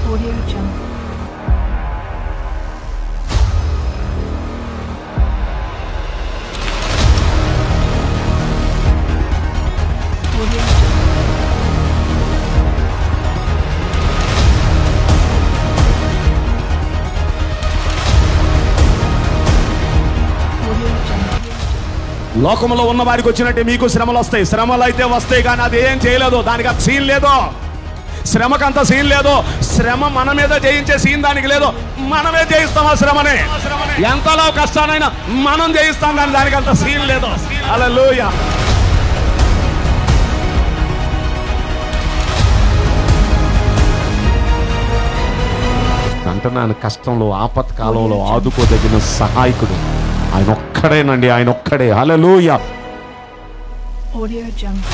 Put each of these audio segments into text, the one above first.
Audio Jungle. Audio Jungle. Audio Jungle. లోకంలో ఉన్న వారికి వచ్చినట్టే మీకు శ్రమలు వస్తాయి శ్రమలు అయితే వస్తాయి కానీ అది ఏం చేయలేదు దానికి అంత సీన్ లేదు శ్రమకు అంత సీన్ లేదు శ్రమ మన మీద జయించే సీన్ దానికి లేదు మనమే జయిస్తాం ఆ శ్రమని ఎంతలో కష్టానైనా మనం జయిస్తాం కానీ దానికి అంత సీన్ లేదు అలా అంటున్నాను కష్టంలో ఆపత్కాలంలో ఆదుకోదగిన సహాయకుడు ఆయన ఒక్కడేనండి ఆయన ఒక్కడే హల్లెలూయా Audio Jungle.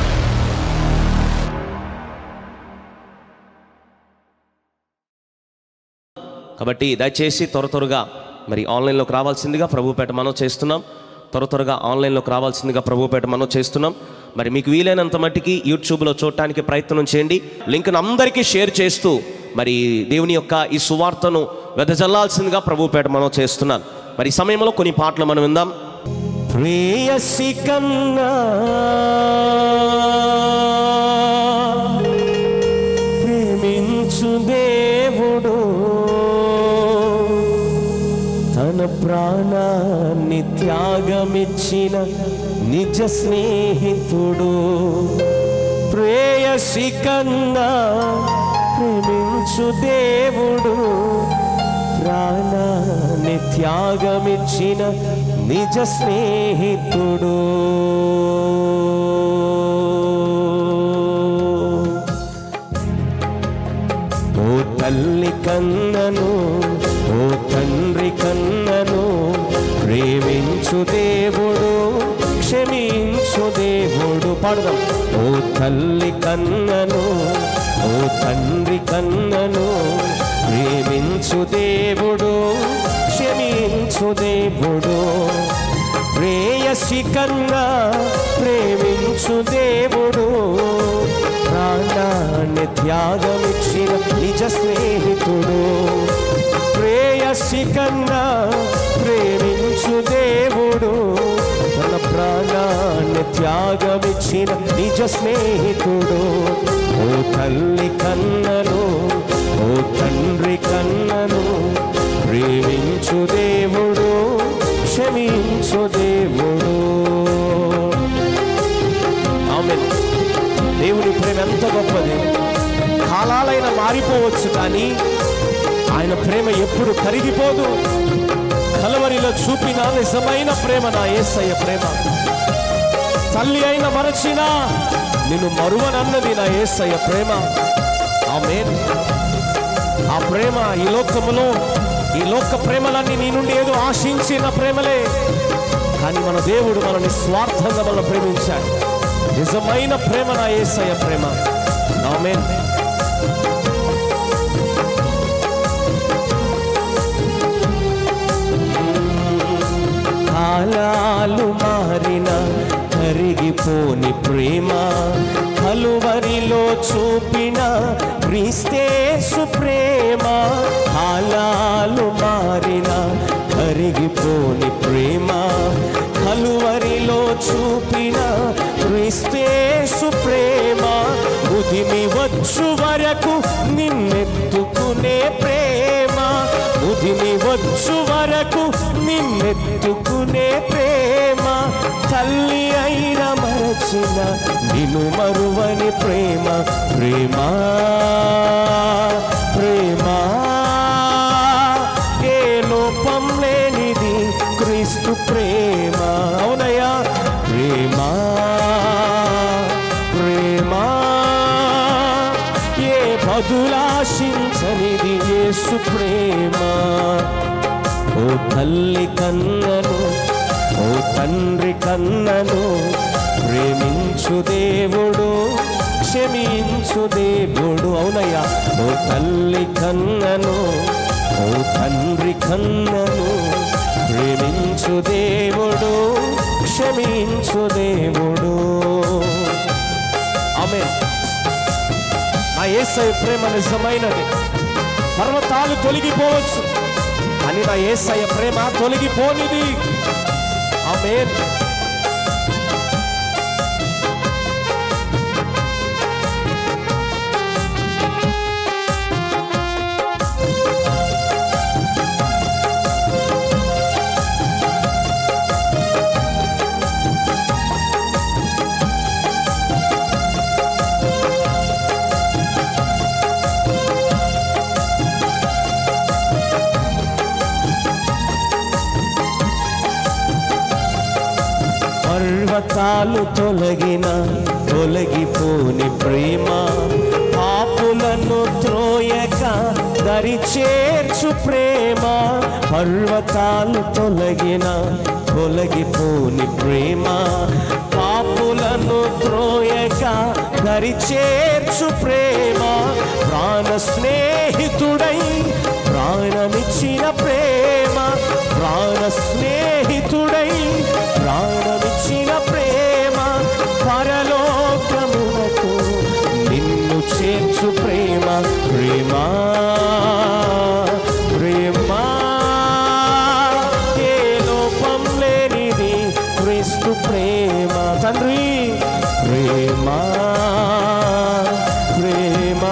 కాబట్టి దయచేసి త్వర త్వరగా మరి ఆన్లైన్లోకి రావాల్సిందిగా ప్రభుపేట మనం చేస్తున్నాం త్వర త్వరగా ఆన్లైన్లోకి రావాల్సిందిగా ప్రభుపేట మనం చేస్తున్నాం మరి మీకు వీలైనంత మట్టికి యూట్యూబ్లో చూడటానికి ప్రయత్నం చేయండి లింక్ను అందరికీ షేర్ చేస్తూ మరి దేవుని యొక్క ఈ సువార్తను వెదజల్లాల్సిందిగా ప్రభుపేట మనం చేస్తున్నాను మరి ఈ సమయంలో కొన్ని పాటలు మనం విందాం ప్రేయసి కన్నా ప్రేమించు దేవుడు తన ప్రాణాన్ని త్యాగమిచ్చిన నిజ స్నేహితుడు ప్రేయసి కన్నా ప్రేమించు దేవుడు ప్రాణాన్ని త్యాగమిచ్చిన నిజ స్నేహితుడు ఓ తల్లి కన్నను ఓ తండ్రి కన్నను ప్రేమించు దేవుడు క్షమించు దేవుడు పాడదాం ఓ తల్లి కన్నను ఓ తండ్రి కన్నను ప్రేమించు దేవుడు క్షమించు దేవుడు ప్రేయసి కన్నా ప్రేమించు దేవుడు ప్రాణాన్ని త్యాగమిచ్చిన నిజ స్నేహితుడు ప్రేయసి కన్నా ప్రేమించు దేవుడు తన ప్రాణాన్ని త్యాగమిచ్చిన నిజ స్నేహితుడు ఓ తల్లి కన్నను ఓ తండ్రి కన్నను ప్రేమించు దేవుడు క్షమించు దేవుడు ఆమె దేవుని ప్రేమ ఎంత గొప్పది కాలాలైన మారిపోవచ్చు కానీ ఆయన ప్రేమ ఎప్పుడు కరిగిపోదు కలవరిలో చూపిన నిజమైన ప్రేమ నా ఏసయ్య ప్రేమ తల్లి అయిన మరచినా నిన్ను మరువనన్నది నా ఏసయ్య ప్రేమ ఆమె ఆ ప్రేమ ఈ లోకములో ఈ లోక ప్రేమలన్నీ నీ నుండి ఏదో ఆశించిన ప్రేమలే కానీ మన దేవుడు మనల్ని స్వార్థంగా మనల్ని ప్రేమించాడు నిజమైన ప్రేమ నా ఏసయ్య ప్రేమ ఆమేన్ కాలాలు మారిన కరిగిపోని ప్రేమ కలువరిలో చూపిన క్రీస్తేసు ప్రేమ కాలాలు మారిన కరిగిపోని ప్రేమ కలువరిలో చూపిన క్రీస్తేసు ప్రేమ ముదిమి వచ్చు వరకు నిన్నెత్తుకునే ప్రేమ ముదిమి వచ్చు వరకు నిన్నెత్తుకునే ప్రేమ తల్లి అయిన మరచిన నిన్ను మరువని ప్రేమ ప్రేమ ప్రేమ ఏ లోపం లేనిది క్రీస్తు ప్రేమ అవునయ్యా ప్రేమ ప్రేమ ఏ బదులాశించనిది యేసు ప్రేమ ఓ తల్లి కన్నను ఓ తండ్రి కన్నను ప్రేమించు దేవుడు క్షమించు దేవుడు అవునయ్యా ఓ తల్లి కన్నను ఓ తండ్రి కన్నను ప్రేమించు దేవుడు క్షమించు దేవుడు ఆమె నా యేసయ్య ప్రేమ నిజమైనది పర్వతాలు తొలగిపోవచ్చు అని నా ఏసయ్య ప్రేమ తొలగిపోనిది ఆమేన్ పర్వతాలు తొలగిన తొలగిపోని ప్రేమ పాపులను త్రోయక దరి చేర్చు ప్రేమ పర్వతాలు తొలగిన తొలగిపోని ప్రేమ పాపులను త్రోయక దరి చేర్చు ప్రేమ ప్రాణ స్నేహితుడై ప్రాణమిచ్చిన ప్రేమ ప్రాణ స్నేహితుడై ప్రాణమిచ్చిన ప్రేమ పరలోకమునకు నిన్ను చేర్చు ప్రేమ ప్రేమ ప్రేమ ఏ లోపం లేనిది క్రీస్తు ప్రేమ తండ్రి ప్రేమ ప్రేమ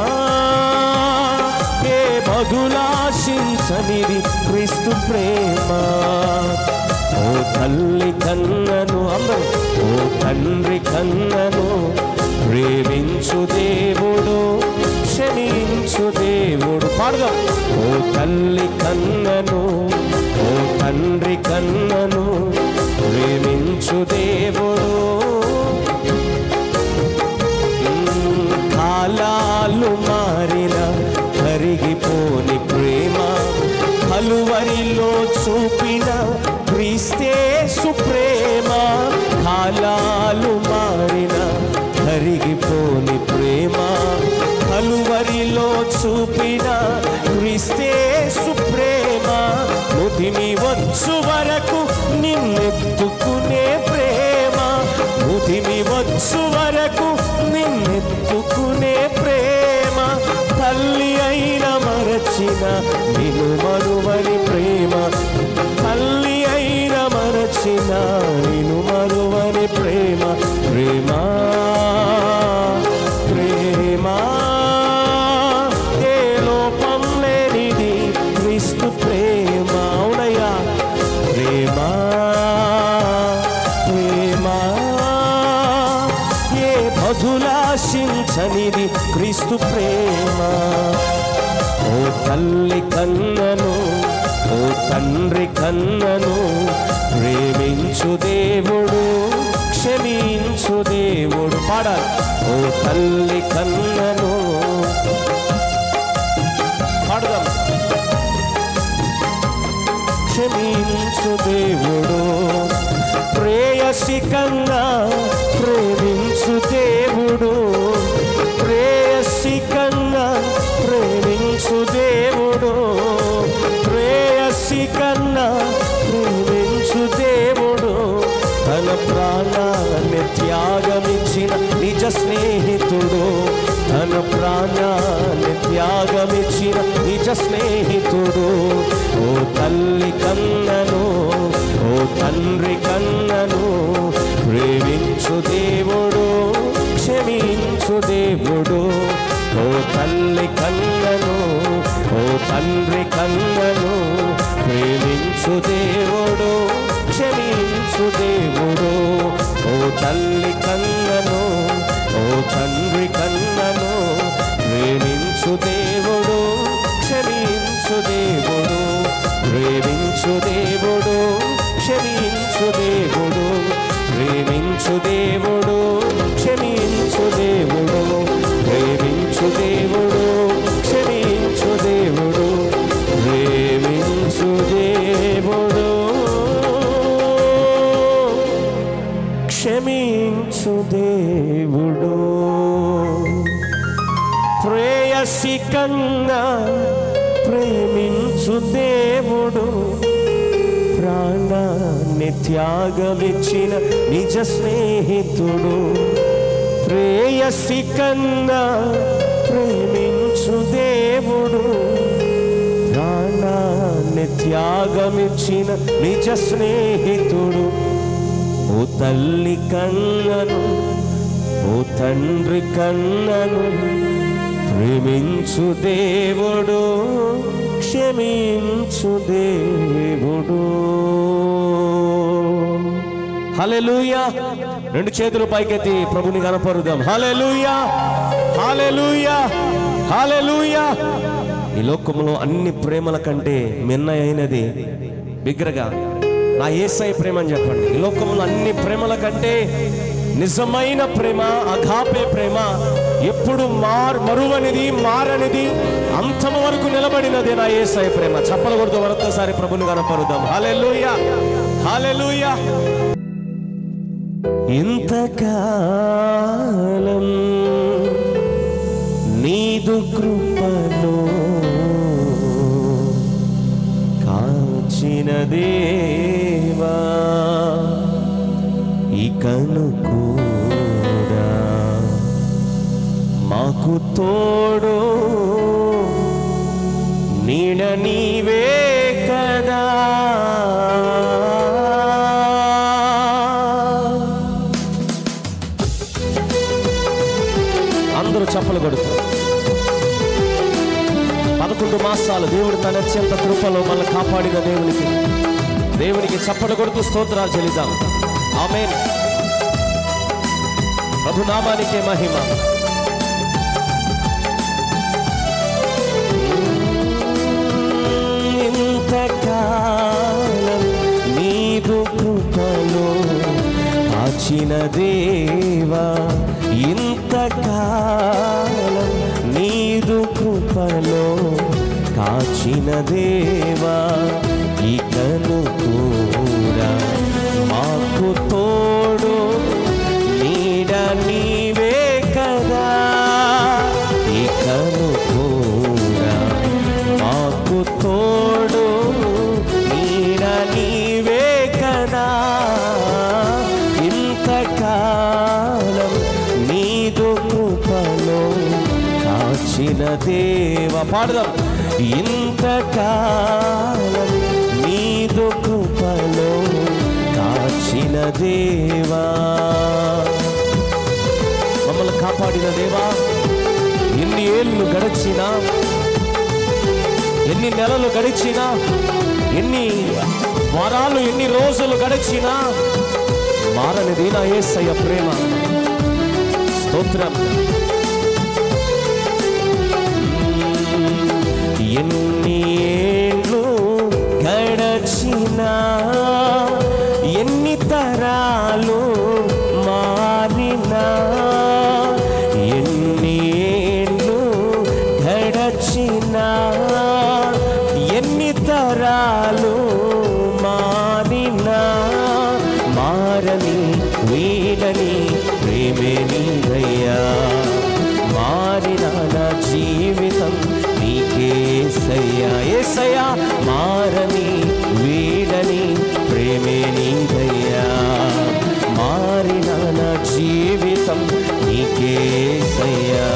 ఏ బదులాశించనిది క్రీస్తు ప్రేమ ఓ తల్లి కన్నను అందరూ ఓ తండ్రి కన్నను ప్రేమించు దేవుడు క్షమించు దేవుడు పాడదాం ఓ తల్లి కన్నను ఓ తండ్రి కన్నను ప్రేమించు దేవుడు కాలాలు మారిన కరిగిపోని ప్రేమ కలువరిలో చూపిన క్రీస్తే సుప్రేమ కాలాలు మారిన కరిగిపోని ప్రేమ కలువరిలో చూపిన క్రీస్తే సుప్రేమ ముదిమి వచ్చు వరకు నిన్నెత్తుకునే ప్రేమ ముదిమి వచ్చు వరకు నిన్నెత్తుకునే ప్రేమ తల్లి అయిన మరచిన నిన్ను మరువని ప్రేమ తల్లి అయిన మరచిన నిన్ను మరువని ప్రేమ ప్రేమ ప్రేమ ఏ లోపం లేనిది క్రీస్తు ప్రేమ అవునయ్యా ప్రేమ ప్రేమ ఏ బదులాశించనిది క్రీస్తు ప్రేమ ఓ తల్లి కన్నను ఓ తండ్రి కన్నను ప్రేమించు దేవుడు క్షమించు దేవుడు పాడాలి ఓ తల్లి కన్నను పాడదాం క్షమించు దేవుడు ప్రేయసి కన్నా ప్రేమించు దేవుడు ప్రేయసి కన్నా ప్రేమించు దేవుడు ప్రేయసి కన్నా ప్రేమించు దేవుడు తన ప్రాణాన్ని త్యాగమిచ్చిన నిజ స్నేహితుడు తన ప్రాణాన్ని త్యాగమిచ్చిన నిజ స్నేహితుడు ఓ తల్లి కన్నను ఓ తండ్రి కన్నను ప్రేమించు దేవుడు క్షమించు దేవుడు ఓ తల్లి కన్నను ఓ తండ్రి కన్నను ప్రేమించు దేవుడు క్షమించు దేవుడు ఓ తల్లి కన్నను ఓ తండ్రి కన్నను ప్రేమించు దేవుడు క్షమించు దేవుడు ప్రేమించు దేవుడు క్షమించు దేవుడు ప్రేమించు దేవుడు క్షమించు దేవుడు ప్రేమించు దేవుడు క్షమించు దేవుడు ప్రేమించు దేవుడు క్షమించు దేవుడు ప్రేయసి కన్నా ప్రేమించు దేవుడు ప్రాణాన్ని త్యాగమిచ్చిన నిజ స్నేహితుడు ప్రేయసి కన్నా ప్రేమించు దేవుడు త్యాగమిచ్చిన నిజ స్నేహితుడు ఓ తల్లి కన్నను ఓ తండ్రి కన్నను ప్రేమించు దేవుడు క్షమించు దేవుడు హల్లెలూయా రెండు చేతులు పైకెత్తి ప్రభుని కనపరుదాం హల్లెలూయా హల్లెలూయా హల్లెలూయా ఈ లోకములో అన్ని ప్రేమల కంటే మిన్న అయినది బిగ్గరగా నా ఏసై ప్రేమ అని చెప్పండి ఈ లోకములో అన్ని ప్రేమల కంటే నిజమైన ప్రేమ అఘాపే ప్రేమ ఎప్పుడు మార్ మరువనిది మారనిది అంతము వరకు నిలబడినది నా ఏసై ప్రేమ చప్పల కొడుతూ మరొకసారి ప్రభుని కనపరుదాం హల్లెలూయా హల్లెలూయా ఇంతకాలం నీదు కృపలో కాచిన దేవా ఇకను కూడా మాకు తోడు నీడ నీవే కదా అందరూ చప్పలు కొడుతారు పదకొండు మాసాలు దేవుడు తన అత్యంత కృపలో మనల్ని కాపాడిన దేవునికి దేవునికి చప్పలు కొడుతూ స్తోత్రాలు చెల్లిద్దాం ఆమె ప్రభు నామానికే మహిమ ఇంతకాలం నీదు కృపలో కాచిన దేవా ఇంతకాలం నీదు కృపలో కాచిన దేవా ఇకను కూడా మాకు తోడు నీడ నీవే కదా ఇకను కూడా మాకు తోడు నీడ నీవే కదా ఇంతకాలం నీదు కృపలో కాచిన దేవ పాడదాం ఇంతకాలం నీదు కృపలో కాచిన దేవా మమ్మల్ని కాపాడిన దేవా ఎన్ని ఏళ్ళు గడిచినా ఎన్ని నెలలు గడిచినా ఎన్ని వారాలు ఎన్ని రోజులు గడిచినా మారనిది నా ఏసయ్య ప్రేమ స్తోత్రం ఎన్ని ఏళ్ళు గడచినా ఎన్ని తరాలు మారినా ఎన్ని ఏళ్ళు గడచినా ఎన్ని తరాలు మారినా మారని వీడని ప్రేమే నీదయ్యా మారిన నా జీవితం నీకేసయ్యా ఏసయ్యా మారని వీడని ప్రేమే నీదయ్యా మారిన నా జీవితం నీకేసయ్యా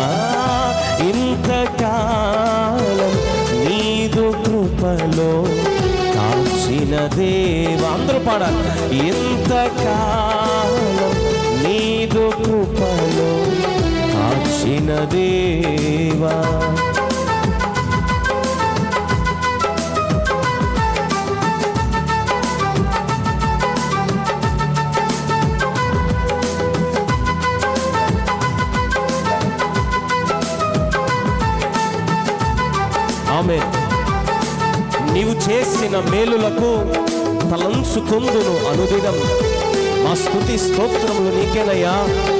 ఇంతకాలం నీదు కృపలో కాచిన దేవ అందరూ పాడాలి ఇంతకాలం నీదు కృపలో కాచిన దేవా ఆమె నీవు చేసిన మేలులకు తలంచుకుందును అనుదినం మా స్థుతి స్తోత్రములు నీకేనయ్యా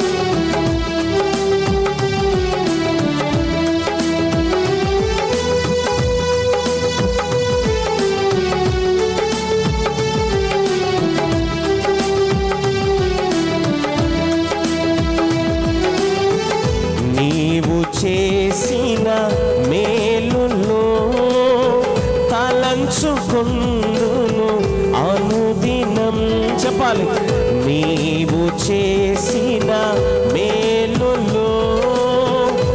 నీవు చేసిన మేలులో తలంచుకుందును అనుదినం చెప్పాలి నీవు చేసిన మేలులో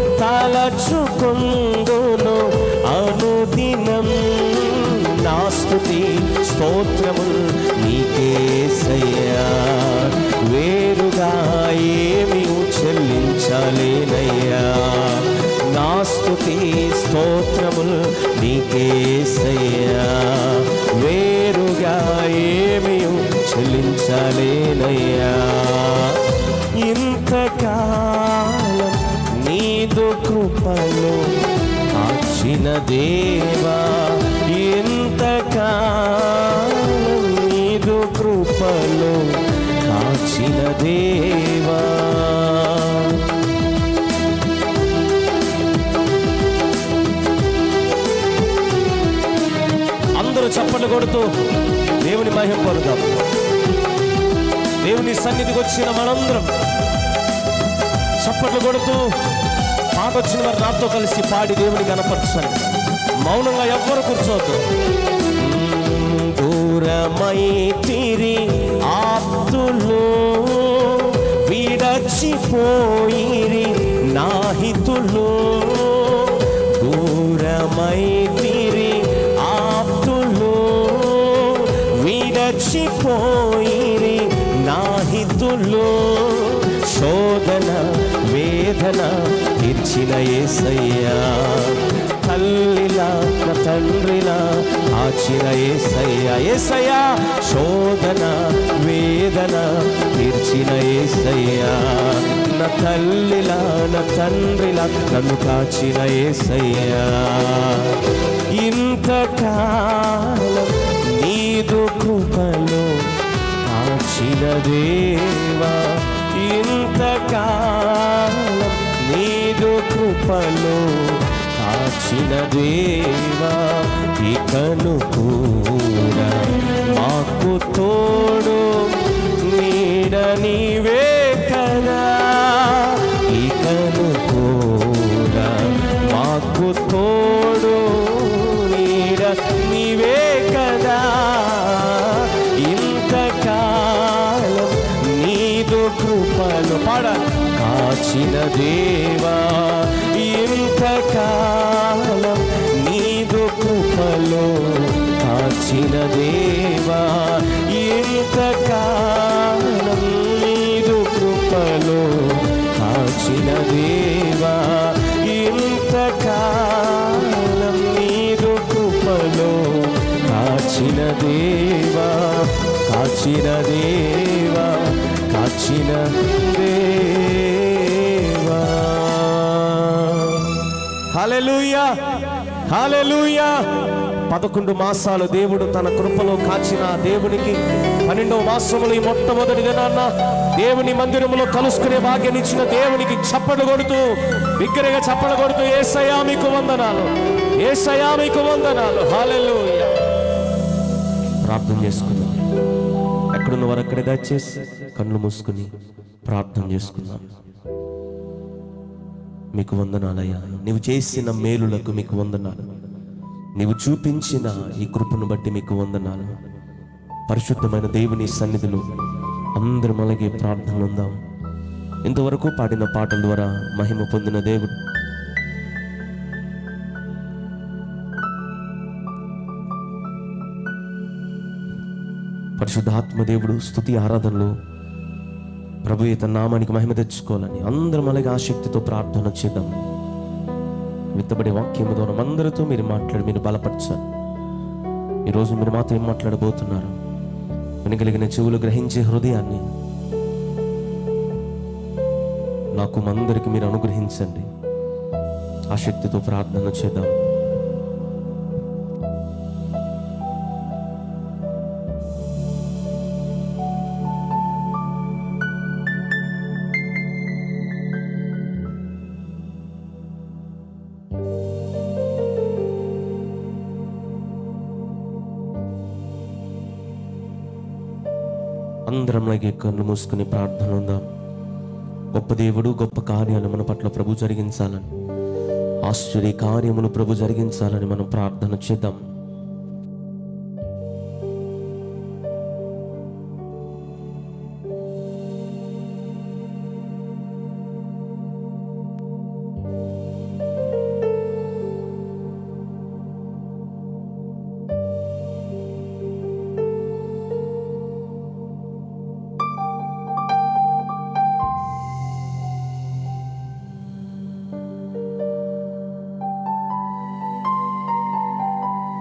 తలచుకుందును అనుదినం నా స్తు స్తుతి స్తోత్రములు నీకేసయ్యా వేరుగా ఏమి చెల్లించలేనయ్యా నా స్తుతి స్తోత్రములు నీకేసయ్యా వేరుగా ఏమి చెల్లించలేనయ్యా ఇంతకాలం నీదు కృపలో కాచిన దేవా ఇంతకాలం నీదు కృపలో కాచిన దేవా అందరూ చప్పట్లు కొడుతూ దేవుని మహిమ పరుదాం దేవుని సన్నిధికి వచ్చిన మనందరం చప్పట్లు కొడుతూ పాట వచ్చిన వారు నాతో కలిసి పాడి దేవుని కనపరచండి మౌనంగా ఎవ్వరు కూర్చోవద్దు మ్మ్, దూరమై తిరి ఆప్తులు విడచిపోయిరి నాహితులు దూరమై తిరి ఆప్తులు విడచిపోయిరి నాహితులు శోధన వేదన తీర్చిన ఏసయ్యా తల్లిలా నా తండ్రిలా ఆచిన ఏసయ్యా ఏసయ్యా శోధన వేదన తీర్చిన ఏసయ్యా నా తల్లిలా నా తండ్రిలా నన్ను కాచిన ఏసయ్యా ఇంతకాలం నీదు కృపలో కాచిన దేవా ఇంతకాలం నీదు కృపలో కాచిన దేవా ఇకను కూడా మాకు తోడు నీడ నీవే కదా ఇకను కూడా మాకు తోడు నీడ నీవే కదా ఇంతకాలం నీదు కృపలు పాడ కాచిన దేవా ఇంతకాలం నీదు కృపలో కాచిన దేవా ఇంతకాలం నీదు కృపలో కాచిన దేవా ఇంతకాలం నీదు కృపలో కాచిన దేవా కాచిన దేవా కాచిన దేవా హల్లెలూయా హల్లెలూయా పదకొండు మాసాలు దేవుడు తన కృపలో కాచిన ఆ దేవునికి పన్నెండవ మాసములు ఈ మొట్టమొదటి దినాన్న దేవుని మందిరములో కలుసుకునే భాగ్యం ఇచ్చిన దేవునికి చప్పట్లు కొడుతూ బిగ్గరగా చప్పట్లు కొడుతూ ఏసయా మీకు వందనాలు ఏసయా మీకు వందనాలు హల్లెలూయా ప్రార్థన చేసుకుందాం ఎక్కడున్న వారు అక్కడే దయచేసి కళ్ళు మూసుకుని ప్రార్థన చేసుకుందాం మీకు వందనాలయ్యా నీవు చేసిన మేలులకు మీకు వందనాలు నీవు చూపించిన ఈ కృపను బట్టి మీకు వందనాలు పరిశుద్ధమైన దేవుని సన్నిధిలో అందరం అలాగే ప్రార్థనలు ఉందాం ఇంతవరకు పాడిన పాటల ద్వారా మహిమ పొందిన దేవుడు పరిశుద్ధాత్మ దేవుడు స్తుతి ఆరాధనలో ప్రభు తన నామానికి మహిమ తెచ్చుకోవాలని అందరం అలాగే ఆసక్తితో ప్రార్థన చేద్దాం విత్తబడే వాక్యం ద్వారా అందరితో మీరు మాట్లాడి మీరు బలపరచాలి ఈరోజు మీరు మాతో ఏం మాట్లాడబోతున్నారు వినగలిగిన చెవులు గ్రహించే హృదయాన్ని నాకు మందరికి మీరు అనుగ్రహించండి ఆసక్తితో ప్రార్థన చేద్దాం అందరం అలాగే కన్ను మూసుకుని ప్రార్థన ఉందాం గొప్ప దేవుడు గొప్ప కార్యాలు మన పట్ల ప్రభు జరిగించాలని ఆశ్చర్య కార్యములు ప్రభు జరిగించాలని మనం ప్రార్థన చేద్దాం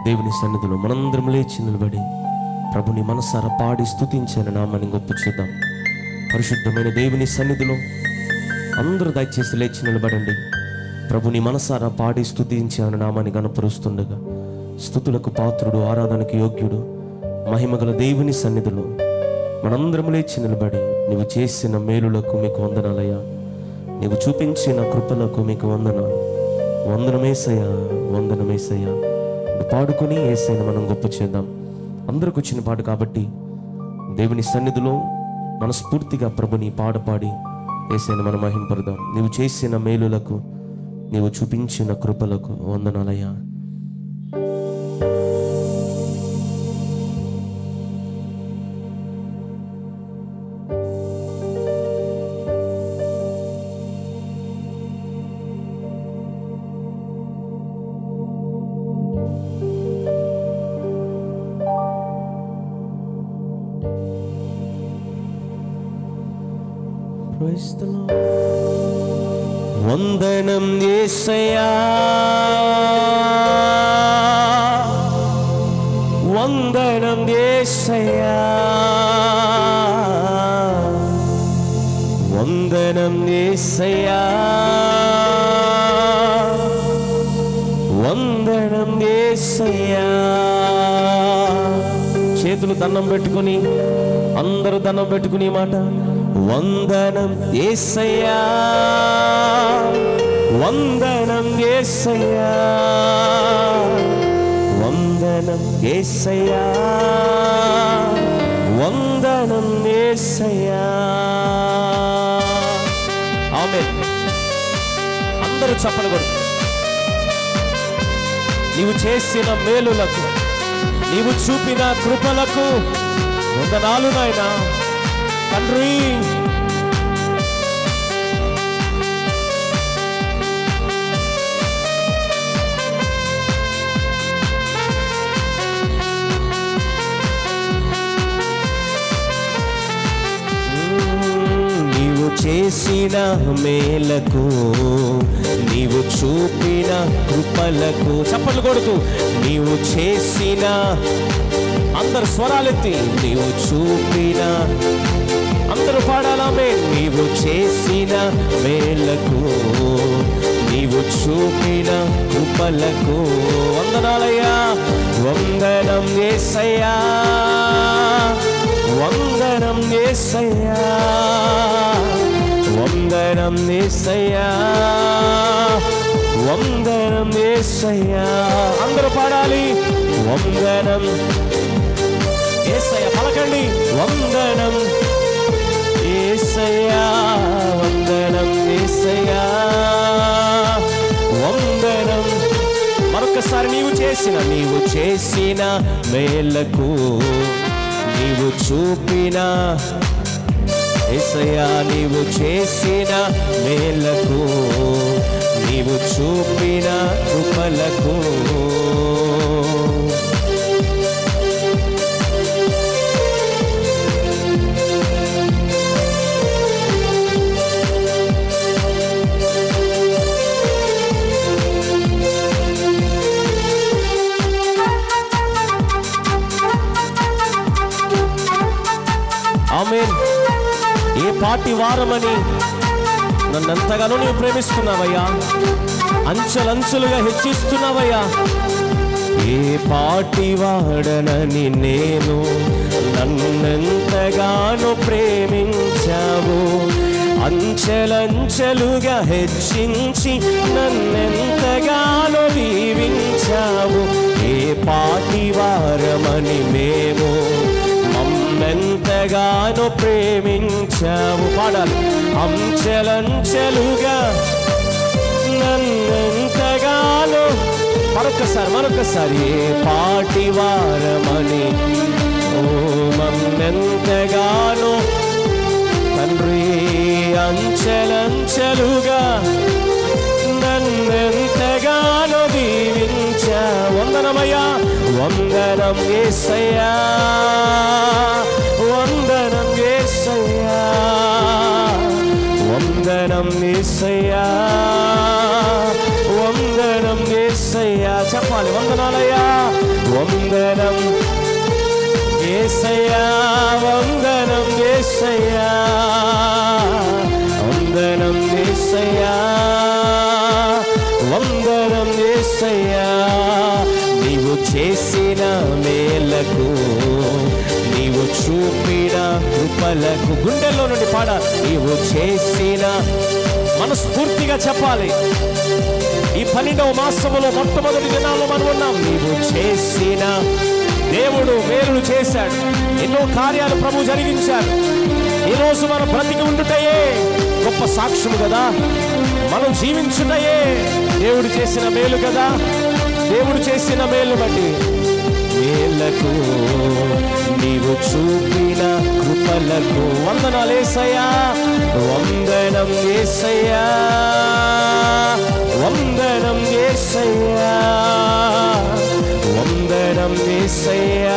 దేవుని సన్నిధిలో మనందరం లేచి నిలబడి ప్రభుని మనసారా పాడి స్తుతించిన నామని గొప్ప చూద్దాం పరిశుద్ధమైన దేవుని సన్నిధిలో అందరూ దయచేసి లేచి నిలబడండి ప్రభుని మనసారా పాడి స్తుతించాను నామాన్ని గనపరుస్తుండగా స్థుతులకు పాత్రుడు ఆరాధనకు యోగ్యుడు మహిమగల దేవుని సన్నిధిలో మనందరం లేచి నిలబడి నీవు చేసిన మేలులకు మీకు వందనాలయ్యా నీవు చూపించిన కృపలకు మీకు వందనాలు వందనమేసయ్యా వందనమేసయ్యా ఇది పాడుకొని ఏసైనా మనం గొప్ప చేద్దాం అందరికి వచ్చిన పాట కాబట్టి దేవుని సన్నిధిలో మనస్ఫూర్తిగా ప్రభుని పాట పాడి ఏసైనా మనం మహింపడదాం నీవు చేసిన మేలులకు నీవు చూపించిన కృపలకు వందనాలయ్యా Praise the Lord. వందనం ఏసయ్యా వందనం ఏసయ్యా వందనం ఏసయ్యా వందనం ఏసయ్యా చేతులు దండం పెట్టుకుని అందరూ దండం పెట్టుకుని ఈ మాట వందనం ఏసయ్యా వందనం ఏసయ్యా వందనం ఏసయ్యా వందనం ఏసయ్యా ఆమె అందరూ చప్పలు కొడు నీవు చేసిన మేలులకు నీవు చూపిన కృపలకు వందనాలు నాయనా తండ్రి నీవు చేసిన మేలకు నీవు చూపిన కృపలకు చప్పట్లు కొడుతూ నీవు చేసిన అందరు స్వరాలెత్తి నీవు చూపిన అందరూ పాడాలామే నీవు చేసిన మేలకు నీవు చూపిన కృపలకు వందనాలయ్యా వందనం ఏసయ్యా వందనం ఏసయ్యా వందనం ఏసయ్యా వందనం ఏసయ్యా అందరూ పాడాలి వందనం ఏసయ్య పలకండి వందనం ఏసయ్యా వందనం ఏసయ్యా వందనం మరొకసారి నీవు చేసిన నీవు చేసిన మేలకు నీవు చూపిన ఏసయ్యా నీవు చేసిన మేలకు నీవు చూపిన కృపలకు ఆమెన్ ఏ పాటి వారమని నన్నెంతగానో నీవు ప్రేమిస్తున్నావయ్యా అంచెలంచెలుగా హెచ్చిస్తున్నావయ్యా ఏ పాటి వాడనని నేను నన్నెంతగానో ప్రేమించావు అంచెలంచెలుగా హెచ్చించి నన్నెంతగానో దీవించావు ఏ పాటి వారమని మేము మమ్మెంతగానో ప్రేమించావు పాడాలి అంచెలంచెలుగా నన్నెంతగానో మరొకసారి మరొకసారి ఏ పాటి వారమని ఓ మన్నెంతగానో తండ్రి అంచెలంచెలుగా నన్నెంతగానో దీవించా వందనమయ్యా వందనం ఏసయ్యా వందనం ఏసయ్యా వందనం ఏసయ్యా వందనం ఏసయ్యా చెప్పాలి వందనాలయ్యా వందనం ఏసయ్యా వందనం ఏసయ్యా వందనం ఏసయ్యా వందనం ఏసయ్యా నీవు చేసిన మేలకు నీవు చూపిన కృపలకు గుండెల్లో నుండి పాడ నీవు చేసిన మనస్ఫూర్తిగా చెప్పాలి ఈ పన్నెండవ మాసములో మొట్టమొదటి దినాల్లో మనం ఉన్నాం నీవు చేసిన దేవుడు మేలులు చేశాడు ఎన్నో కార్యాలు ప్రభు జరిగించాడు ఈ రోజు మనం బ్రతికి ఉండుటయే గొప్ప సాక్ష్యము కదా మనం జీవించుటయే దేవుడు చేసిన మేలు కదా దేవుడు చేసిన మేలు బట్టి మేలకు నీవు చూపిన కృపలకు వందనాలు ఏసయ్యా వందనం ఏసయ్యా వందనం ఏసయ్యా వందనం ఏసయ్యా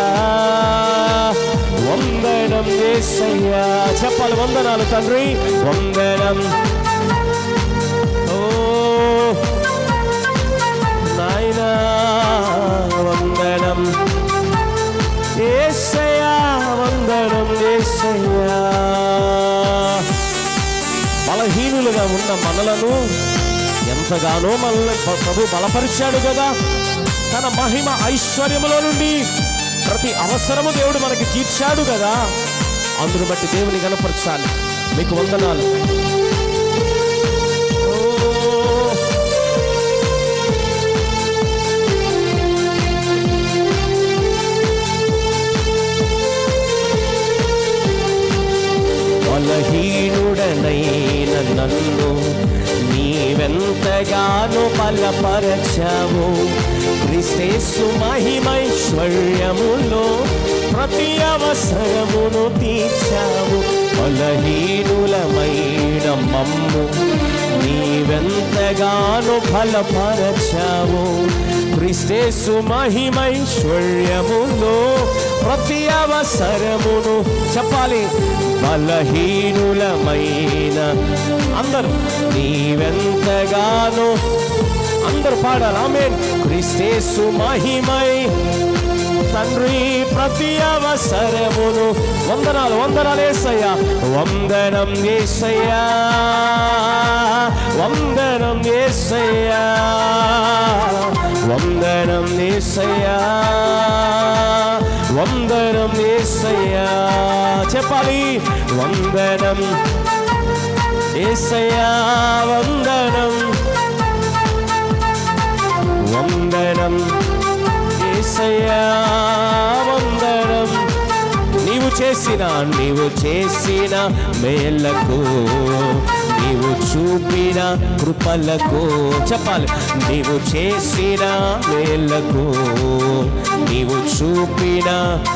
వందనం ఏసయ్యా చెప్పాలి వందనాలు తండ్రి వందనం ఓ నాయనా వందనం ఏసయ్యా వందనం ఏసయ్యా బలహీనులుగా ఉన్న మనలను ఎంతగానో మనల్ని ప్ర- ప్రభు బలపరిచాడు కదా తన మహిమ ఐశ్వర్యములో నుండి ప్రతి అవసరము దేవుడు మనకి తీర్చాడు కదా అందును బట్టి దేవుని కనపరచాలి మీకు వందనాలు ఓ బలహీనుడనైన నన్ను నీవెంతగానో బలపరచావు క్రిస్తేసు మహిమైశ్వర్యములో ప్రతి అవసరమును తీర్చావు బలహీనులమైన మమ్ము నీవెంతగానో బలపరచావు క్రిస్తేసు మహిమైశ్వర్యములో ప్రతి అవసరమును చెప్పాలి బలహీనులమైన అందరూ నీవెంతగానో అందరూ పాడాలి ఆమె క్రిస్తేసు మహిమై తండ్రి ప్రతి అవసరమును వందనాలు వందనాలు ఏసయ్యా వందనం ఏసయ్యా వందనం ఏసయ్యా వందనం ఏసయ్యా వందనం ఏసయ్యా చెప్పాలి వందనం ఏసయ్యా వందనం వందనం ఏసయ్యా వందనం నీవు చేసిన నీవు చేసిన మేలకు నీవు చూపిన కృపలకు చెప్పాలి నీవు చేసిన మేలకు నీవు చూపిన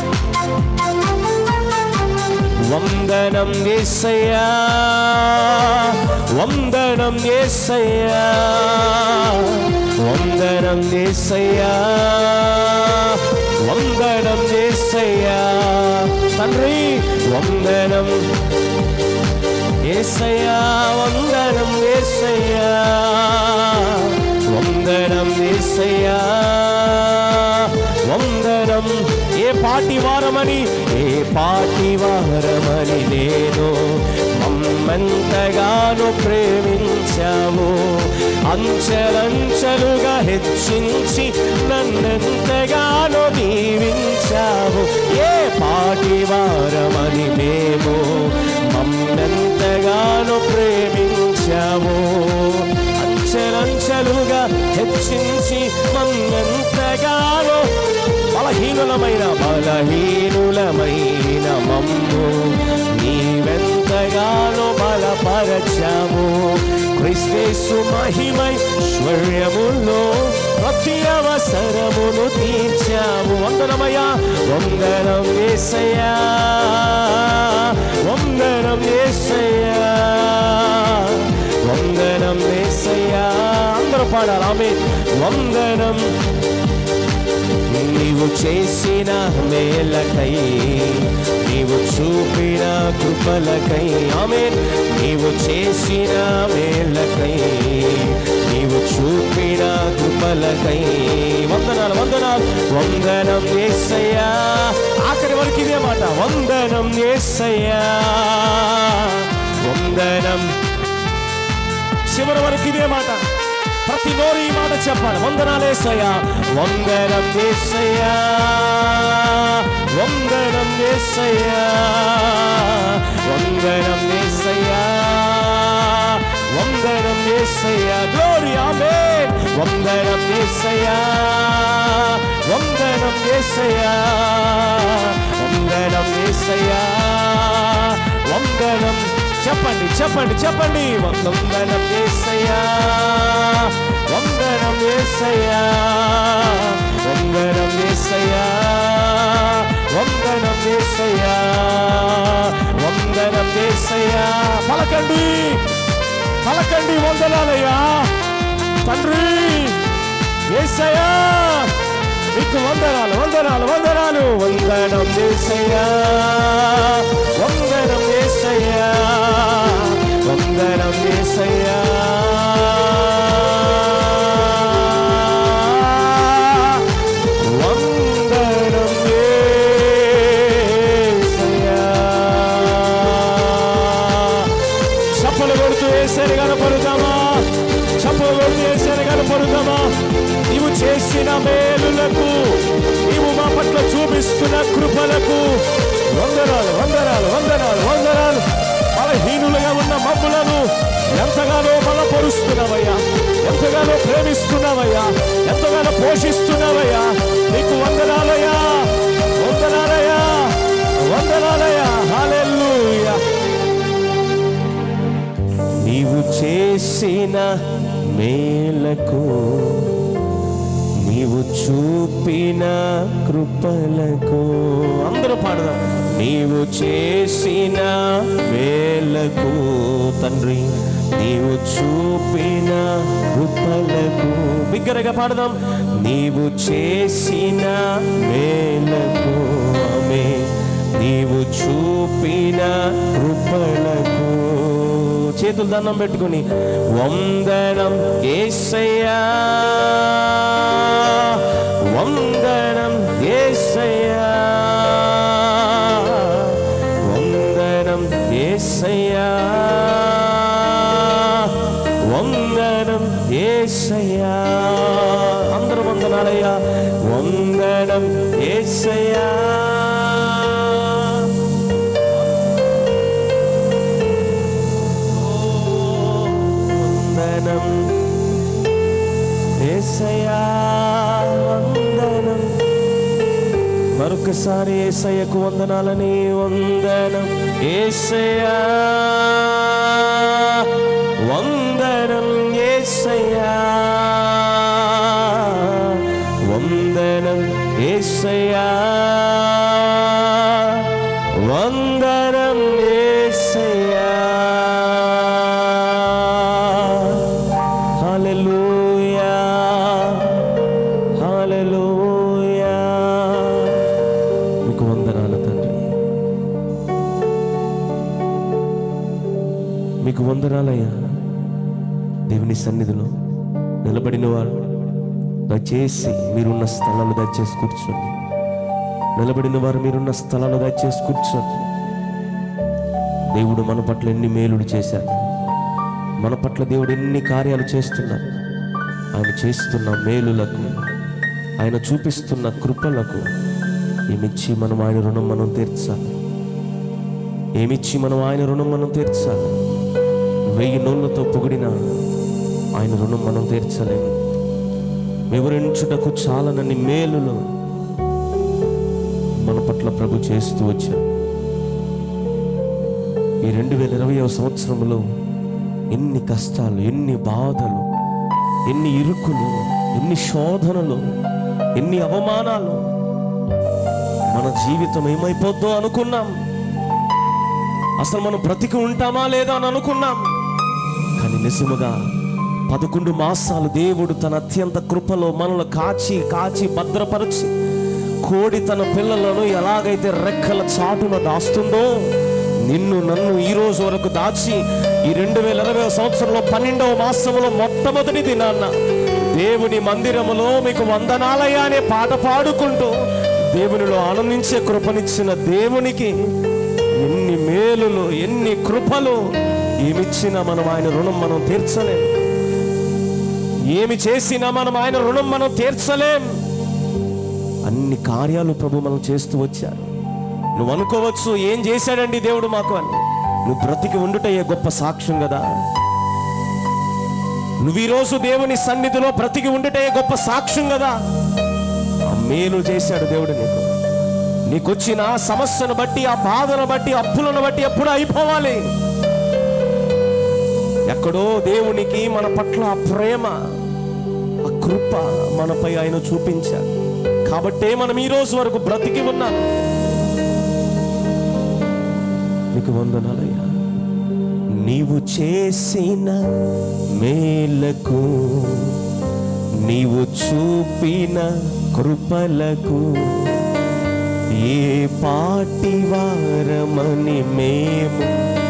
వందనం ఏసయ్యా వందనం ఏసయ్యా వందనం ఏసయ్యా వందనం ఏసయ్యా తండ్రి వందనం ఏసయ్యా వందనం ఏసయ్యా వందనం ఏసయ్యా వందనం ఏ పాటి వారమని ఏ పాటి వారమని నేను మమ్మెంతగానో ప్రేమించావు అంచెలంచెలుగా హెచ్చించి నన్నెంతగానో దీవించావు ఏ పాటి వారమని మేము మమ్మెంతగానో ప్రేమించావు అంచెలంచెలుగా హెచ్చించి మమ్మెంతగానో బలహీనులమైన బలహీనులమైన మమ్ము నీవెంతగానో బలపరచాము క్రిస్తేసు మహిమైశ్వర్యములో ప్రతి అవసరమును తీర్చాము వందనమయ్యా వందనం ఏసయ్యా వందనం ఏసయ్యా వందనం ఏసయ్యా అందరూ పాడాలి ఆమె వందనం నీవు చేసిన మేలకై నీవు చూపిన కృపలకై ఆమె నీవు చేసిన మేలకై నీవు చూపిన కృపలకై వందన వందనాలు వందనాలు వందనం ఏసయ్యా ఆఖరి వరకు ఇదే మాట వందనం ఏసయ్యా వందనం చివరి వరకు ఇదే మాట ప్రతి నోరు ఈ మాట చెప్పాలి వందనాలేసయ్యా వందనం ఏసయ్యా వందనం ఏసయ్యా వందనం ఏసయ్యా వందనం ఏసయ్యా గ్లోరీ ఆమేన్ వందనం ఏసయ్యా వందనం ఏసయ్యా వందనం ఏసయ్యా వందనం చెప్పండి చెప్పండి చెప్పండి వందనం ఏసయ్యా వందనం ఏసయ్యా వందనం ఏసయ్యా వందనం ఏసయ్యా వందనం ఏసయ్యా పలకండి పలకండి వందనాలయ్యా తండ్రి ఏసయ్యా మీకు వందనాలు వందనాలు వందనాలు వందనం ఏసయ్యా వందనం ఏసయ్యా వందనం ఏసయ్యా వందనం ఏసయ్యా చప్పలు కొడుతూ వేసేది కనపడుతామా చప్పలు కొడుతూ వేసేది కనపడుతామా నీవు చేసిన మేలులకు నీవు మా పట్ల చూపిస్తున్న కృపలకు వందనాలు వందనాలు వందనాలు వందనాలు బలహీనులుగా ఉన్న మబ్బులను ఎంతగానో బలపరుస్తున్నావయ్యా ఎంతగానో ప్రేమిస్తున్నావయ్యా ఎంతగానో పోషిస్తున్నావయ్యా నీకు వందనాలయ్యా వందనాలయ్యా వందనాలయ్యా హల్లెలూయా నీవు చేసిన మేలకు నీవు చూపిన కృపలకు అందరూ పాడదాం నీవు చేసిన మేలకు తండ్రి నీవు చూపిన కృపలకు బిగ్గరగా పాడదాం నీవు చేసిన మేలకు ఆమె నీవు చూపిన కృపలకు చేతులు దండం పెట్టుకుని వందనం ఏసయ్యా వందనం ఏసయ్యా వందనం ఏసయ్యా వందనం ఏసయ్యా అందరూ వందనాలయ్యా వందనం ఏసయ్యా వందనం ఏసయ్యా వందనం మరొకసారి ఏసయ్యకు వందనాలని వందనం ఏసయ్యా వందనం ఏసయ్యా వందనం ఏసయ్యా వందనం ఏసయ్యా హల్లెలూయా హల్లెలూయా మీకు వందనాలు తండ్రి మీకు వందనాలయ్యా దేవుని సన్నిధిలో నిలబడిన వారు దయచేసి మీరున్న స్థలాలు దయచేసి కూర్చోండి నిలబడిన వారు మీరున్న స్థలాలు దయచేసి కూర్చోండి దేవుడు మన పట్ల ఎన్ని మేలులు చేశారు మన పట్ల దేవుడు ఎన్ని కార్యాలు చేస్తున్నారు ఆయన చేస్తున్న మేలులకు ఆయన చూపిస్తున్న కృపలకు ఏమిచ్చి మనం ఆయన రుణం మనం తీర్చాలి ఏమిచ్చి మనం ఆయన రుణం మనం తీర్చాలి వెయ్యి నోళ్ళతో పొగిడిన ఆయన రుణం మనం తీర్చలేము వివరించుటకు చాలనని మేలులు మన పట్ల ప్రభు చేస్తూ వచ్చారు ఈ రెండు వేల ఇరవై సంవత్సరంలో ఎన్ని కష్టాలు ఎన్ని బాధలు ఎన్ని ఇరుకులు ఎన్ని శోధనలు ఎన్ని అవమానాలు మన జీవితం ఏమైపోద్దో అనుకున్నాం అసలు మనం బ్రతికి ఉంటామా లేదా అని అనుకున్నాం కానీ నిజముగా పదకొండు మాసాలు దేవుడు తన అత్యంత కృపలో మనల్ని కాచి కాచి భద్రపరిచి కోడి తన పిల్లలను ఎలాగైతే రెక్కల చాటున దాస్తుందో నిన్ను నన్ను ఈ రోజు వరకు దాచి ఈ రెండు వేల ఇరవై సంవత్సరంలో పన్నెండవ మాసంలో మొట్టమొదటి దినాన్న దేవుని మందిరములో మీకు వందనాలయ్యా అనే పాట పాడుకుంటూ దేవునిలో ఆనందించే కృపనిచ్చిన దేవునికి ఎన్ని మేలులు ఎన్ని కృపలు ఏమిచ్చినా మనం ఆయన రుణం మనం తీర్చలేం ఏమి చేసినా మనం ఆయన రుణం మనం తీర్చలేం అన్ని కార్యాలు ప్రభు మనం చేస్తూ వచ్చారు నువ్వు అనుకోవచ్చు ఏం చేశాడండి దేవుడు మాకు అని నువ్వు బ్రతికి ఉండుటయ్యే గొప్ప సాక్ష్యం కదా నువ్వు ఈరోజు దేవుని సన్నిధిలో బ్రతికి ఉండుటే గొప్ప సాక్ష్యం కదా ఆ మేలు చేశాడు దేవుడు నీకు నీకొచ్చిన ఆ సమస్యను బట్టి ఆ బాధను బట్టి అప్పులను బట్టి ఎప్పుడు అయిపోవాలి ఎక్కడో దేవునికి మన పట్ల ఆ ప్రేమ ఆ కృప మనపై ఆయన చూపించాడు కాబట్టే మనం ఈ రోజు వరకు బ్రతికి ఉన్నాం నీకు వందనాలయ్యా నీవు చేసిన మేలకు నీవు చూపిన కృపలకు ఏ పాటి వారమని మేము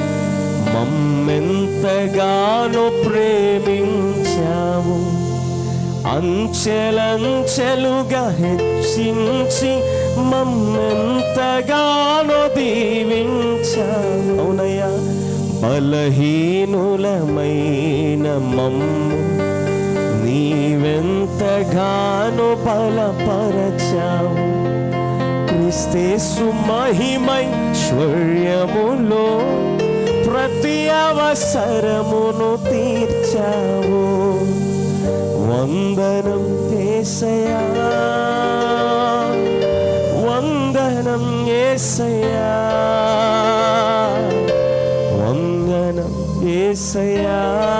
మమ్మెంతగానో ప్రేమించావు అంచెలంచెలుగా హెచ్చించి మమ్మెంతగానో దీవించావు అవునయ్యా బలహీనులమైన మమ్ము నీవెంతగానో బలపరచావు క్రిస్తేసు మహిమైశ్వర్యములో ప్రతి అవసరమును తీర్చావు వందనం ఏసయా వందనం ఏసయా వందనం ఏసయా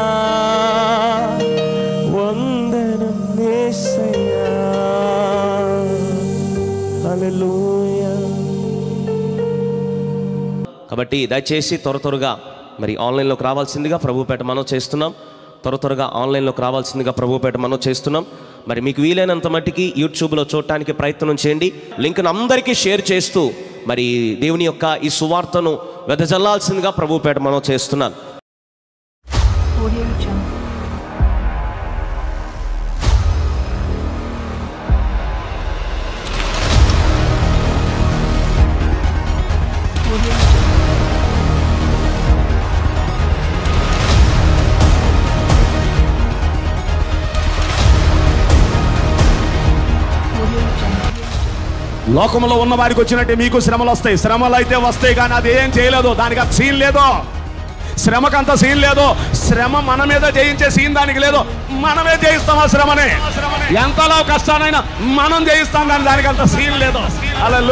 వందనం ఏసయా హల్లెలూయా కాబట్టి దయచేసి త్వర త్వరగా మరి ఆన్లైన్లోకి రావాల్సిందిగా ప్రభుపేట మనం చేస్తున్నాం త్వర త్వరగా ఆన్లైన్లోకి రావాల్సిందిగా ప్రభుపేట మనం చేస్తున్నాం మరి మీకు వీలైనంత మట్టికి యూట్యూబ్లో చూడటానికి ప్రయత్నం చేయండి లింక్ను అందరికీ షేర్ చేస్తూ మరి దేవుని యొక్క ఈ సువార్తను వెదజల్లాల్సిందిగా ప్రభుపేట మనం చేస్తున్నాను Audio Jungle. Audio Jungle. Audio Jungle. లోకంలో ఉన్న వారికి వచ్చినట్టే మీకు శ్రమలు వస్తాయి శ్రమలు అయితే వస్తాయి కానీ అది ఏం చేయలేదు దానికి అంత సీన్ లేదు శ్రమకంత సీన్ లేదు శ్రమ మన మీద జయించే సీన్ దానికి లేదు మనమే జయిస్తాం ఆ శ్రమని ఎంతలో కష్టానైనా మనం జయిస్తాం కానీ దానికి అంత సీన్ లేదు అలా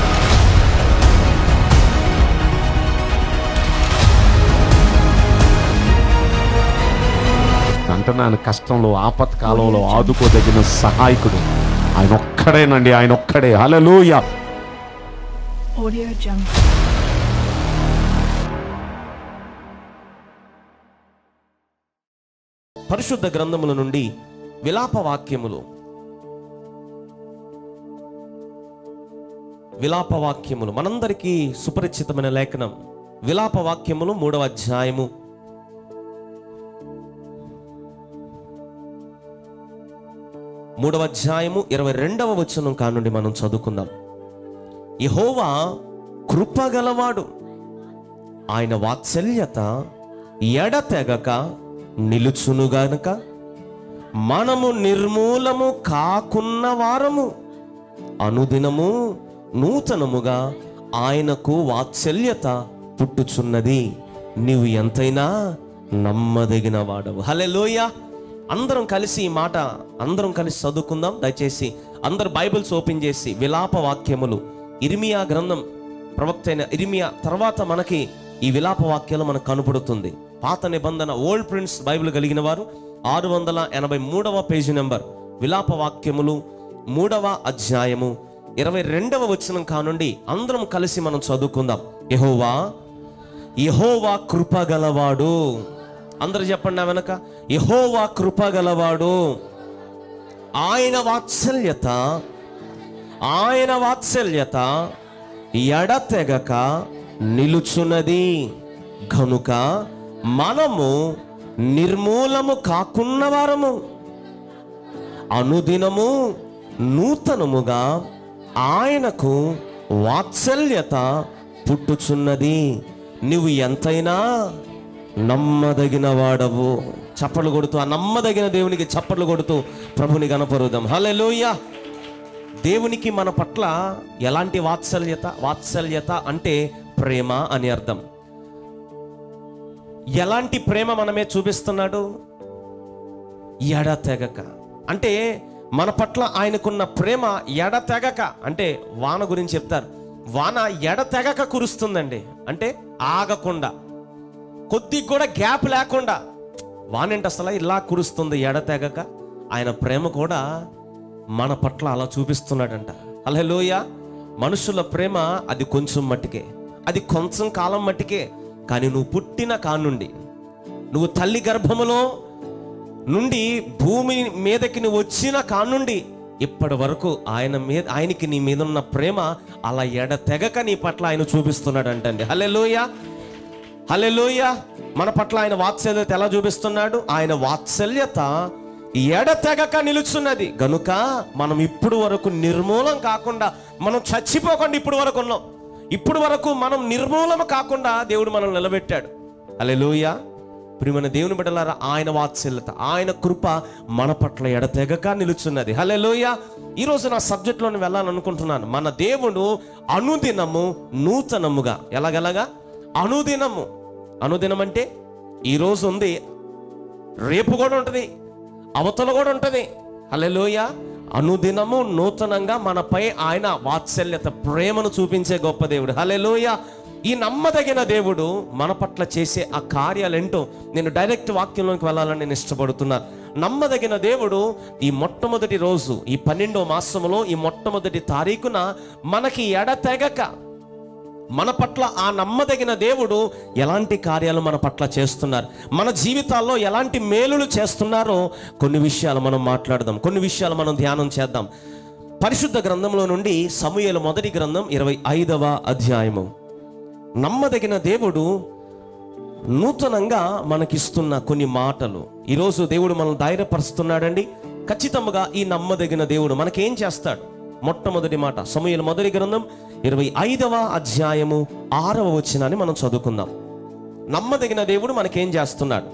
అంటున్నాను కష్టంలో ఆపత్కాలంలో ఆదుకోదగిన సహాయకుడు ఆయన ఒక్కడేనండి ఆయన ఒక్కడే హల్లెలూయా Audio Jungle. పరిశుద్ధ గ్రంథముల నుండి విలాప వాక్యములు విలాప వాక్యములు మనందరికీ సుపరిచితమైన లేఖనం విలాప వాక్యములు మూడవ అధ్యాయము మూడవ అధ్యాయము ఇరవై రెండవ వచనం కానుండి మనం చదువుకుందాం యహోవా కృపగలవాడు ఆయన వాత్సల్యత ఎడతెగక నిలుచునుగానక మనము నిర్మూలము కాకున్న వారము అనుదినము నూతనముగా ఆయనకు వాత్సల్యత పుట్టుచున్నది నీవు ఎంతైనా నమ్మదగిన వాడవు హలెలోయ అందరం కలిసి ఈ మాట అందరం కలిసి చదువుకుందాం దయచేసి అందరు బైబిల్స్ ఓపెన్ చేసి విలాప వాక్యములు ఇర్మియా గ్రంథం ప్రవక్త అయిన ఇర్మియా తర్వాత మనకి ఈ విలాప వాక్యాలు మనకు కనపడుతుంది పాత నిబంధన ఓల్డ్ ప్రింట్స్ బైబిల్ కలిగిన వారు ఆరు వందల ఎనభై మూడవ పేజీ నెంబర్ విలాప వాక్యములు మూడవ అధ్యాయము ఇరవై రెండవ వచనం కానుండి అందరం కలిసి మనం చదువుకుందాం యెహోవా యెహోవా కృపగలవాడు అందరూ చెప్పండి నా వెనక యెహోవా కృపగలవాడు ఆయన వాత్సల్యత ఆయన వాత్సల్యత ఎడతెగక నిలుచున్నది కనుక మనము నిర్మూలము కాకున్న వారము అనుదినము నూతనముగా ఆయనకు వాత్సల్యత పుట్టుచున్నది నువ్వు ఎంతైనా నమ్మదగిన వాడవు చప్పట్లు కొడుతూ ఆ నమ్మదగిన దేవునికి చప్పట్లు కొడుతూ ప్రభుని గణపరుదాం హల్లెలూయా దేవునికి మన పట్ల ఎలాంటి వాత్సల్యత వాత్సల్యత అంటే ప్రేమ అని అర్థం ఎలాంటి ప్రేమ మనమే చూపిస్తున్నాడు ఎడతెగక అంటే మన పట్ల ఆయనకున్న ప్రేమ ఎడతెగక అంటే వాన గురించి చెప్తారు వాన ఎడతెగక కురుస్తుందండి అంటే ఆగకుండా కొద్దిగా కూడా గ్యాప్ లేకుండా వానేంటి అసలు ఇలా కురుస్తుంది ఎడతెగక ఆయన ప్రేమ కూడా మన పట్ల అలా చూపిస్తున్నాడంట అలలోయ మనుషుల ప్రేమ అది కొంచెం మట్టికే అది కొంచెం కాలం మట్టికే కానీ నువ్వు పుట్టిన కానుండి నువ్వు తల్లి గర్భములో నుండి భూమి మీదకి నువ్వు వచ్చిన కానుండి ఇప్పటి వరకు ఆయన మీద ఆయనకి నీ మీద ఉన్న ప్రేమ అలా ఎడ తెగక నీ పట్ల ఆయన చూపిస్తున్నాడు అంటండి హలెలోయ హలెలోయ మన పట్ల ఆయన వాత్సల్యత ఎలా చూపిస్తున్నాడు ఆయన వాత్సల్యత ఎడతెగక నిలుచున్నది గనుక మనం ఇప్పుడు వరకు నిర్మూలం కాకుండా మనం చచ్చిపోకుండా ఇప్పుడు వరకు ఉన్నాం ఇప్పుడు వరకు మనం నిర్మూలం కాకుండా దేవుడు మనం నిలబెట్టాడు హల్లెలూయా ప్రియమైన దేవుని బిడ్డలారా ఆయన వాత్సల్యత ఆయన కృప మన పట్ల ఎడతెగక నిలుచున్నది హల్లెలూయా ఈ రోజు నా సబ్జెక్ట్లోని వెళ్ళాలనుకుంటున్నాను మన దేవుడు అనుదినము నూతనముగా ఎలాగెలాగా అనుదినము అనుదినం అంటే ఈ రోజు ఉంది రేపు కూడా ఉంటుంది అవతల కూడా ఉంటుంది హల్లెలూయ అనుదినము నూతనంగా మనపై ఆయన వాత్సల్యత ప్రేమను చూపించే గొప్ప దేవుడు హల్లెలూయ ఈ నమ్మదగిన దేవుడు మన పట్ల చేసే ఆ కార్యాలేంటో నేను డైరెక్ట్ వాక్యంలోకి వెళ్ళాలని నేను ఇష్టపడుతున్నాను నమ్మదగిన దేవుడు ఈ మొట్టమొదటి రోజు ఈ పన్నెండో మాసములో ఈ మొట్టమొదటి తారీఖున మనకి ఎడతెగక మన పట్ల ఆ నమ్మదగిన దేవుడు ఎలాంటి కార్యాలు మన పట్ల చేస్తున్నారు మన జీవితాల్లో ఎలాంటి మేలులు చేస్తున్నారో కొన్ని విషయాలు మనం మాట్లాడదాం కొన్ని విషయాలు మనం ధ్యానం చేద్దాం పరిశుద్ధ గ్రంథంలో నుండి సమూయేలు మొదటి గ్రంథం ఇరవై ఐదవ అధ్యాయము నమ్మదగిన దేవుడు నూతనంగా మనకిస్తున్న కొన్ని మాటలు ఈరోజు దేవుడు మనల్ని ధైర్యపరుస్తున్నాడండి ఖచ్చితంగా ఈ నమ్మదగిన దేవుడు మనకేం చేస్తాడు మొట్టమొదటి మాట సమూహల మొదటి గ్రంథం ఇరవై ఐదవ అధ్యాయము ఆరవ వచనాన్ని మనం చదువుకుందాం నమ్మదగిన దేవుడు మనకేం చేస్తున్నాడు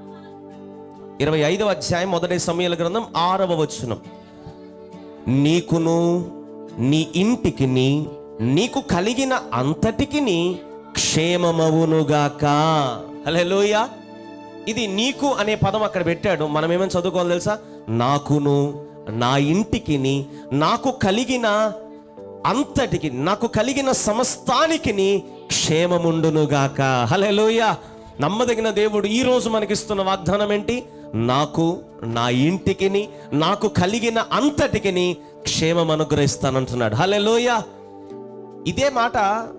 ఇరవై ఐదవ అధ్యాయం మొదటి సమయాల గ్రంథం ఆరవ వచనం నీకును నీ ఇంటికిని నీకు కలిగిన అంతటికిని క్షేమమవునుగాక హల్లెలూయా ఇది నీకు అనే పదం అక్కడ పెట్టాడు మనం ఏమని చదువుకోవాలి తెలుసా నాకును నా ఇంటికిని నాకు కలిగిన అంతటికి నాకు కలిగిన సమస్తానికిని క్షేమముండునుగాక హల్లెలూయ నమ్మదగిన దేవుడు ఈ రోజు మనకిస్తున్న వాగ్దానం ఏంటి నాకు నా ఇంటికిని నాకు కలిగిన అంతటికిని క్షేమం అనుగ్రహిస్తానంటున్నాడు హల్లెలూయ ఇదే మాట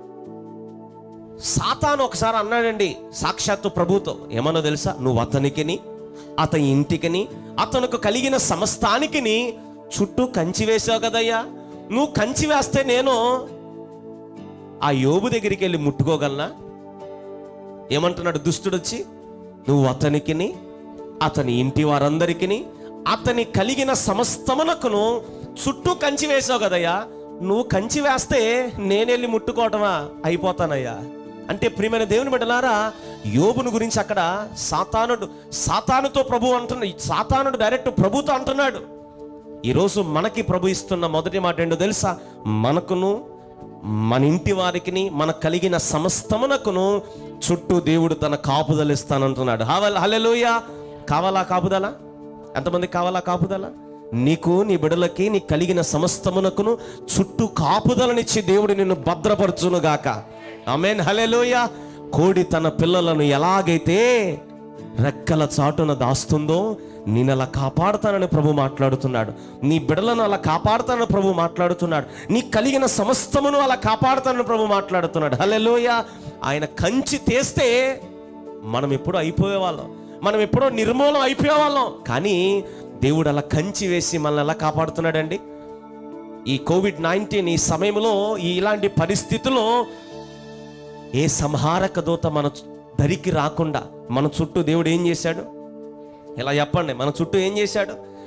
సాతాను ఒకసారి అన్నాడండి సాక్షాత్తు ప్రభుతో ఏమన్నా తెలుసా నువ్వు అతనికిని అతని ఇంటికిని అతనికి కలిగిన సమస్తానికిని చుట్టూ కంచి వేసావు కదయ్యా నువ్వు కంచి వేస్తే నేను ఆ యోబు దగ్గరికి వెళ్ళి ముట్టుకోగలనా ఏమంటున్నాడు దుష్టుడు వచ్చి నువ్వు అతనికిని అతని ఇంటి వారందరికిని అతని కలిగిన సమస్తమునకును చుట్టూ కంచి వేసావు కదయ్యా నువ్వు కంచి వేస్తే నేనెళ్ళి ముట్టుకోవటమా అయిపోతానయ్యా అంటే ప్రియమైన దేవుని బిడ్డలారా యోబును గురించి అక్కడ సాతానుడు సాతానుతో ప్రభు అంటున్నాడు సాతానుడు డైరెక్ట్ ప్రభుతో అంటున్నాడు ఈరోజు మనకి ప్రభు ఇస్తున్న మొదటి మాట ఏంటో తెలుసా మనకును మన ఇంటి వారికిని మనకు కలిగిన సమస్తమునకును చుట్టూ దేవుడు తన కాపుదల ఇస్తానంటున్నాడు హవల్ హలెలోయ కావాలా కాపుదల ఎంతమంది కావాలా కాపుదల నీకు నీ బిడలకి నీ కలిగిన సమస్తమునకును చుట్టూ కాపుదలనిచ్చి దేవుడు నిన్ను భద్రపరచును గాక ఆమెన్ హలెలోయ కోడి తన పిల్లలను ఎలాగైతే రెక్కల చాటున దాస్తుందో నేను అలా కాపాడుతానని ప్రభు మాట్లాడుతున్నాడు నీ బిడలను అలా కాపాడుతానని ప్రభు మాట్లాడుతున్నాడు నీ కలిగిన సమస్తమును అలా కాపాడుతానని ప్రభు మాట్లాడుతున్నాడు హల్లెలూయ ఆయన కంచి తీస్తే మనం ఎప్పుడో అయిపోయేవాళ్ళం మనం ఎప్పుడో నిర్మూలం అయిపోయేవాళ్ళం కానీ దేవుడు అలా కంచి వేసి మనల్ని ఎలా కాపాడుతున్నాడండి ఈ కోవిడ్ నైన్టీన్ ఈ సమయంలో ఈ ఇలాంటి పరిస్థితుల్లో ఏ సంహారక దూత మన చు- దరికి రాకుండా మన చుట్టూ దేవుడు ఏం చేశాడు ఇలా చెప్పండి మన చుట్టూ ఏం చేశాడు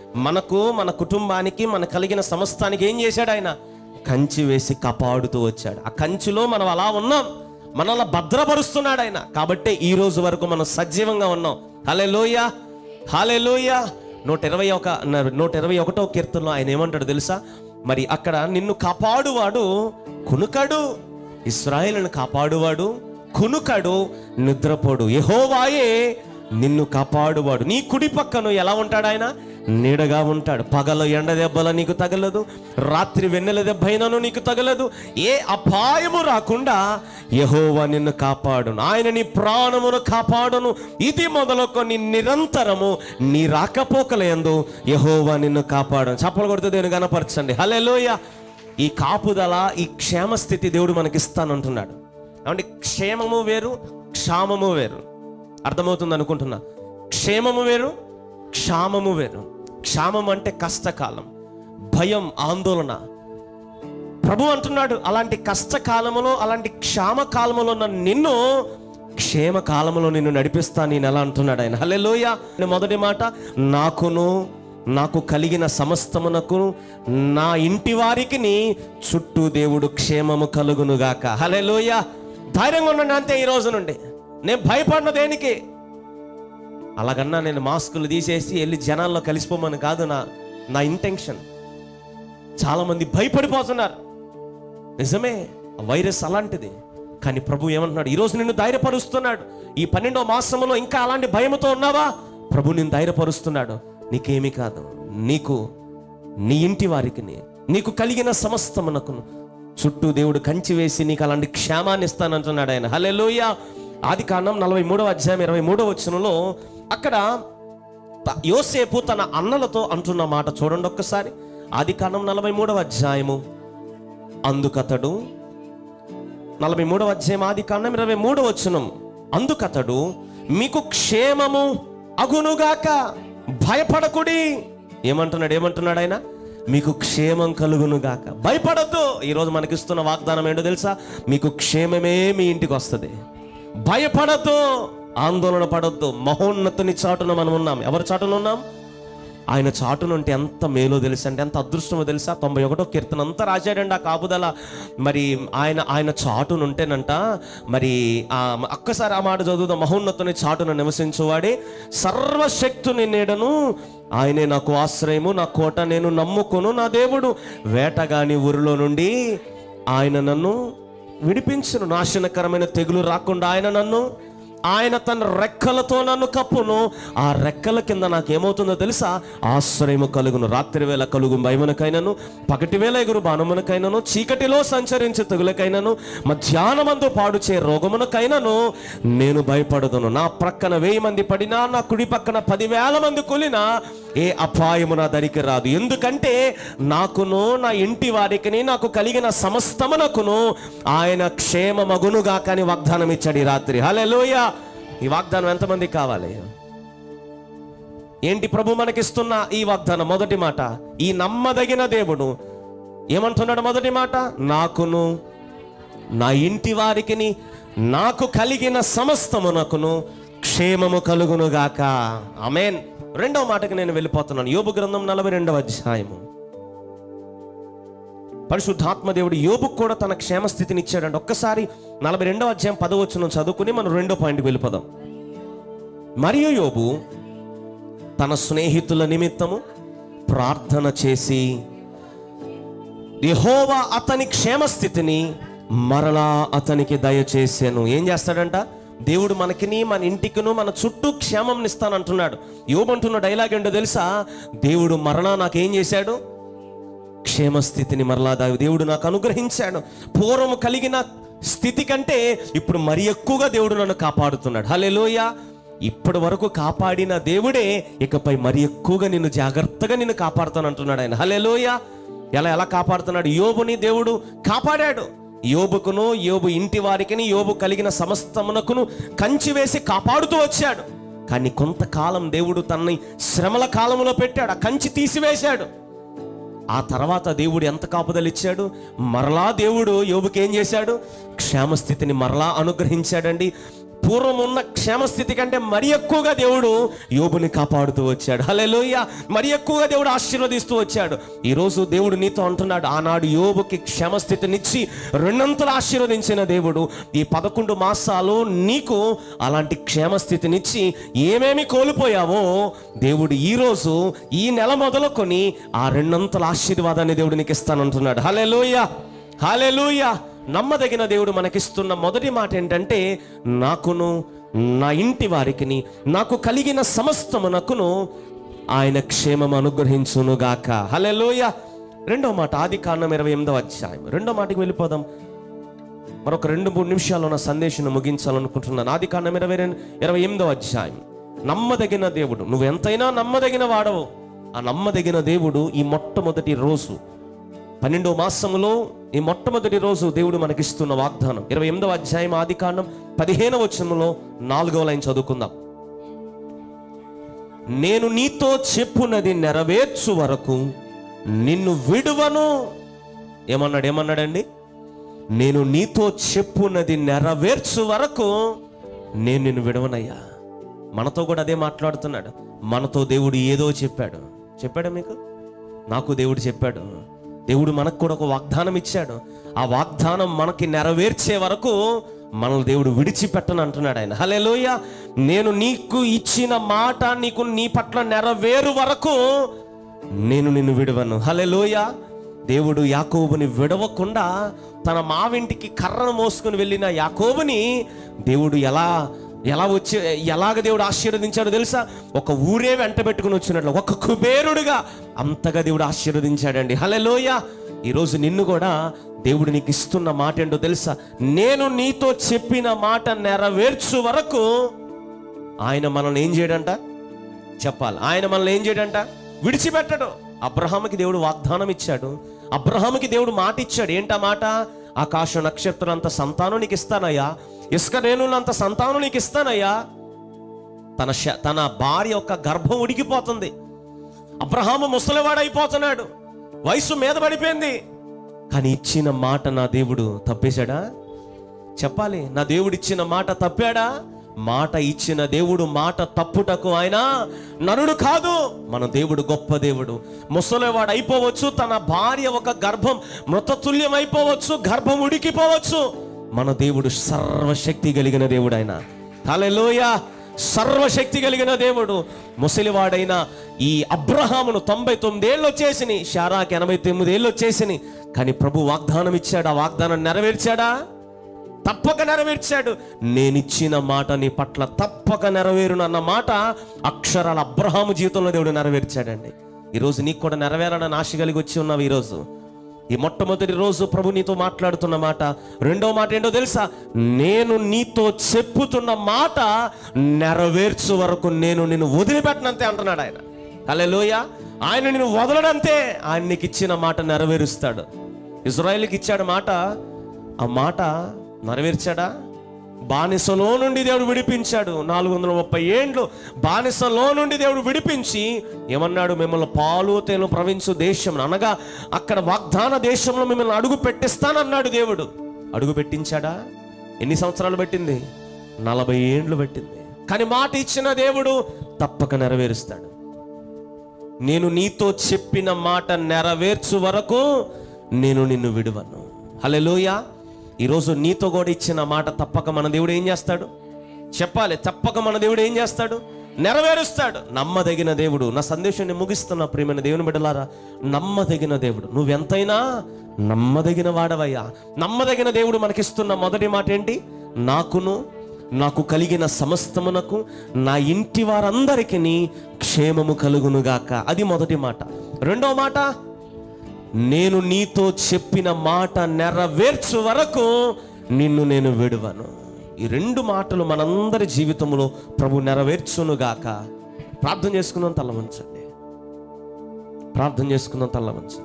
మనకు మన కుటుంబానికి మన కలిగిన సమస్తానికి ఏం చేశాడు ఆయన కంచి వేసి కాపాడుతూ వచ్చాడు ఆ కంచిలో మనం అలా ఉన్నాం మనల్ని భద్రపరుస్తున్నాడు ఆయన కాబట్టే ఈ రోజు వరకు మనం సజీవంగా ఉన్నాం హలే లోయ హాలే లోయ నూట ఇరవై ఒక నూట ఇరవై ఒకటో కీర్తనలో ఆయన ఏమంటాడు తెలుసా మరి అక్కడ నిన్ను కాపాడువాడు కునుకడు ఇస్రాయేలును కాపాడువాడు కునుకడు నిద్రపోడు యెహోవాయే నిన్ను కాపాడువాడు నీ కుడి పక్కను ఎలా ఉంటాడు ఆయన నీడగా ఉంటాడు పగల ఎండ దెబ్బల నీకు తగలదు రాత్రి వెన్నెల దెబ్బ అయినను నీకు తగలదు ఏ అపాయము రాకుండా యహోవా నిన్ను కాపాడును ఆయన నీ ప్రాణమును కాపాడును ఇది మొదలుకొని నిరంతరము నీ రాకపోకల యందు యహోవా నిన్ను కాపాడును చప్పలు కొడితే దేవుని కనపరచండి హల్లెలూయా ఈ కాపుదల ఈ క్షేమ స్థితి దేవుడు మనకిస్తానంటున్నాడు కాబట్టి క్షేమము వేరు క్షామము వేరు అర్థమవుతుంది అనుకుంటున్నా క్షేమము వేరు క్షామము వేరు క్షామం అంటే కష్టకాలం భయం ఆందోళన ప్రభు అంటున్నాడు అలాంటి కష్టకాలములో అలాంటి క్షామ కాలములో ఉన్న నిన్ను క్షేమ కాలములో నిన్ను నడిపిస్తాను నేను ఎలా అంటున్నాడు ఆయన హలెలోయ మొదటి మాట నాకును నాకు కలిగిన సమస్తమునకు నా ఇంటి వారికి చుట్టూ దేవుడు క్షేమము కలుగునుగాక హలెలోయ ధైర్యంగా ఉండండి అంతే ఈ రోజు నుండి నేను భయపడిన దేనికి అలాగన్నా నేను మాస్కులు తీసేసి వెళ్ళి జనాల్లో కలిసిపోమని కాదు నా నా ఇంటెన్షన్ చాలామంది భయపడిపోతున్నారు నిజమే ఆ వైరస్ అలాంటిది కానీ ప్రభు ఏమంటున్నాడు ఈరోజు నిన్ను ధైర్యపరుస్తున్నాడు ఈ పన్నెండో మాసంలో ఇంకా అలాంటి భయముతో ఉన్నావా ప్రభు నిన్ను ధైర్యపరుస్తున్నాడు నీకేమీ కాదు నీకు నీ ఇంటి వారికి నీకు కలిగిన సమస్తమునకును చుట్టూ దేవుడు కంచి వేసి నీకు అలాంటి క్షేమాన్ని ఇస్తానంటున్నాడు ఆయన హలెలోయ ఆది కాండం నలభై మూడవ అధ్యాయం ఇరవై మూడవ వచనంలో అక్కడ త- యోసేపు తన అన్నలతో అంటున్న మాట చూడండి ఒక్కసారి ఆది కాండం నలభై మూడవ అధ్యాయము అందుకతడు నలభై మూడవ అధ్యాయం ఆది కాండం ఇరవై మూడవ వచనం అందుకతడు మీకు క్షేమము అగునుగాక భయపడకుడి ఏమంటున్నాడు ఏమంటున్నాడు ఆయన మీకు క్షేమం కలుగునుగాక భయపడద్దు ఈరోజు మనకిస్తున్న వాగ్దానం ఏంటో తెలుసా మీకు క్షేమమే మీ ఇంటికి వస్తుంది భయపడద్దు ఆందోళన పడొద్దు మహోన్నతుని చాటున మనం ఉన్నాం ఎవరి చాటున ఉన్నాం ఆయన చాటున ఉంటే ఎంత మేలో తెలుసు అంటే ఎంత అదృష్టమో తెలుసా తొంభై ఒకటో కీర్తన అంతా రాశాడండి ఆ కాపుదల మరి ఆయన ఆయన చాటున ఉంటేనంట మరి ఆ ఒక్కసారి ఆ మాట చదువుదాం మహోన్నతుని చాటున నివసించువాడే సర్వశక్తుని నీడను ఆయనే నాకు ఆశ్రయము నా కోట నేను నమ్ముకొను నా దేవుడు వేటగాని ఊరిలో నుండి ఆయన నన్ను విడిపించును నాశనకరమైన తెగులు రాకుండా ఆయన నన్ను ఆయన తన రెక్కలతో నన్ను కప్పును ఆ రెక్కల కింద నాకేమవుతుందో తెలుసా ఆశ్రయము కలుగును రాత్రి వేళ కలుగు భయమునకైనను పగటి వేళ ఎగురు బాణమునకైనను చీకటిలో సంచరించే తెగులకైనను మధ్యాహ్నమందు పాడుచే రోగమునకైనను నేను భయపడదును నా ప్రక్కన వెయ్యి మంది పడినా నా కుడి పక్కన పదివేల మంది కూలినా ఏ అపాయము నా దరికి రాదు ఎందుకంటే నాకును నా ఇంటి వారికి నాకు కలిగిన సమస్తమునకును ఆయన క్షేమమగునుగా కానీ వాగ్దానం ఇచ్చాడు ఈ రాత్రి హల్లెలూయ ఈ వాగ్దానం ఎంతమందికి కావాలి ఏంటి ప్రభు మనకిస్తున్న ఈ వాగ్దానం మొదటి మాట ఈ నమ్మదగిన దేవుడు ఏమంటున్నాడు మొదటి మాట నాకును నా ఇంటి వారికి నాకు కలిగిన సమస్తమునకును క్షేమము కలుగునుగాక ఆమేన్ రెండవ మాటకి నేను వెళ్ళిపోతున్నాను యోబు గ్రంథం నలభై రెండవ అధ్యాయము పరిశుద్ధాత్మ దేవుడు యోబుకు కూడా తన క్షేమ స్థితిని ఇచ్చాడంటే ఒక్కసారి నలభై రెండవ అధ్యాయం పదవచ్చును చదువుకుని మనం రెండో పాయింట్కి వెళ్ళిపోదాం మరియు యోబు తన స్నేహితుల నిమిత్తము ప్రార్థన చేసి యెహోవా అతని క్షేమస్థితిని మరలా అతనికి దయచేసాను ఏం చేస్తాడంట దేవుడు మనకిని మన ఇంటికిను మన చుట్టూ క్షేమం ఇస్తానంటున్నాడు యోబంటున్న డైలాగ్ ఏంటో తెలుసా దేవుడు మరలా నాకేం చేశాడు క్షేమస్థితిని మరలా దా- దేవుడు నాకు అనుగ్రహించాడు పూర్వము కలిగిన స్థితి కంటే ఇప్పుడు మరి ఎక్కువగా దేవుడు నన్ను కాపాడుతున్నాడు హల్లెలూయా ఇప్పటి వరకు కాపాడిన దేవుడే ఇకపై మరి ఎక్కువగా నిన్ను జాగ్రత్తగా నిన్ను కాపాడుతానంటున్నాడు ఆయన హల్లెలూయా ఎలా ఎలా కాపాడుతున్నాడు యోబుని దేవుడు కాపాడాడు యోబుకును యోబు ఇంటి వారికిని యోబు కలిగిన సమస్తమునకును కంచి వేసి కాపాడుతూ వచ్చాడు కానీ కొంతకాలం దేవుడు తనని శ్రమల కాలంలో పెట్టాడు ఆ కంచి తీసివేశాడు ఆ తర్వాత దేవుడు ఎంత కాపుదలు ఇచ్చాడు మరలా దేవుడు యోబుకి ఏం చేశాడు క్షేమస్థితిని మరలా అనుగ్రహించాడండి పూర్వం ఉన్న క్షేమస్థితి కంటే మరి ఎక్కువగా దేవుడు యోబుని కాపాడుతూ వచ్చాడు హల్లెలూయా మరి ఎక్కువగా దేవుడు ఆశీర్వదిస్తూ వచ్చాడు ఈరోజు దేవుడు నీతో అంటున్నాడు ఆనాడు యోబుకి క్షేమస్థితినిచ్చి రెండంతలు ఆశీర్వదించిన దేవుడు ఈ పదకొండు మాసాలు నీకు అలాంటి క్షేమస్థితినిచ్చి ఏమేమి కోల్పోయావో దేవుడు ఈరోజు ఈ నెల మొదలుకొని ఆ రెండంతల ఆశీర్వాదాన్ని దేవుడు నీకు ఇస్తానంటున్నాడు హల్లెలూయా హల్లెలూయా నమ్మదగిన దేవుడు మనకిస్తున్న మొదటి మాట ఏంటంటే నాకును నా ఇంటి వారికిని నాకు కలిగిన సమస్తమునకును ఆయన క్షేమం అనుగ్రహించునుగాక హల్లెలూయ రెండో మాట ఆది కాండం ఇరవై ఎనిమిదో అధ్యాయం రెండో మాటకి వెళ్ళిపోదాం మరొక రెండు మూడు నిమిషాల్లో నా సందేశం ముగించాలనుకుంటున్నాను ఆది కాండం ఇరవై రెండు ఇరవై ఎనిమిదో అధ్యాయం నమ్మదగిన దేవుడు నువ్వు ఎంతైనా నమ్మదగిన వాడవు ఆ నమ్మదగిన దేవుడు ఈ మొట్టమొదటి రోజు పన్నెండో మాసములో ఈ మొట్టమొదటి రోజు దేవుడు మనకిస్తున్న వాగ్దానం ఇరవై ఎనిమిదవ అధ్యాయం ఆది కాండం పదిహేనవ వచనంలో నాలుగవ లైన్ చదువుకుందాం నేను నీతో చెప్పున్నది నెరవేర్చు వరకు నిన్ను విడువను ఏమన్నాడు ఏమన్నాడండి నేను నీతో చెప్పున్నది నెరవేర్చు వరకు నేను నిన్ను విడవనయ్యా మనతో కూడా అదే మాట్లాడుతున్నాడు మనతో దేవుడు ఏదో చెప్పాడు చెప్పాడా మీకు నాకు దేవుడు చెప్పాడు దేవుడు మనకు కూడా ఒక వాగ్దానం ఇచ్చాడు ఆ వాగ్దానం మనకి నెరవేర్చే వరకు మనల్ని దేవుడు విడిచిపెట్టను అంటున్నాడు ఆయన హలేలోయ నేను నీకు ఇచ్చిన మాట నీకు నీ పట్ల నెరవేరు వరకు నేను నిన్ను విడవను హలేలోయ దేవుడు యాకోబుని విడవకుండా తన మావింటికి కర్రను మోసుకుని వెళ్ళిన యాకోబుని దేవుడు ఎలా ఎలా వచ్చి ఎలాగ దేవుడు ఆశీర్వదించాడో తెలుసా ఒక ఊరే వెంట పెట్టుకుని వచ్చినట్లు ఒక కుబేరుడుగా అంతగా దేవుడు ఆశీర్వదించాడండి హలెలోయ ఈరోజు నిన్ను కూడా దేవుడు నీకు ఇస్తున్న మాట ఏంటో తెలుసా నేను నీతో చెప్పిన మాట నెరవేర్చు వరకు ఆయన మనల్ని ఏం చేయడంట చెప్పాలి ఆయన మనల్ని ఏం చేయడంట విడిచిపెట్టడు అబ్రహాముకి దేవుడు వాగ్దానం ఇచ్చాడు అబ్రహాముకి దేవుడు మాట ఇచ్చాడు ఏంటా మాట ఆకాశ నక్షత్రం అంత సంతానం నీకు ఇస్తానయ్యా ఇసుక రేణులంత సంతానం నీకు ఇస్తానయ్యా తన శ- తన భార్య యొక్క గర్భం ఉడికిపోతుంది అబ్రహాము ముసలివాడైపోతున్నాడు వయసు మీద పడిపోయింది కానీ ఇచ్చిన మాట నా దేవుడు తప్పేశాడా చెప్పాలి నా దేవుడు ఇచ్చిన మాట తప్పాడా మాట ఇచ్చిన దేవుడు మాట తప్పుటకు ఆయన నరుడు కాదు మన దేవుడు గొప్ప దేవుడు ముసలివాడు అయిపోవచ్చు తన భార్య ఒక గర్భం మృతతుల్యం అయిపోవచ్చు గర్భం ఉడికిపోవచ్చు మన దేవుడు సర్వశక్తి కలిగిన దేవుడు ఆయన హల్లెలూయ సర్వశక్తి కలిగిన దేవుడు ముసలివాడైన ఈ అబ్రహామును తొంభై తొమ్మిదేళ్ళు వచ్చేసిని షారాకి ఎనభై తొమ్మిది ఏళ్ళు వచ్చేసిని కానీ ప్రభు వాగ్దానం ఇచ్చాడు ఆ వాగ్దానం నెరవేర్చాడా తప్పక నెరవేర్చాడు నేనిచ్చిన మాట నీ పట్ల తప్పక నెరవేరును అన్న మాట అక్షరాల అబ్రహాము జీవితంలో దేవుడు నెరవేర్చాడండి ఈరోజు నీకు కూడా నెరవేరాలని ఆశ కలిగి వచ్చి ఉన్నావు ఈరోజు ఈ మొట్టమొదటి రోజు ప్రభు నీతో మాట్లాడుతున్న మాట రెండో మాట ఏంటో తెలుసా నేను నీతో చెప్పుతున్న మాట నెరవేర్చు వరకు నేను నిన్ను వదిలిపెట్టనంతే అంటున్నాడు ఆయన హల్లెలూయ ఆయన నిన్ను వదలడంతే ఆయన నీకు ఇచ్చిన మాట నెరవేరుస్తాడు ఇజ్రాయిల్కి ఇచ్చాడు మాట ఆ మాట నెరవేర్చాడా బానిసలో నుండి దేవుడు విడిపించాడు నాలుగు వందల ముప్పై ఏండ్లు బానిసలో నుండి దేవుడు విడిపించి ఏమన్నాడు మిమ్మల్ని పాలు తేను ప్రవించు దేశం అనగా అక్కడ వాగ్దాన దేశంలో మిమ్మల్ని అడుగు పెట్టిస్తానన్నాడు దేవుడు అడుగు పెట్టించాడా ఎన్ని సంవత్సరాలు పెట్టింది నలభై ఏండ్లు పెట్టింది కానీ మాట ఇచ్చిన దేవుడు తప్పక నెరవేరుస్తాడు నేను నీతో చెప్పిన మాట నెరవేర్చు వరకు నేను నిన్ను విడువను హల్లెలూయా ఈరోజు నీతో కూడా ఇచ్చిన మాట తప్పక మన దేవుడు ఏం చేస్తాడు చెప్పాలి తప్పక మన దేవుడు ఏం చేస్తాడు నెరవేరుస్తాడు నమ్మదగిన దేవుడు నా సందేశాన్ని ముగిస్తున్నా ప్రియమైన దేవుని బిడ్డలారా నమ్మదగిన దేవుడు నువ్వెంతైనా నమ్మదగిన వాడవయ్యా నమ్మదగిన దేవుడు మనకిస్తున్న మొదటి మాట ఏంటి నాకును నాకు కలిగిన సమస్తమునకు నా ఇంటి వారందరికీ క్షేమము కలుగునుగాక అది మొదటి మాట రెండో మాట నేను నీతో చెప్పిన మాట నెరవేర్చు వరకు నిన్ను నేను విడువను ఈ రెండు మాటలు మనందరి జీవితంలో ప్రభు నెరవేర్చునుగాక ప్రార్థన చేసుకుందాం తల్ల వంచండి ప్రార్థన చేసుకుందాం తల్ల వంచండి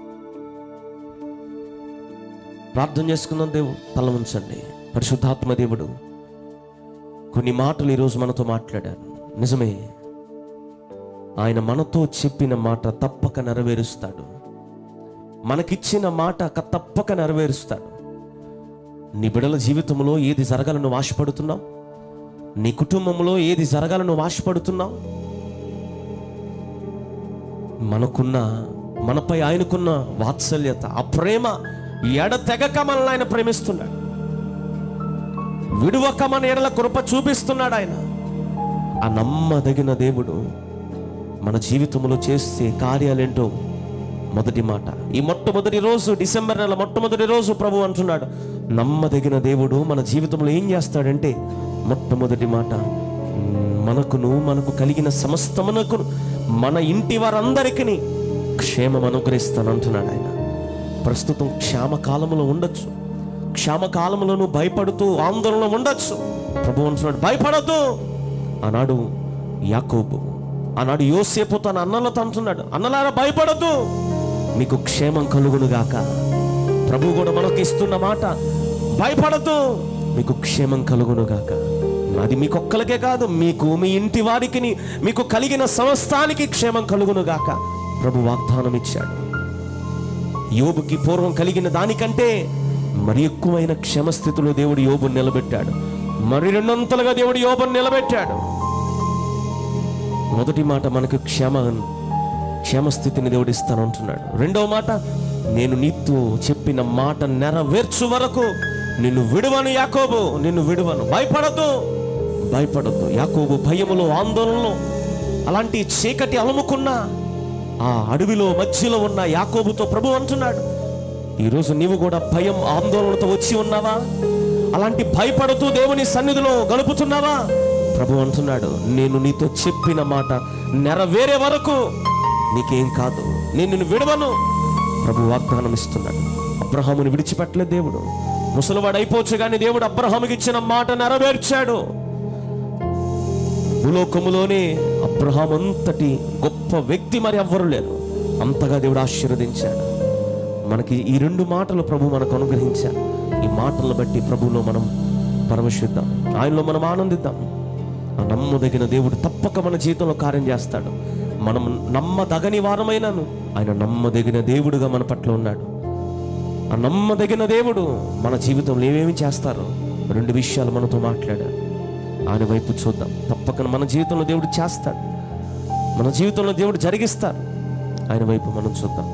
ప్రార్థన చేసుకుందాం దేవుడు తల్ల ఉంచండి పరిశుద్ధాత్మ దేవుడు కొన్ని మాటలు ఈరోజు మనతో మాట్లాడారు నిజమే ఆయన మనతో చెప్పిన మాట తప్పక నెరవేరుస్తాడు మనకిచ్చిన మాట క- తప్పక నెరవేరుస్తాడు నీ బిడల జీవితంలో ఏది జరగాలని నువ్వు ఆశపడుతున్నావు నీ కుటుంబంలో ఏది జరగాలని నువ్వు ఆశపడుతున్నావు మనకున్న మనపై ఆయనకున్న వాత్సల్యత ఆ ప్రేమ ఎడ తెగక మనల్ని ఆయన ప్రేమిస్తున్నాడు విడువక మన ఎడల కృప చూపిస్తున్నాడు ఆయన ఆ నమ్మదగిన దేవుడు మన జీవితంలో చేసే కార్యాలేంటో మొదటి మాట ఈ మొట్టమొదటి రోజు డిసెంబర్ నెల మొట్టమొదటి రోజు ప్రభు అంటున్నాడు నమ్మదగిన దేవుడు మన జీవితంలో ఏం చేస్తాడంటే మొట్టమొదటి మాట "మ్, మనకును మనకు కలిగిన సమస్తమునకు మన ఇంటి వారందరికీ క్షేమం అనుగ్రహిస్తాను అంటున్నాడు ఆయన ప్రస్తుతం క్షామకాలంలో ఉండొచ్చు క్షామకాలంలో నువ్వు భయపడుతూ ఆందోళన ఉండొచ్చు ప్రభు అంటున్నాడు భయపడద్దు ఆనాడు యాకోబు ఆనాడు యోసేపు తన అన్నలతో అంటున్నాడు అన్నలారా భయపడద్దు మీకు క్షేమం కలుగును గాక ప్రభు కూడా మనకు ఇస్తున్న మాట భయపడద్దు మీకు క్షేమం కలుగును గాక అది మీకొక్కలకే కాదు మీకు మీ ఇంటి వారికి మీకు కలిగిన సమస్తానికి క్షేమం కలుగును గాక ప్రభు వాగ్దానం ఇచ్చాడు యోబుకి పూర్వం కలిగిన దానికంటే మరి ఎక్కువైన క్షమస్థితిలో దేవుడు యోబుని నిలబెట్టాడు మరి రెండొంతలుగా దేవుడు యోబుని నిలబెట్టాడు మొదటి మాట మనకు క్షమ క్షేమస్థితిని దేవుడు ఇస్తానంటున్నాడు రెండవ మాట నేను నీతో చెప్పిన మాట నెరవేర్చు వరకు నిన్ను విడువను యాకోబు నిన్ను విడువను భయపడద్దు భయపడద్దు యాకోబు భయములో ఆందోళనలో అలాంటి చీకటి అలముకున్న ఆ అడవిలో మధ్యలో ఉన్న యాకోబుతో ప్రభు అంటున్నాడు ఈరోజు నీవు కూడా భయం ఆందోళనతో వచ్చి ఉన్నావా అలాంటి భయపడుతూ దేవుని సన్నిధిలో గడుపుతున్నావా ప్రభు అంటున్నాడు నేను నీతో చెప్పిన మాట నెరవేరే వరకు నీకేం కాదు నేను నిన్ను విడవను ప్రభు వాగ్దానం ఇస్తున్నాడు అబ్రహాముని విడిచిపెట్టలే దేవుడు ముసలివాడు అయిపోవచ్చు కానీ దేవుడు అబ్రహాముకి ఇచ్చిన మాట నెరవేర్చాడు భూలోకములోనే అబ్రహాం అంతటి గొప్ప వ్యక్తి మరి ఎవ్వరు లేరు అంతగా దేవుడు ఆశీర్వదించాడు మనకి ఈ రెండు మాటలు ప్రభు మనకు అనుగ్రహించాడు ఈ మాటలను బట్టి ప్రభువులో మనం పరవశిద్దాం ఆయనలో మనం ఆనందిద్దాం ఆ నమ్మదగిన దేవుడు తప్పక మన జీవితంలో కార్యం చేస్తాడు మనం నమ్మదగని వారమైనాను ఆయన నమ్మదగిన దేవుడుగా మన పట్ల ఉన్నాడు ఆ నమ్మదగిన దేవుడు మన జీవితంలో ఏమేమి చేస్తారో రెండు విషయాలు మనతో మాట్లాడారు ఆయన వైపు చూద్దాం తప్పక మన జీవితంలో దేవుడు చేస్తాడు మన జీవితంలో దేవుడు జరిగిస్తాడు ఆయన వైపు మనం చూద్దాం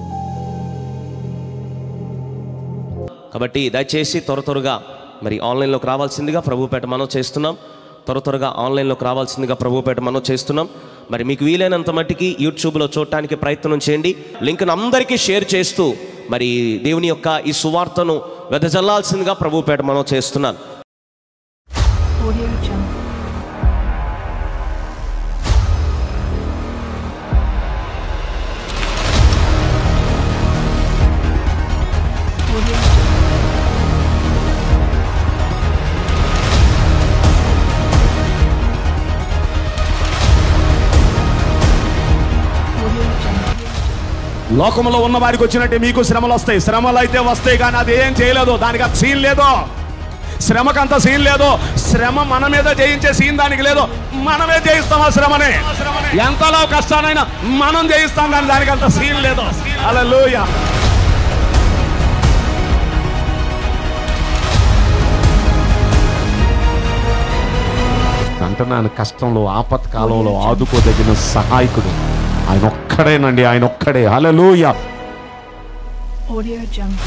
కాబట్టి దయచేసి త్వర త్వరగా మరి ఆన్లైన్లోకి రావాల్సిందిగా ప్రభుపేట మనం చేస్తున్నాం త్వర త్వరగా ఆన్లైన్లోకి రావాల్సిందిగా ప్రభుపేట మనం చేస్తున్నాం మరి మీకు వీలైనంత మట్టికి యూట్యూబ్లో చూడటానికి ప్రయత్నం చేయండి లింక్ను అందరికీ షేర్ చేస్తూ మరి దేవుని యొక్క ఈ సువార్తను వెదజల్లాల్సిందిగా ప్రభుపేట మనం చేస్తున్నాం Audio Jungle. Audio Jungle. Audio Jungle. లోకంలో ఉన్న వారికి వచ్చినట్టే మీకు శ్రమలు వస్తాయి శ్రమలు అయితే వస్తాయి కానీ అది ఏం చేయలేదు దానికి అంత సీన్ లేదు శ్రమకంత సీన్ లేదు శ్రమ మన మీద జయించే సీన్ దానికి లేదు మనమే జయిస్తాం ఆ శ్రమని ఎంతలో కష్టానైనా మనం జయిస్తాం కానీ దానికి అంత సీన్ లేదు అలా అంటున్నాను కష్టంలో ఆపత్కాలంలో ఆదుకోదగిన సహాయకుడు ఆయన ఒక్కడేనండి ఆయన ఒక్కడే హలలుయ Audio Jungle.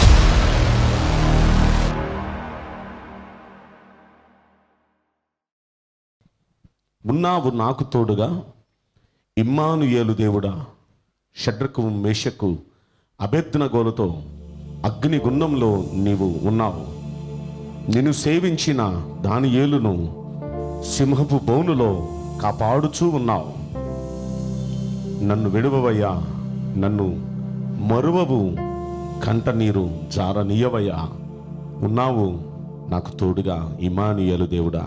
ఉన్నావు నాకు తోడుగా ఇమ్మానుయేలు దేవుడా షడ్రకు మేషకు అభ్యర్థన గోలతో అగ్ని గున్నంలో నీవు ఉన్నావు నిన్ను సేవించిన దాని ఏలును సింహపు బౌనులో కాపాడుచూ ఉన్నావు నన్ను విడువవయ్యా నన్ను మరువవు కంట నీరు జారనీయవయ్యా ఉన్నావు నాకు తోడుగా ఇమానుయేలు దేవుడా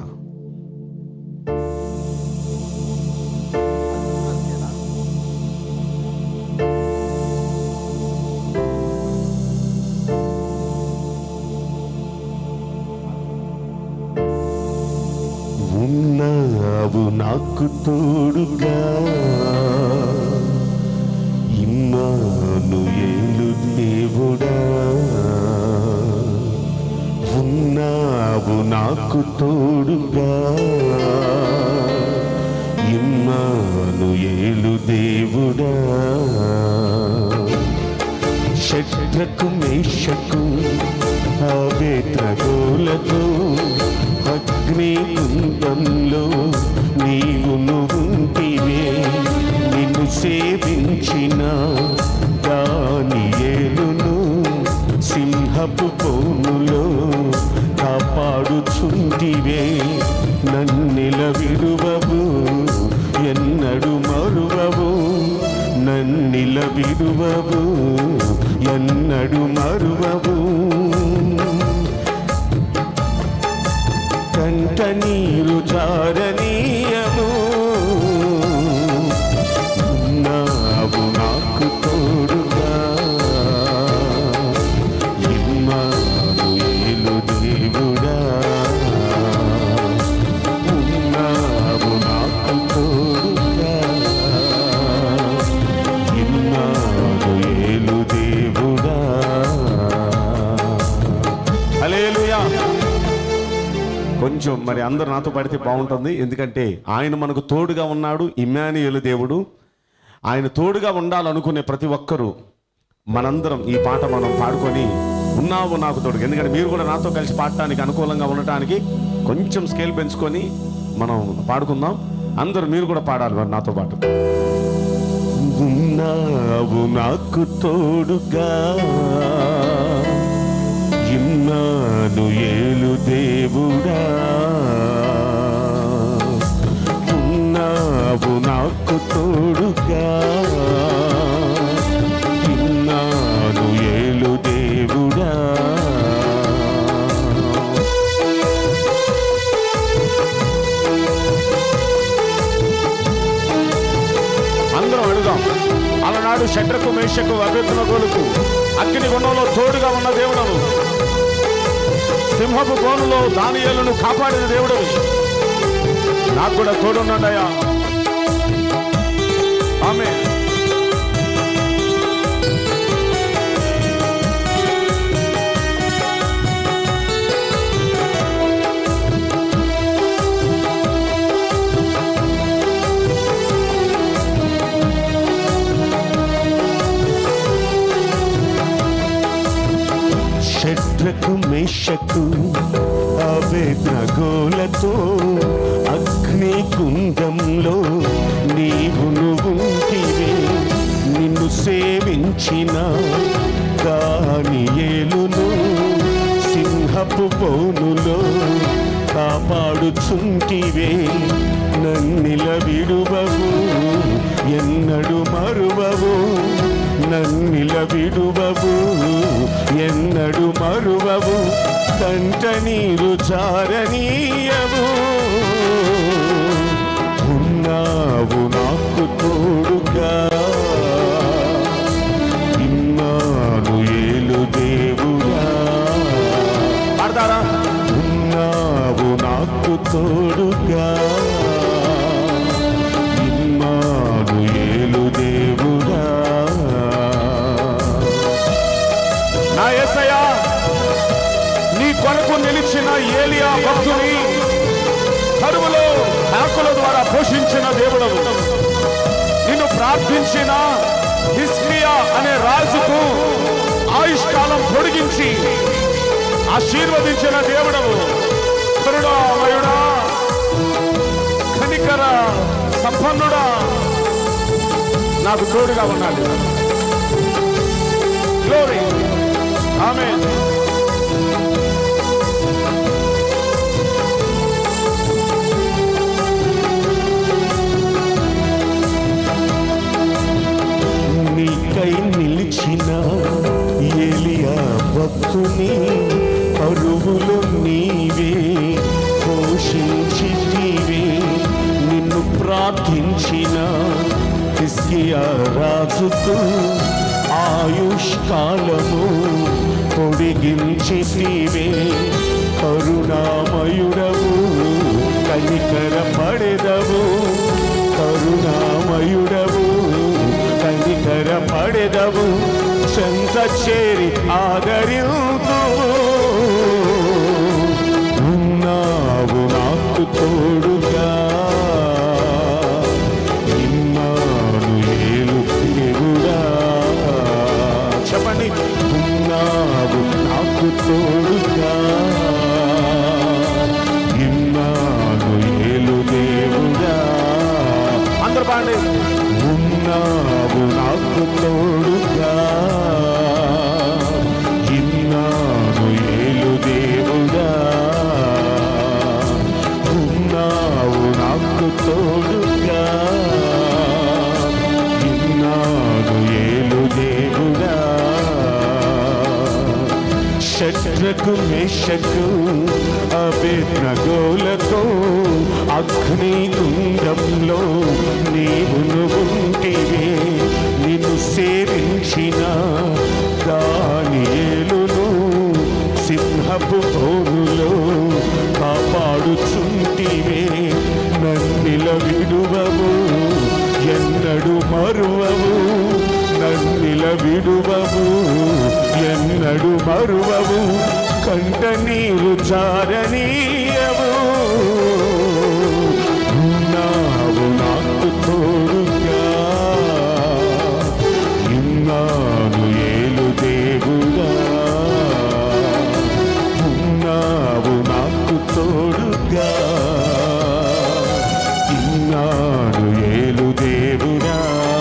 ఉన్నావు నాకు తోడుగా ఇమ్మాను ఏలు దేవుడా ఉన్నావు ఉన్నావు నాకు తోడుగా ఇన్నాను ఏలు దేవుడా షడ్రకు మేషకు ఆవేత్రగోలతో అగ్ని కుందంలో నీవు నువ్వుంటివే నిన్ను సేవించిన దాని ఏలును సింహపు పోనులో కాపాడుచుంటివే నన్నిల విడువవు ఎన్నడు మరువవు నన్నిల విడువవు ఎన్నడు మరువవు కంట నీరు చారనీయము ఉన్నావు నాకు తోడుగా ఇమ్మాను ఏలు దేవుడా ఉన్నావు నాకు తోడుగా ఇమ్మాను ఏలు దేవుడా హల్లెలూయా కొంచెం మరి అందరు నాతో పడితే బాగుంటుంది ఎందుకంటే ఆయన మనకు తోడుగా ఉన్నాడు ఇమ్మానుయేలు దేవుడు ఆయన తోడుగా ఉండాలనుకునే ప్రతి ఒక్కరూ మనందరం ఈ పాట మనం పాడుకొని ఉన్నావు నాకు తోడుగా ఎందుకంటే మీరు కూడా నాతో కలిసి పాడటానికి అనుకూలంగా ఉండటానికి కొంచెం స్కేల్ పెంచుకొని మనం పాడుకుందాం అందరూ మీరు కూడా పాడాలి మరి నాతో పాటు ఉన్నావు నాకు తోడుగా ఇన్నాను ఏలు దేవుడా ఉన్నావు నాకు తోడుగా ఇన్నాను ఏలు దేవుడా అందరం వెళుదాం అలనాడు షడ్రకు మేషకు అభ్యర్థుల గోలుకు అగ్ని గుణంలో తోడుగా ఉన్న దేవుడవు సింహపు గోనులో దానియేలును కాపాడిన దేవుడు నాకు కూడా తోడున్నాడయ్యా ఆమె షడ్రకు మేషకు అవేద్రగోలతో అగ్ని కుందంలో నీవు నువ్వుంటివే నిన్ను సేవించిన కాని ఏలును సింహపు బోనులో కాపాడుచుంటివే నన్నిల విడువవు ఎన్నడు మరువవు నన్నిల విడువవు ఎన్నడు మరువవు కంట నీరు చారనీయవు ఉన్నావు నాకు తోడుగా ఇన్నాను ఏలు దేవుడా పాడతారా ఉన్నావు నాకు తోడుగా ఇమ్మాను ఏలు దేవుడా నా యేసయ్యా నీ కొరకు నిలిచిన ఏలియా భక్తుని కరువులో కాకుల ద్వారా పోషించిన దేవుడవు నిన్ను ప్రార్థించిన హిస్కియా అనే రాజుకు ఆయుష్కాలం పొడిగించి ఆశీర్వదించిన దేవుడవు కరుణామయుడా కనికర సంపన్నుడా నాకు తోడుగా ఉన్నాడు గ్లోరీ ఆమె నీకై నిలిచిన ఏలియా భక్తుని పరువులు నీవే పోషించితివే నిన్ను ప్రార్థించిన హిస్కియా రాజుకు ఆయుష్కాలము పొడిగించితివే కరుణామయుడవు కనికర పడెదవు కరుణామయుడవు కనికర పడెదవు చెంత చేరి ఆదరింతు ఉన్నావు నాకు తోడుగా ఇన్నాను ఏలు దేవుడా అందరు పాండి ఉన్నావు నాకు తోడుగా ఇన్నాను ఏలు దేవుడా ఉన్నావు నాకు తోడుగా ఇన్నాను ఏలు దేవుడా శత్రకు మేషకు అభిజ్ఞగోలతో అగ్ని కుండంలో నీవును ఉంటివే నిన్ను సేవించిన దానియేలును సింహపు బోనులో కాపాడుచుంటివే నన్నిల విడువవు ఎన్నడు మరువవు నన్నిల విడువవు ఎన్నడు మరువవు కంట నీరు చారనీయవు ఉన్నావు నాకు తోడుగా ఇన్నాను ఏలు దేవుడా ఉన్నావు నాకు తోడుగా ఇన్నాను ఏలు దేవుడా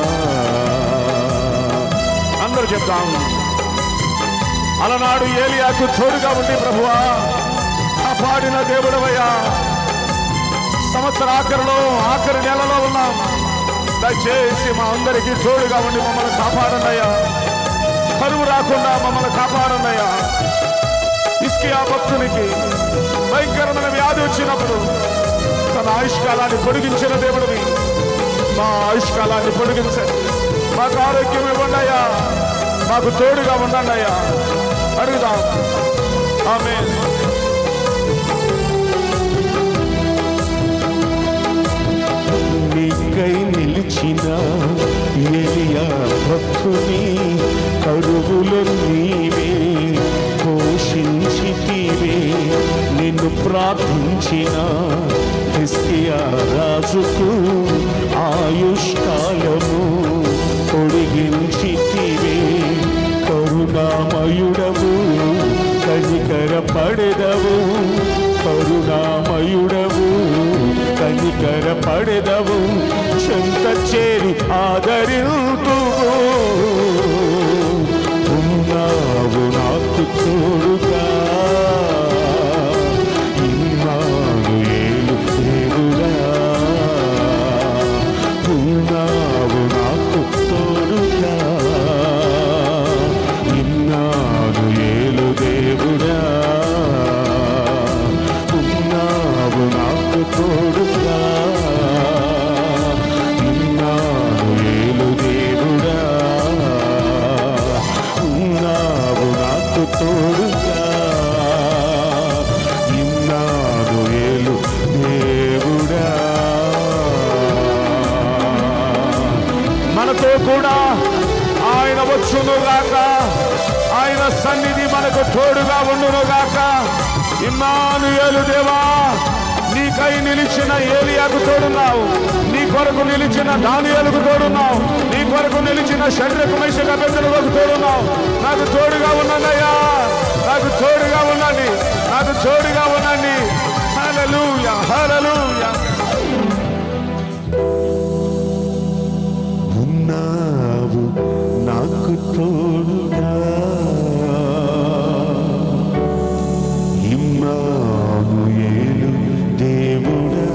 అందరూ చెప్తాం అలనాడు ఏలియాకు తోడుగా ఉండి ప్రభువా కాపాడిన దేవుడవయ్యా సంవత్సర ఆఖరిలో ఆఖరి నెలలో ఉన్నాం దయచేసి మా అందరికీ తోడుగా ఉండి మమ్మల్ని కాపాడండియ్యా కరువు రాకుండా మమ్మల్ని కాపాడండియ్యా ఇస్కియా భక్తునికి భయంకరమైన వ్యాధి వచ్చినప్పుడు తన ఆయుష్కాలాన్ని పొడిగించిన దేవుడివి మా ఆయుష్కాలాన్ని పొడిగించండి మాకు ఆరోగ్యం ఇవ్వండి అయ్యా మాకు తోడుగా ఉండండి అయ్యా అడుగుదాం ఆమె నీకై నిలిచిన ఎలియా భక్తుని కరువులు నీవే పోషించితివే నిన్ను ప్రార్థించిన హిస్కియా రాజుకు ఆయుష్కాలము పొడిగించితివే కరుణామయుడవు కనికర పడెదవు కరుణామయుడవు కనికర పడెదవు చెంత చేరి ఆదరింతు ఉన్నావు నాకు తోడుగా ఇన్నాను ఏలు దేవుడా ఉన్నావు నాకు తోడుగా ఇన్నాను ఏలు దేవుడా ఉన్నావు నాకు తోడుగా ఇన్నాను ఏలు దేవుడా ఉన్నావు నాకు తోడుగా ఇన్నాను ఏలు దేవుడా మనతో కూడా ఆయన వచ్చును గాక ఆయన సన్నిధి మనకు తోడుగా ఉండును గాక ఇమ్మానుయేలు దేవా నీకై నిలిచిన ఏలియాకు తోడున్నావు నీ కొరకు నిలిచిన దానియాలకు తోడున్నావు నీ కొరకు నిలిచిన శరీరకు మైషక పెద్దలకు తోడున్నావు నాకు తోడుగా ఉన్నానయ్యా నాకు తోడుగా ఉండండి నాకు తోడుగా ఉండండి హల్లెలూయా హల్లెలూయా ఉన్నావు నాకు తోడుగా ఇమ్మానుయేలు దేవుడా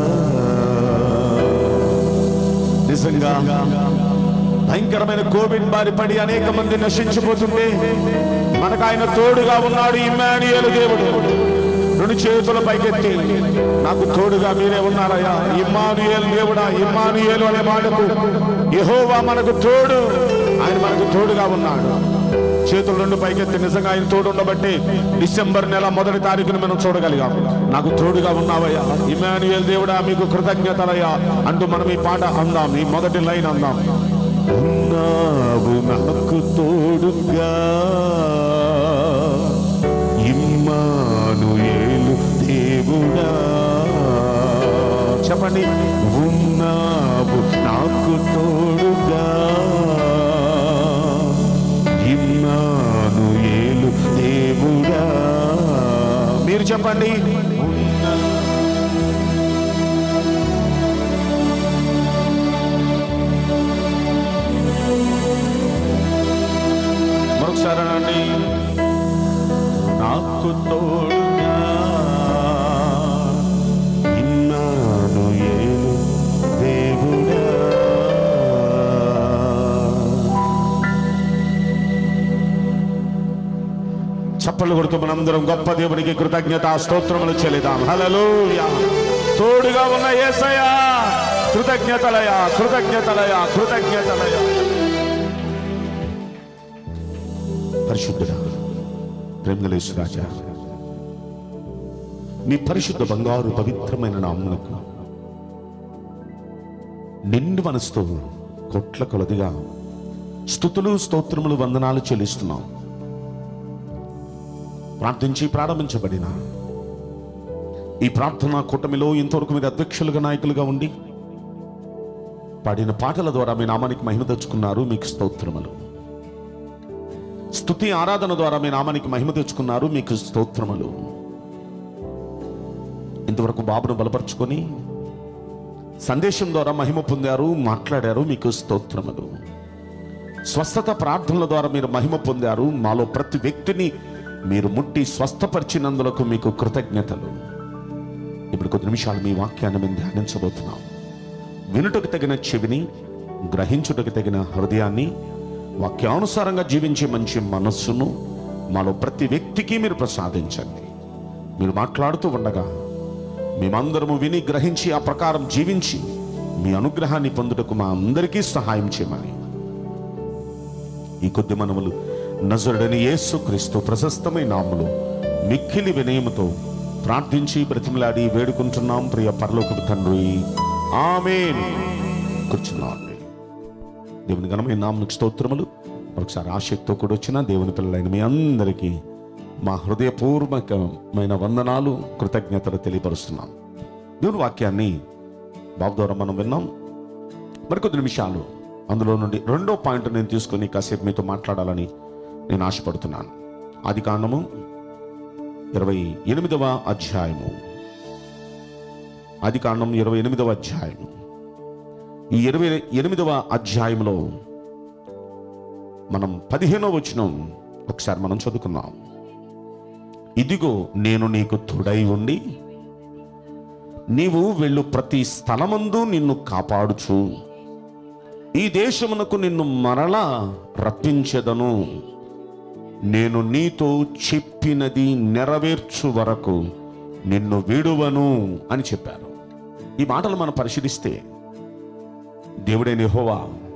నిజంగా భయంకరమైన కోవిడ్ బారి పడి అనేక మంది నశించిపోతుంటే మనకు ఆయన తోడుగా ఉన్నాడు ఇమ్మానుయేలు దేవుడు రెండు చేతుల పైకెత్తి నాకు తోడుగా మీరే ఉన్నారయ్యా ఇమ్మానుయేలు దేవుడా ఇమ్మానుయేలు అనే మాటకు యెహోవా మనకు తోడు ఆయన మనకు తోడుగా ఉన్నాడు చేతులు రెండు పైకెత్తి నిజంగా ఆయన తోడు ఉండబట్టి డిసెంబర్ నెల మొదటి తారీఖున మనం చూడగలిగాం నాకు తోడుగా ఉన్నావయ్యా ఇమానుయేల్ దేవుడా మీకు కృతజ్ఞతలయ్యా అంటూ మనం ఈ పాట అందాం ఈ మొదటి లైన్ అందాం ఉన్నావు నాకు తోడుగా ఇమ్మానుయేలు దేవుడా చెప్పండి ఉన్నావు నాకు తోడుగా ఇన్నాను మీరు చెప్పండి మరొకసారి అనండి నాకు తోడుగా ఇన్నాను ఏలు దేవుడా చప్పలు కొడుతూ మనందరం గొప్ప దేవునికి కృతజ్ఞత స్తోత్రములు చెల్లిదాం హల్లెలూయా తోడుగా ఉన్న యేసయ్యా కృతజ్ఞతలయ కృతజ్ఞతలయ కృతజ్ఞతలయ పరిశుద్ధుడా ప్రేమలేసు రాజా మీ పరిశుద్ధ బంగారు పవిత్రమైన నాములకు నిండు మనసుతో కొట్ల కొలదిగా స్థుతులు స్తోత్రములు వందనాలు చెల్లిస్తున్నాం ప్రార్థించి ప్రారంభించబడిన ఈ ప్రార్థన కూటమిలో ఇంతవరకు మీరు అధ్యక్షులుగా నాయకులుగా ఉండి పాడిన పాటల ద్వారా మీ నామానికి మహిమ తెచ్చుకున్నారు మీకు స్తోత్రములు స్తుతి ఆరాధన ద్వారా మీ నామానికి మహిమ తెచ్చుకున్నారు మీకు స్తోత్రములు ఇంతవరకు బాబును బలపరుచుకొని సందేశం ద్వారా మహిమ పొందారు మాట్లాడారు మీకు స్తోత్రములు స్వస్థత ప్రార్థనల ద్వారా మీరు మహిమ పొందారు మాలో ప్రతి వ్యక్తిని మీరు ముట్టి స్వస్థపరిచినందులకు మీకు కృతజ్ఞతలు ఇప్పుడు కొద్ది నిమిషాలు మీ వాక్యాన్ని మేము ధ్యానించబోతున్నాం వినుటకు తగిన చెవిని గ్రహించుటకు తగిన హృదయాన్ని వాక్యానుసారంగా జీవించే మంచి మనస్సును మాలో ప్రతి వ్యక్తికి మీరు ప్రసాదించండి మీరు మాట్లాడుతూ ఉండగా మేమందరము విని గ్రహించి ఆ ప్రకారం జీవించి మీ అనుగ్రహాన్ని పొందుటకు మా అందరికీ సహాయం చేయమని ఈ కొద్ది మనములు నజరుడని యేసు క్రీస్తు ప్రశస్తమైన నామములు మిక్కిలి వినయముతో ప్రార్థించి బ్రతిమలాడి వేడుకుంటున్నాం ప్రియ పరలోకపు తండ్రి ఆమేన్ కూర్చున్నాండి దేవుని ఘనమైన నామకు స్తోత్రములు ఒకసారి ఆసక్తితో కూడా వచ్చిన దేవుని పిల్లలైన మీ అందరికీ మా హృదయపూర్వకమైన వందనాలు కృతజ్ఞతలు తెలియపరుస్తున్నాం దేవుని వాక్యాన్ని బాబు ద్వారా మనం విన్నాం మరికొద్ది నిమిషాలు అందులో నుండి రెండో పాయింట్ నేను తీసుకొని కాసేపు మీతో మాట్లాడాలని నేను ఆశపడుతున్నాను ఆది కాండము ఇరవై ఎనిమిదవ అధ్యాయము ఆది కాండం ఇరవై ఎనిమిదవ అధ్యాయము ఈ ఇరవై ఎనిమిదవ అధ్యాయంలో మనం పదిహేనవ వచనం ఒకసారి మనం చదువుకుందాం ఇదిగో నేను నీకు తోడై ఉండి నీవు వెళ్ళు ప్రతి స్థలమందు నిన్ను కాపాడుచు ఈ దేశమునకు నిన్ను మరలా రప్పించెదను నేను నీతో చెప్పినది నెరవేర్చు వరకు నిన్ను విడువను అని చెప్పారు ఈ మాటలు మనం పరిశీలిస్తే దేవుడైన యెహోవా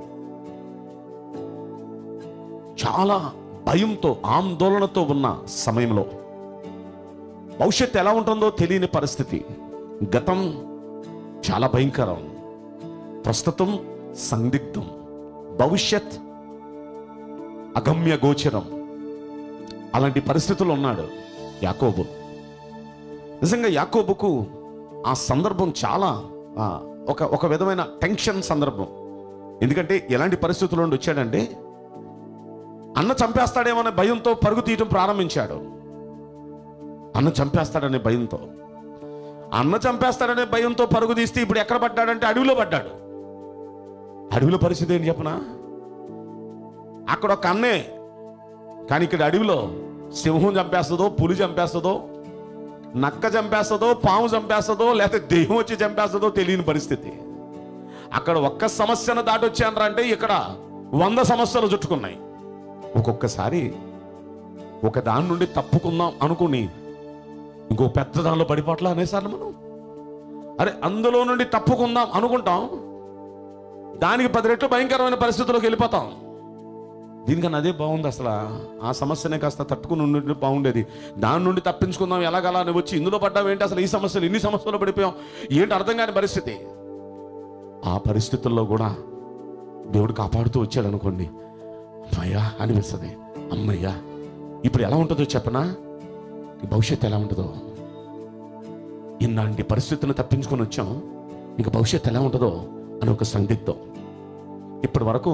చాలా భయంతో ఆందోళనతో ఉన్న సమయంలో భవిష్యత్తు ఎలా ఉంటుందో తెలియని పరిస్థితి గతం చాలా భయంకరం ప్రస్తుతం సందిగ్ధం భవిష్యత్ అగమ్య గోచరం అలాంటి పరిస్థితుల్లో ఉన్నాడు యాకోబు నిజంగా యాకోబుకు ఆ సందర్భం చాలా ఆ, ఒక ఒక విధమైన టెన్షన్ సందర్భం ఎందుకంటే ఎలాంటి పరిస్థితుల్లో నుండి వచ్చాడంటే అన్న చంపేస్తాడేమనే భయంతో పరుగు తీయటం ప్రారంభించాడు అన్న చంపేస్తాడనే భయంతో అన్న చంపేస్తాడనే భయంతో పరుగు తీస్తే ఇప్పుడు ఎక్కడ పడ్డాడంటే అడవిలో పడ్డాడు అడవిలో పరిస్థితి ఏంటి చెప్పనా అక్కడ ఒక అన్నే కానీ ఇక్కడ అడవిలో సింహం చంపేస్తుందో పులి చంపేస్తుందో నక్క చంపేస్తుందో పాము చంపేస్తుందో లేకపోతే దెయ్యం వచ్చి చంపేస్తుందో తెలియని పరిస్థితి అక్కడ ఒక్క సమస్యను దాటొచ్చానరా అంటే ఇక్కడ వంద సమస్యలు చుట్టుకున్నాయి ఒక్కొక్కసారి ఒక దాని నుండి తప్పుకుందాం అనుకుని ఇంకో పెద్ద దానిలో పడిపోట్లా అనేసార్లు మనం అరే అందులో నుండి తప్పుకుందాం అనుకుంటాం దానికి పది రెట్లు భయంకరమైన పరిస్థితుల్లోకి వెళ్ళిపోతాం దీనికన్నా అదే బాగుంది అసలు ఆ సమస్యనే కాస్త తట్టుకుని ఉండి బాగుండేది దాని నుండి తప్పించుకుందాం ఎలాగలా అని వచ్చి ఇందులో పడ్డాం ఏంటి అసలు ఈ సమస్యలు ఇన్ని సమస్యలు పడిపోయాం ఏంటి అర్థం కాని పరిస్థితి ఆ పరిస్థితుల్లో కూడా దేవుడు కాపాడుతూ వచ్చాడు అనుకోండి అమ్మయ్యా అనిపిస్తుంది అమ్మయ్యా ఇప్పుడు ఎలా ఉంటుందో చెప్పనా ఈ భవిష్యత్తు ఎలా ఉంటుందో ఇలాంటి పరిస్థితులను తప్పించుకొని వచ్చాం ఇక భవిష్యత్తు ఎలా ఉంటుందో అని ఒక సందిగ్ధం ఇప్పటి వరకు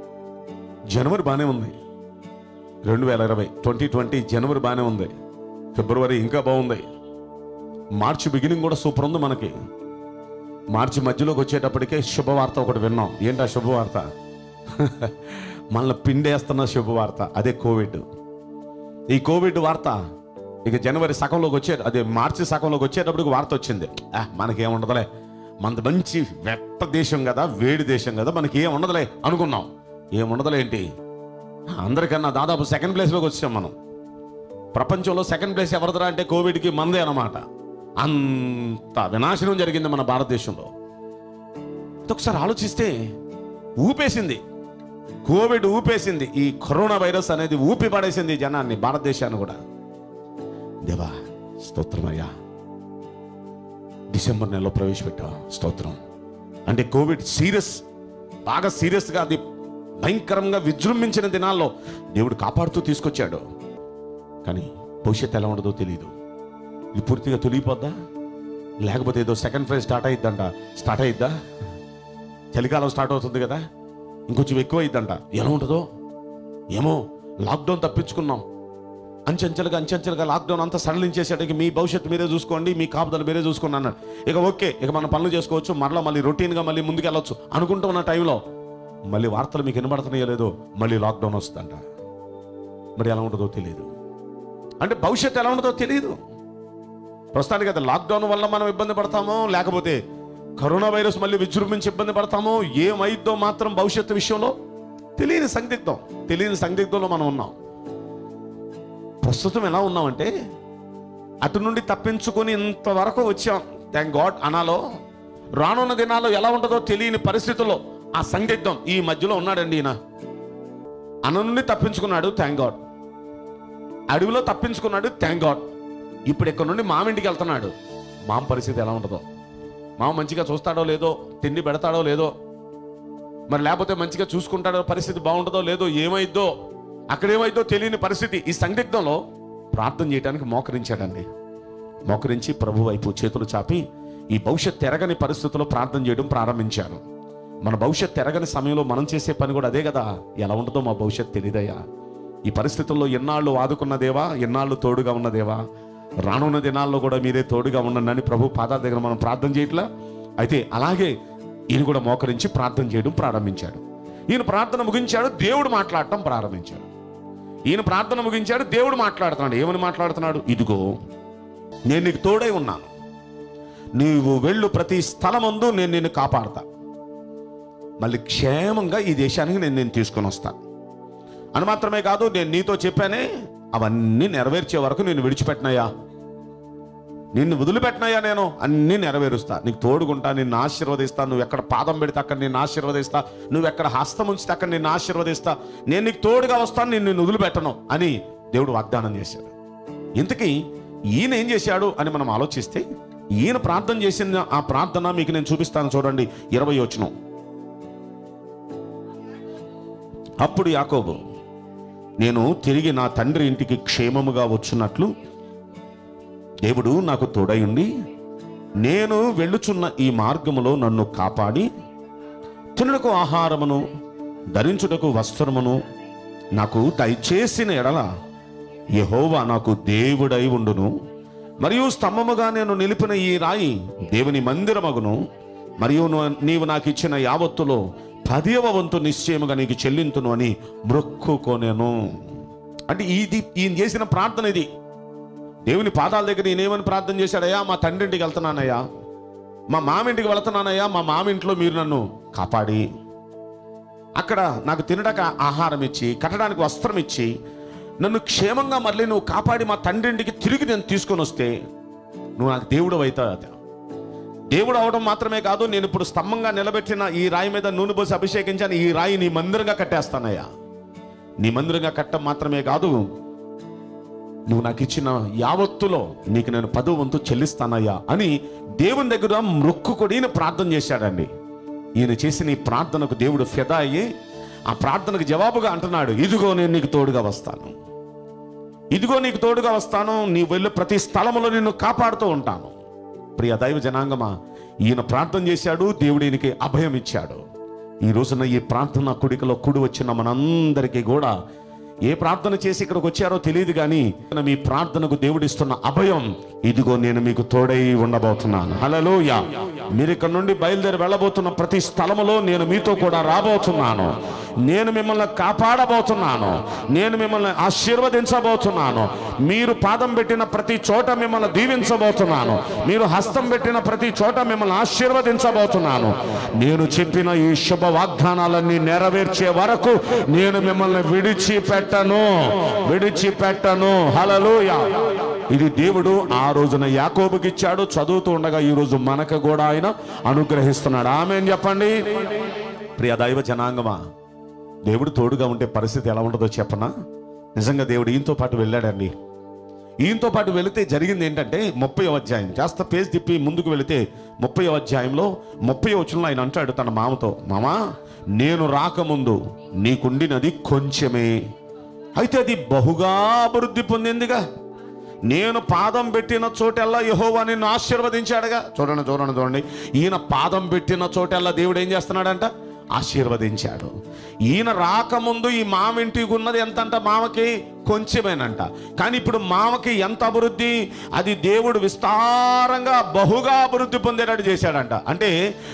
జనవరి బాగానే ఉంది రెండు వేల ఇరవై ట్వంటీ ట్వంటీ జనవరి బాగానే ఉంది ఫిబ్రవరి ఇంకా బాగుంది మార్చి బిగినింగ్ కూడా సూపర్ ఉంది మనకి మార్చి మధ్యలోకి వచ్చేటప్పటికే శుభవార్త ఒకటి విన్నాం ఏంటా శుభవార్త మనల్ని పిండేస్తున్న శుభవార్త అదే కోవిడ్ ఈ కోవిడ్ వార్త ఇక జనవరి సగంలోకి వచ్చే అదే మార్చి సగంలోకి వచ్చేటప్పటికి వార్త వచ్చింది ఆ, మనకేముండదులే మనది మంచి వెట్ట దేశం కదా వేడి దేశం కదా మనకి ఏం ఉండదులే అనుకున్నాం ఏముండదులే ఏంటి అందరికన్నా దాదాపు సెకండ్ ప్లేస్లోకి వచ్చాం మనం ప్రపంచంలో సెకండ్ ప్లేస్ ఎవరిదరా అంటే కోవిడ్కి మందే అన్నమాట అంత వినాశనం జరిగింది మన భారతదేశంలో ఒకసారి ఆలోచిస్తే ఊపేసింది కోవిడ్ ఊపేసింది ఈ కరోనా వైరస్ అనేది ఊపి పడేసింది ఈ జనాన్ని భారతదేశాన్ని కూడా దేవా స్తోత్రమయ్యా డిసెంబర్ నెలలో ప్రవేశపెట్టా స్తోత్రం అంటే కోవిడ్ సీరియస్ బాగా సీరియస్గా అది భయంకరంగా విజృంభించిన దినాల్లో దేవుడు కాపాడుతూ తీసుకొచ్చాడు కానీ భవిష్యత్తు ఎలా ఉండదో తెలియదు ఇది పూర్తిగా తొలిగిపోద్దా లేకపోతే ఏదో సెకండ్ ఫేజ్ స్టార్ట్ అయిద్దంట స్టార్ట్ అయిద్దా చలికాలం స్టార్ట్ అవుతుంది కదా ఇంకొంచెం ఎక్కువ అయిద్దంట ఎలా ఉంటుందో ఏమో లాక్డౌన్ తప్పించుకున్నాం అంచెంచెలుగా అంచెంచెలుగా లాక్డౌన్ అంతా సడలించేసేటికి మీ భవిష్యత్తు మీరే చూసుకోండి మీ కాపుదలు మీరే చూసుకోండి అన్నాడు ఇక ఓకే ఇక మనం పనులు చేసుకోవచ్చు మరలా మళ్ళీ రొటీన్గా మళ్ళీ ముందుకు వెళ్ళొచ్చు అనుకుంటూ ఉన్న టైంలో మళ్ళీ వార్తలు మీకు వినబడుతున్నాయో లేదో మళ్ళీ లాక్డౌన్ వస్తుందంట మరి ఎలా ఉంటుందో తెలియదు అంటే భవిష్యత్తు ఎలా ఉంటుందో తెలియదు ప్రస్తుతానికి అది లాక్డౌన్ వల్ల మనం ఇబ్బంది పడతామో లేకపోతే కరోనా వైరస్ మళ్ళీ విజృంభించి ఇబ్బంది పడతామో ఏమైద్దో మాత్రం భవిష్యత్తు విషయంలో తెలియని సందిగ్ధం తెలియని సందిగ్ధంలో మనం ఉన్నాం ప్రస్తుతం ఎలా ఉన్నామంటే అటు నుండి తప్పించుకొని ఇంతవరకు వచ్చాం థ్యాంక్ గాడ్ అనాలో రానున్న దినాల్లో ఎలా ఉంటుందో తెలియని పరిస్థితుల్లో ఆ సందిగ్ధం ఈ మధ్యలో ఉన్నాడండి ఈయన అన నుండి తప్పించుకున్నాడు థ్యాంక్ గాడ్ అడవిలో తప్పించుకున్నాడు థ్యాంక్ గాడ్ ఇప్పుడు ఇక్కడ నుండి మామింటికి వెళ్తున్నాడు మామ పరిస్థితి ఎలా ఉంటుందో మామ మంచిగా చూస్తాడో లేదో తిండి పెడతాడో లేదో మరి లేకపోతే మంచిగా చూసుకుంటాడో పరిస్థితి బాగుంటుందో లేదో ఏమైద్దో అక్కడేమైద్దో తెలియని పరిస్థితి ఈ సందిగ్ధంలో ప్రార్థన చేయడానికి మోకరించాడండి మోకరించి ప్రభు వైపు చేతులు చాపి ఈ భవిష్యత్ తెరగని పరిస్థితుల్లో ప్రార్థన చేయడం ప్రారంభించాను మన భవిష్యత్ తెరగని సమయంలో మనం చేసే పని కూడా అదే కదా ఎలా ఉంటుందో మా భవిష్యత్ తెలియదయ్యా ఈ పరిస్థితుల్లో ఎన్నాళ్ళు ఆదుకున్న దేవా ఎన్నాళ్ళు తోడుగా ఉన్న దేవా రానున్న దినాల్లో కూడా మీరే తోడుగా ఉండండి ప్రభు పాదాల దగ్గర మనం ప్రార్థన చేయట్లా అయితే అలాగే ఈయన కూడా మోకరించి ప్రార్థన చేయడం ప్రారంభించాడు ఈయన ప్రార్థన ముగించాడు దేవుడు మాట్లాడటం ప్రారంభించాడు ఈయన ప్రార్థన ముగించాడు దేవుడు మాట్లాడుతున్నాడు ఏమని మాట్లాడుతున్నాడు ఇదిగో నేను నీకు తోడై ఉన్నాను నీవు వెళ్ళు ప్రతి స్థలమందు నేను నిన్ను కాపాడతా మళ్ళీ క్షేమంగా ఈ దేశానికి నేను నేను తీసుకొని వస్తాను అని మాత్రమే కాదు నేను నీతో చెప్పానే అవన్నీ నెరవేర్చే వరకు నేను విడిచిపెట్టినయా నిన్ను వదిలిపెట్టినయ్యా నేను అన్నీ నెరవేరుస్తా నీకు తోడుకుంటా నిన్ను ఆశీర్వదిస్తా నువ్వు ఎక్కడ పాదం పెడితే అక్కడ నిన్ను ఆశీర్వదిస్తా నువ్వు ఎక్కడ హస్తం ఉంచితే అక్కడ నిన్ను ఆశీర్వదిస్తా నేను నీకు తోడుగా వస్తాను నిన్ను నిన్ను వదిలిపెట్టను అని దేవుడు వాగ్దానం చేశాడు ఇంతకీ ఈయన ఏం చేశాడు అని మనం ఆలోచిస్తే ఈయన ప్రార్థన చేసిన ఆ ప్రార్థన మీకు నేను చూపిస్తాను చూడండి ఇరవై వచనం అప్పుడు యాకోబు నేను తిరిగి నా తండ్రి ఇంటికి క్షేమముగా వచ్చున్నట్లు దేవుడు నాకు తోడయుండి నేను వెళ్ళుచున్న ఈ మార్గములో నన్ను కాపాడి తినుటకు ఆహారమును ధరించుటకు వస్త్రమును నాకు దయచేసిన ఎడల యెహోవా నాకు దేవుడై ఉండును మరియు స్తంభముగా నేను నిలిపిన ఈ రాయి దేవుని మందిరమగును మరియు ను- నీవు నాకు ఇచ్చిన యావత్తులో పదివ వంతు నిశ్చయముగా నీకు చెల్లింతును అని మొక్కుకొనెను అంటే ఇది ఈయన చేసిన ప్రార్థన ఇది దేవుని పాదాల దగ్గర నేనేమని ప్రార్థన చేశాడయ్యా మా తండ్రింటికి వెళ్తున్నానయ్యా మా మామింటికి వెళ్తున్నానయ్యా మా మామింట్లో మీరు నన్ను కాపాడి అక్కడ నాకు తినడానికి ఆహారం ఇచ్చి కట్టడానికి వస్త్రం ఇచ్చి నన్ను క్షేమంగా మళ్ళీ నువ్వు కాపాడి మా తండ్రింటికి తిరిగి నేను తీసుకొని వస్తే నువ్వు నాకు దేవుడు అవుతావు దేవుడు అవడం మాత్రమే కాదు నేను ఇప్పుడు స్తంభంగా నిలబెట్టిన ఈ రాయి మీద నూనె పోసి అభిషేకించాను ఈ రాయి నీ మందిరంగా కట్టేస్తానయ్యా నీ మందిరంగా కట్టం మాత్రమే కాదు నువ్వు నాకు ఇచ్చిన యావత్తులో నీకు నేను పదో వంతు చెల్లిస్తానయ్యా అని దేవుని దగ్గర మొక్కుకొని ప్రార్థన చేశాడండి ఈయన చేసిన ఈ ప్రార్థనకు దేవుడు ఫెదా అయ్యి ఆ ప్రార్థనకు జవాబుగా అంటున్నాడు ఇదిగో నేను నీకు తోడుగా వస్తాను ఇదిగో నీకు తోడుగా వస్తాను నీ వెళ్ళే ప్రతి స్థలములో నిన్ను కాపాడుతూ ఉంటాను ప్రియ దైవ జనాంగమా ఈయన ప్రార్థన చేశాడు దేవుడు ఈయనకి అభయం ఇచ్చాడు ఈ రోజున ఈ ప్రార్థన కుడికలో కుడి వచ్చిన మనందరికీ కూడా ఏ ప్రార్థన చేసి ఇక్కడికి వచ్చారో తెలియదు కానీ మీ ప్రార్థనకు దేవుడిస్తున్న అభయం ఇదిగో నేను మీకు తోడై ఉండబోతున్నాను హలలోయ మీరు ఇక్కడ నుండి బయలుదేరి వెళ్ళబోతున్న ప్రతి స్థలములో నేను మీతో కూడా రాబోతున్నాను నేను మిమ్మల్ని కాపాడబోతున్నాను నేను మిమ్మల్ని ఆశీర్వదించబోతున్నాను మీరు పాదం పెట్టిన ప్రతి చోట మిమ్మల్ని దీవించబోతున్నాను మీరు హస్తం పెట్టిన ప్రతి చోట మిమ్మల్ని ఆశీర్వదించబోతున్నాను నేను చెప్పిన ఈ శుభ వాగ్దానాలన్నీ నెరవేర్చే వరకు నేను మిమ్మల్ని విడిచిపెట్టను విడిచిపెట్టను హలలోయ ఇది దేవుడు ఆ రోజున యాకోబుకి ఇచ్చాడు చదువుతూ ఉండగా ఈ రోజు మనకు కూడా ఆయన అనుగ్రహిస్తున్నాడు ఆమె చెప్పండి ప్రియ దైవ జనాంగమా దేవుడు తోడుగా ఉంటే పరిస్థితి ఎలా ఉంటుందో చెప్పనా నిజంగా దేవుడు ఈయనతో పాటు వెళ్ళాడండి ఈయనతో పాటు వెళితే జరిగింది ఏంటంటే ముప్పై అధ్యాయం కాస్త పేజ్ తిప్పి ముందుకు వెళితే ముప్పై అధ్యాయంలో ముప్పై వచనంలో ఆయన అంటాడు తన మామతో మామా నేను రాకముందు నీకుండినది కొంచెమే అయితే అది బహుగా అభివృద్ధి పొందిందిగా నేను పాదం పెట్టిన చోటెల్లా యహోవా నిన్ను ఆశీర్వదించాడుగా చూడండి చూడండి చూడండి ఈయన పాదం పెట్టిన చోటెల్లా దేవుడు ఏం చేస్తున్నాడంట ఆశీర్వదించాడు ఈయన రాకముందు ఈ మామ ఇంటికి ఉన్నది ఎంతంట మామకి కొంచెమేనంట కానీ ఇప్పుడు మామకి ఎంత అభివృద్ధి అది దేవుడు విస్తారంగా బహుగా అభివృద్ధి పొందేటట్టు చేశాడంట అంటే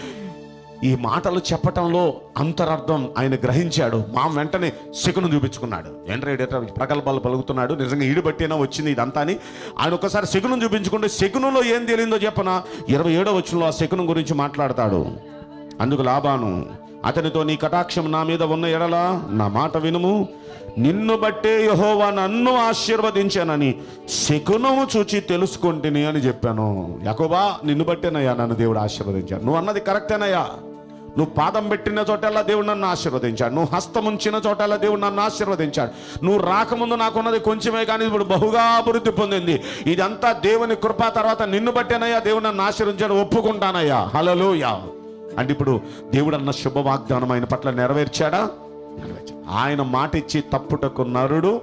ఈ మాటలు చెప్పటంలో అంతరార్థం ఆయన గ్రహించాడు మా వెంటనే శకును చూపించుకున్నాడు ఏంట్రా ప్రగల్భాలు పలుకుతున్నాడు నిజంగా ఈడుబట్టేనా వచ్చింది ఇదంతా అని ఆయన ఒకసారి శకును చూపించుకుంటే శకునులో ఏం తెలియదో చెప్పన ఇరవై ఏడో వచ్చంలో ఆ శకునం గురించి మాట్లాడతాడు అందుకు లాభాను అతనితో నీ కటాక్షం నా మీద ఉన్న ఎడల నా మాట వినుము నిన్ను బట్టే యహోవా నన్ను ఆశీర్వదించానని శకునము చూచి తెలుసుకుంటుని అని చెప్పాను యాకోబా నిన్ను బట్టేనయ్యా నన్ను దేవుడు ఆశీర్వదించాడు నువ్వు అన్నది కరెక్టేనయ్యా నువ్వు పాదం పెట్టిన చోటల్లా దేవుడు నన్ను ఆశీర్వదించాడు నువ్వు హస్తం ఉంచిన చోటల్లా దేవుడు నన్ను ఆశీర్వదించాడు నువ్వు రాకముందు నాకున్నది కొంచెమే కానీ ఇప్పుడు బహుగా అభివృద్ధి పొందింది ఇదంతా దేవుని కృప తర్వాత నిన్ను బట్టేనయ్యా దేవుడు నన్ను ఆశీర్వదించాడు ఒప్పుకుంటానయ్యా హలలోయా అంటే ఇప్పుడు దేవుడు అన్న శుభ వాగ్దానం ఆయన పట్ల నెరవేర్చాడా నెరవేర్చాడు ఆయన మాట ఇచ్చి తప్పుటకు నరుడు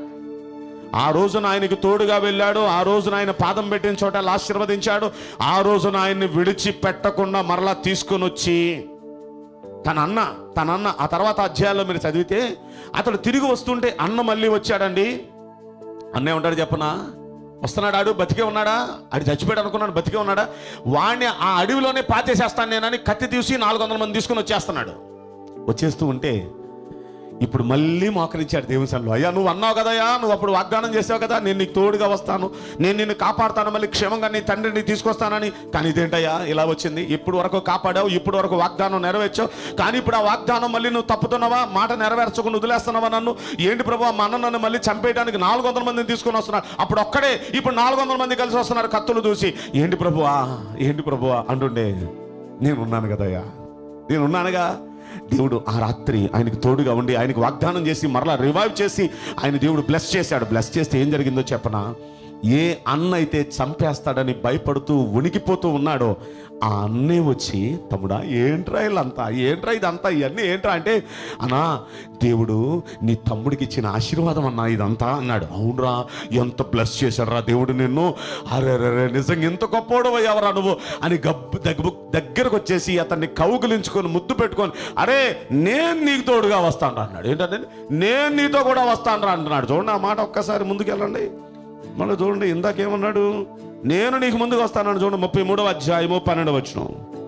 ఆ రోజున ఆయనకి తోడుగా వెళ్ళాడు ఆ రోజున ఆయన పాదం పెట్టిన చోట ఆశీర్వదించాడు ఆ రోజున ఆయన్ని విడిచి పెట్టకుండా మరలా తీసుకొని వచ్చి తన అన్న తన అన్న ఆ తర్వాత అధ్యాయాల్లో మీరు చదివితే అతడు తిరిగి వస్తుంటే అన్న మళ్ళీ వచ్చాడండి అన్నే ఉంటాడు చెప్పనా వస్తున్నాడు ఆడు బతికే ఉన్నాడా ఆడు చచ్చిపోయాడు అనుకున్నాడు బతికే ఉన్నాడా వాడిని ఆ అడవిలోనే పాతేసేస్తాను నేనని కత్తి తీసి నాలుగు వందల మంది తీసుకుని వచ్చేస్తున్నాడు వచ్చేస్తూ ఉంటే ఇప్పుడు మళ్ళీ మోకరించాడు దేవుని సన్నిలో అయ్యా నువ్వు అన్నావు కదయ్యా నువ్వు అప్పుడు వాగ్దానం చేసావు కదా నేను నీకు తోడుగా వస్తాను నేను నిన్ను కాపాడుతాను మళ్ళీ క్షేమంగా నీ తండ్రిని తీసుకొస్తానని కానీ ఇదేంటయ్యా ఇలా వచ్చింది ఇప్పుడు వరకు కాపాడావు ఇప్పుడు వరకు వాగ్దానం నెరవేర్చావు కానీ ఇప్పుడు ఆ వాగ్దానం మళ్ళీ నువ్వు తప్పుతున్నావా మాట నెరవేర్చకుండా వదిలేస్తున్నావా నన్ను ఏంటి ప్రభు మా అన్న నన్ను మళ్ళీ చంపేయడానికి నాలుగు వందల మందిని తీసుకొని వస్తున్నాడు అప్పుడు ఒక్కడే ఇప్పుడు నాలుగు వందల మంది కలిసి వస్తున్నారు కత్తులు చూసి ఏంటి ప్రభువా ఏంటి ప్రభువా అంటుండే నేను ఉన్నాను కదయ్యా నేను ఉన్నానుగా దేవుడు ఆ రాత్రి ఆయనకు తోడుగా ఉండి ఆయనకు వాగ్దానం చేసి మరలా రివైవ్ చేసి ఆయన దేవుడు బ్లెస్ చేశాడు బ్లెస్ చేస్తే ఏం జరిగిందో చెప్పనా ఏ అన్న అయితే చంపేస్తాడని భయపడుతూ ఉనికిపోతూ ఉన్నాడో ఆ అన్నే వచ్చి తమ్ముడా ఏంట్రా వీళ్ళంతా ఏంట్రా ఇదంతా ఇవన్నీ ఏంట్రా అంటే అన్నా దేవుడు నీ తమ్ముడికి ఇచ్చిన ఆశీర్వాదం అన్నా ఇదంతా అన్నాడు అవునరా ఎంత బ్లెస్ చేశాడురా దేవుడు నిన్ను అరే అరే నిజంగా ఎంత గొప్పోడు ఎవరా నువ్వు అని గబ్బు దగ్గు దగ్గరకు వచ్చేసి అతన్ని కౌగులించుకొని ముద్దు పెట్టుకొని అరే నేను నీకు తోడుగా వస్తాను అన్నాడు ఏంటంటే నేను నీతో కూడా వస్తాను అంటున్నాడు చూడండి ఆ మాట ఒక్కసారి ముందుకెళ్ళండి మళ్ళీ చూడండి ఇందాకేమన్నాడు నేను నీకు ముందుకు వస్తానని చూడండి ముప్పై మూడవ అధ్యాయము పన్నెండు వచ్చిన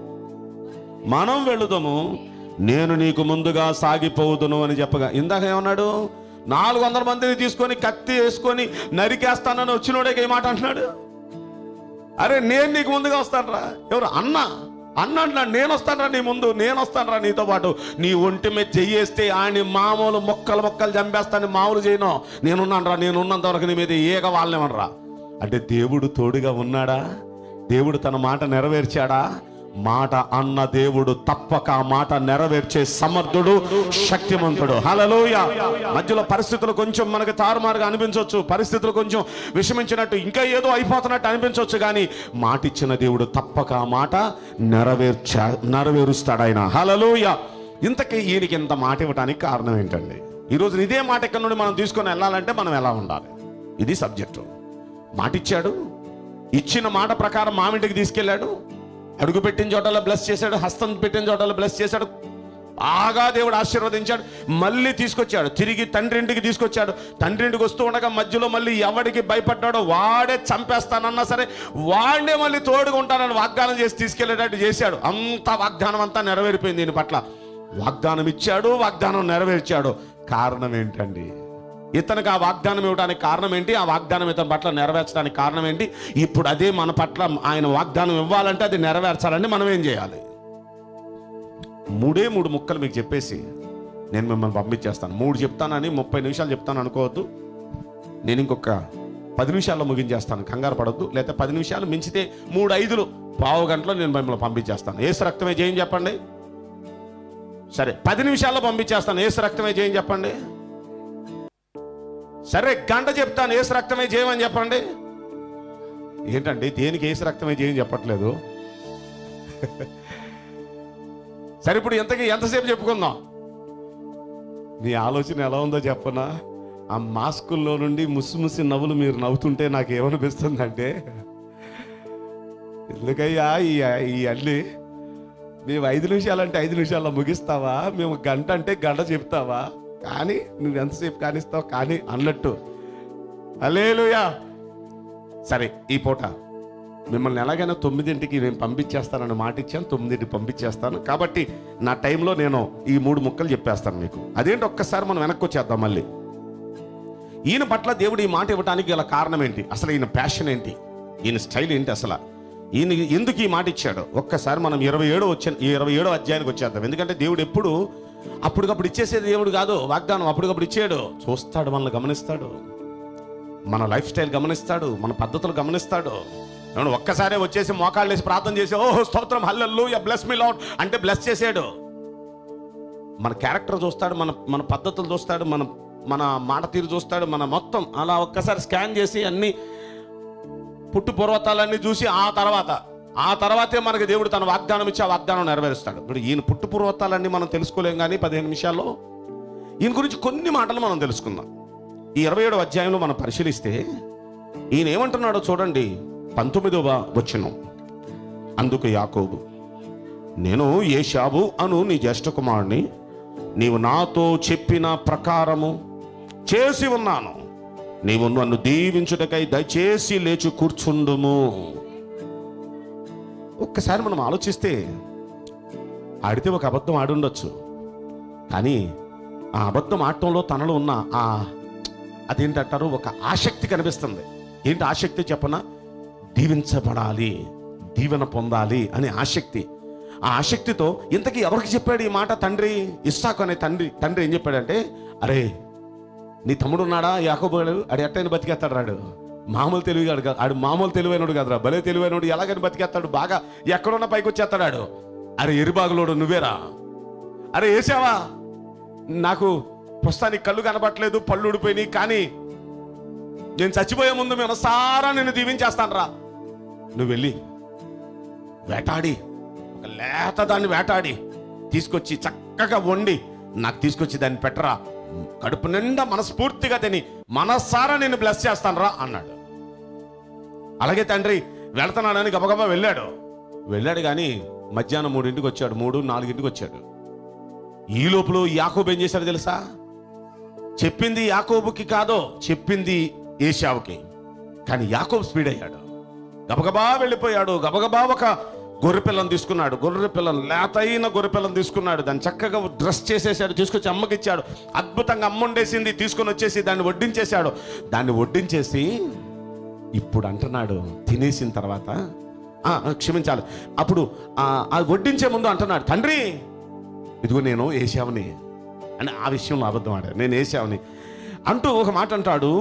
మనం వెళుదాము నేను నీకు ముందుగా సాగిపోవుదును అని చెప్పగా ఇందాక ఏమన్నాడు నాలుగు వందల మందిని తీసుకొని కత్తి వేసుకొని నరికేస్తానని వచ్చినోడే ఏ మాట అంటున్నాడు అరే నేను నీకు ముందుగా వస్తానరా ఎవరు అన్న అన్న అంటున్నాడు నేను వస్తానరా నీ ముందు నేను వస్తానరా నీతో పాటు నీ ఒంటి మీద చెయ్యేస్తే ఆయన మామూలు మొక్కలు మొక్కలు చంపేస్తాను మామూలు చేయను నేనున్నాను రా నేనున్నంత వరకు నీ మీద ఏక వాళ్ళేమనరా అంటే దేవుడు తోడుగా ఉన్నాడా దేవుడు తన మాట నెరవేర్చాడా మాట అన్న దేవుడు తప్పక ఆ మాట నెరవేర్చే సమర్థుడు శక్తిమంతుడు హలలోయ మధ్యలో పరిస్థితులు కొంచెం మనకి తారుమారుగా అనిపించవచ్చు పరిస్థితులు కొంచెం విషమించినట్టు ఇంకా ఏదో అయిపోతున్నట్టు అనిపించవచ్చు కానీ మాట ఇచ్చిన దేవుడు తప్పక ఆ మాట నెరవేర్చ నెరవేరుస్తాడు ఆయన హలలోయ ఇంతకీ ఈయనకి ఇంత మాట ఇవ్వడానికి కారణం ఏంటండి ఈరోజు ఇదే మాట ఇక్కడ నుండి మనం తీసుకొని వెళ్ళాలంటే మనం ఎలా ఉండాలి ఇది సబ్జెక్టు మాట ఇచ్చాడు ఇచ్చిన మాట ప్రకారం మామింటికి తీసుకెళ్ళాడు అడుగు పెట్టిన చోటలో బ్లెస్ చేశాడు హస్తం పెట్టిన చోటలో బ్లెస్ చేశాడు బాగా దేవుడు ఆశీర్వదించాడు మళ్ళీ తీసుకొచ్చాడు తిరిగి తండ్రి ఇంటికి తీసుకొచ్చాడు తండ్రి ఇంటికి వస్తూ ఉండగా మధ్యలో మళ్ళీ ఎవడికి భయపడ్డాడో వాడే చంపేస్తానన్నా సరే వాడినే మళ్ళీ తోడుగా ఉంటానని వాగ్దానం చేసి తీసుకెళ్లేటట్టు చేశాడు అంత వాగ్దానం అంతా నెరవేరిపోయింది దీని పట్ల వాగ్దానం ఇచ్చాడు వాగ్దానం నెరవేర్చాడు కారణం ఏంటండి ఇతనికి ఆ వాగ్దానం ఇవ్వడానికి కారణం ఏంటి ఆ వాగ్దానం ఇతని పట్ల నెరవేర్చడానికి కారణం ఏంటి ఇప్పుడు అదే మన పట్ల ఆయన వాగ్దానం ఇవ్వాలంటే అది నెరవేర్చాలంటే మనం ఏం చేయాలి మూడే మూడు ముక్కలు మీకు చెప్పేసి నేను మిమ్మల్ని పంపించేస్తాను మూడు చెప్తానని ముప్పై నిమిషాలు చెప్తాను అనుకోవద్దు నేను ఇంకొక పది నిమిషాల్లో ముగించేస్తాను కంగారు పడద్దు లేకపోతే పది నిమిషాలు మించితే మూడు ఐదులు పావు గంటలో నేను మిమ్మల్ని పంపించేస్తాను ఏసు రక్తమే జయం చెప్పండి సరే పది నిమిషాల్లో పంపించేస్తాను ఏసు రక్తమే జయం చెప్పండి సరే గంట చెప్తాను ఏసు రక్తమే జయమని చెప్పండి ఏంటండి దేనికి ఏసు రక్తమే జయం చెప్పట్లేదు సరే ఇప్పుడు ఎంతకి ఎంతసేపు చెప్పుకుందాం నీ ఆలోచన ఎలా ఉందో చెప్పనా ఆ మాస్కుల్లో నుండి ముసి ముసి నవ్వులు మీరు నవ్వుతుంటే నాకు ఏమనిపిస్తుందంటే ఎందుకయ్యా ఈ ఈ అల్లి మేము ఐదు నిమిషాలంటే ఐదు నిమిషాల్లో ముగిస్తావా మేము గంట అంటే గంట చెప్తావా కానీ నువ్వు ఎంతసేపు కానిస్తావు కానీ అన్నట్టు అలేలుయా సరే ఈ పూట మిమ్మల్ని ఎలాగైనా తొమ్మిదింటికి నేను పంపించేస్తానని మాట ఇచ్చాను తొమ్మిదింటికి పంపించేస్తాను కాబట్టి నా టైంలో నేను ఈ మూడు ముక్కలు చెప్పేస్తాను మీకు అదేంటి ఒక్కసారి మనం వెనక్కి వచ్చేద్దాం మళ్ళీ ఈయన పట్ల దేవుడు ఈ మాట ఇవ్వడానికి గల కారణం ఏంటి అసలు ఈయన ప్యాషన్ ఏంటి ఈయన స్టైల్ ఏంటి అసలు ఈయన ఎందుకు ఈ మాట ఇచ్చాడు ఒక్కసారి మనం ఇరవై ఏడో వచ్చే ఇరవై ఏడో అధ్యాయానికి వచ్చేద్దాం ఎందుకంటే దేవుడు ఎప్పుడు అప్పటికప్పుడు ఇచ్చేసేది దేవుడు కాదు వాగ్దానం అప్పటికప్పుడు ఇచ్చాడు చూస్తాడు మనల్ని గమనిస్తాడు మన లైఫ్ స్టైల్ గమనిస్తాడు మన పద్ధతులు గమనిస్తాడు ఏమన్నా ఒక్కసారే వచ్చేసి మోకాళ్ళు వేసి ప్రార్థన చేసి ఓహో స్తోత్రం హల్లెల్లు బ్లెస్ మీ లాడ్ అంటే బ్లెస్ చేసాడు మన క్యారెక్టర్ చూస్తాడు మన మన పద్ధతులు చూస్తాడు మన మన మాట తీరు చూస్తాడు మన మొత్తం అలా ఒక్కసారి స్కాన్ చేసి అన్ని పుట్టు పూర్వతాలన్నీ చూసి ఆ తర్వాత ఆ తర్వాతే మనకి దేవుడు తన వాగ్దానం ఇచ్చి ఆ వాగ్దానం నెరవేరుస్తాడు ఇప్పుడు ఈయన పుట్టు పూర్వతాలన్నీ మనం తెలుసుకోలేం కానీ పదిహేను నిమిషాల్లో ఈయన గురించి కొన్ని మాటలు మనం తెలుసుకుందాం ఈ ఇరవై ఏడవ అధ్యాయంలో మనం పరిశీలిస్తే ఈయన ఏమంటున్నాడో చూడండి పంతొమ్మిదవ వచనం అందుకు యాకోబు నేను ఏషాబు అను నీ జ్యేష్ఠ కుమారుని నీవు నాతో చెప్పిన ప్రకారము చేసి ఉన్నాను నీవు నన్ను దీవించుటకై దయచేసి లేచి కూర్చుండుము ఒక్కసారి మనం ఆలోచిస్తే ఆడితే ఒక అబద్ధం ఆడుండొచ్చు కానీ ఆ అబద్ధం ఆడటంలో తనలో ఉన్న ఆ అదేంటంటారు ఒక ఆసక్తి కనిపిస్తుంది ఏంటి ఆసక్తి చెప్పన దీవించబడాలి దీవెన పొందాలి అనే ఆసక్తి ఆ ఆసక్తితో ఇంతకీ ఎవరికి చెప్పాడు ఈ మాట తండ్రి ఇస్సాకు అనే తండ్రి తండ్రి ఏం చెప్పాడంటే అరే నీ తమ్ముడు ఉన్నాడా యాకోబోడు ఆడు ఎట్టైనా బతికేస్తాడు రాడు మామూలు తెలివిగాడు కాదు ఆడు మామూలు తెలివైనడు కదరా భలే తెలివైనడు ఎలాగని బతికేస్తాడు బాగా ఎక్కడున్నా పైకి వచ్చేస్తాడు ఆడు అరే ఎరిబాగులోడు నువ్వేరా అరే వేసావా నాకు ప్రస్తుతానికి కళ్ళు కనబట్టలేదు పళ్ళు ఊడిపోయినాయి కానీ నేను చచ్చిపోయే ముందు మేము సారా నేను దీవించేస్తాను రా నువ్వు వెళ్ళి వేటాడి ఒక లేత దాన్ని వేటాడి తీసుకొచ్చి చక్కగా వండి నాకు తీసుకొచ్చి దాన్ని పెట్టరా కడుపు నిండా మనస్ఫూర్తిగా తిని మనసారా నేను బ్లెస్ చేస్తాను రా అన్నాడు అలాగే తండ్రి వెళ్తున్నానని గబగబా వెళ్ళాడు వెళ్ళాడు కానీ మధ్యాహ్నం మూడింటికి వచ్చాడు మూడు నాలుగింటికి వచ్చాడు ఈ లోపల యాకోబు ఏం చేశాడు తెలుసా చెప్పింది యాకోబుకి కాదో చెప్పింది ఏషావుకి కానీ యాకోబు స్పీడ్ అయ్యాడు గబగబా వెళ్ళిపోయాడు గబగబా ఒక గొర్రె పిల్లని తీసుకున్నాడు గొర్రె పిల్లని లేతైన గొర్రె పిల్లని తీసుకున్నాడు దాన్ని చక్కగా డ్రెస్ చేసేసాడు తీసుకొచ్చి అమ్మకి ఇచ్చాడు అద్భుతంగా అమ్మ వండేసింది తీసుకొని వచ్చేసి దాన్ని వడ్డించేశాడు దాన్ని వడ్డించేసి ఇప్పుడు అంటున్నాడు తినేసిన తర్వాత ఆ, ఆ, క్షమించాలి అప్పుడు ఆ, అది వడ్డించే ముందు అంటున్నాడు తండ్రి ఇదిగో నేను ఏసావుని అని ఆ విషయంలో అబద్ధం ఆడాడు నేను ఏసావుని అంటూ ఒక మాట అంటాడు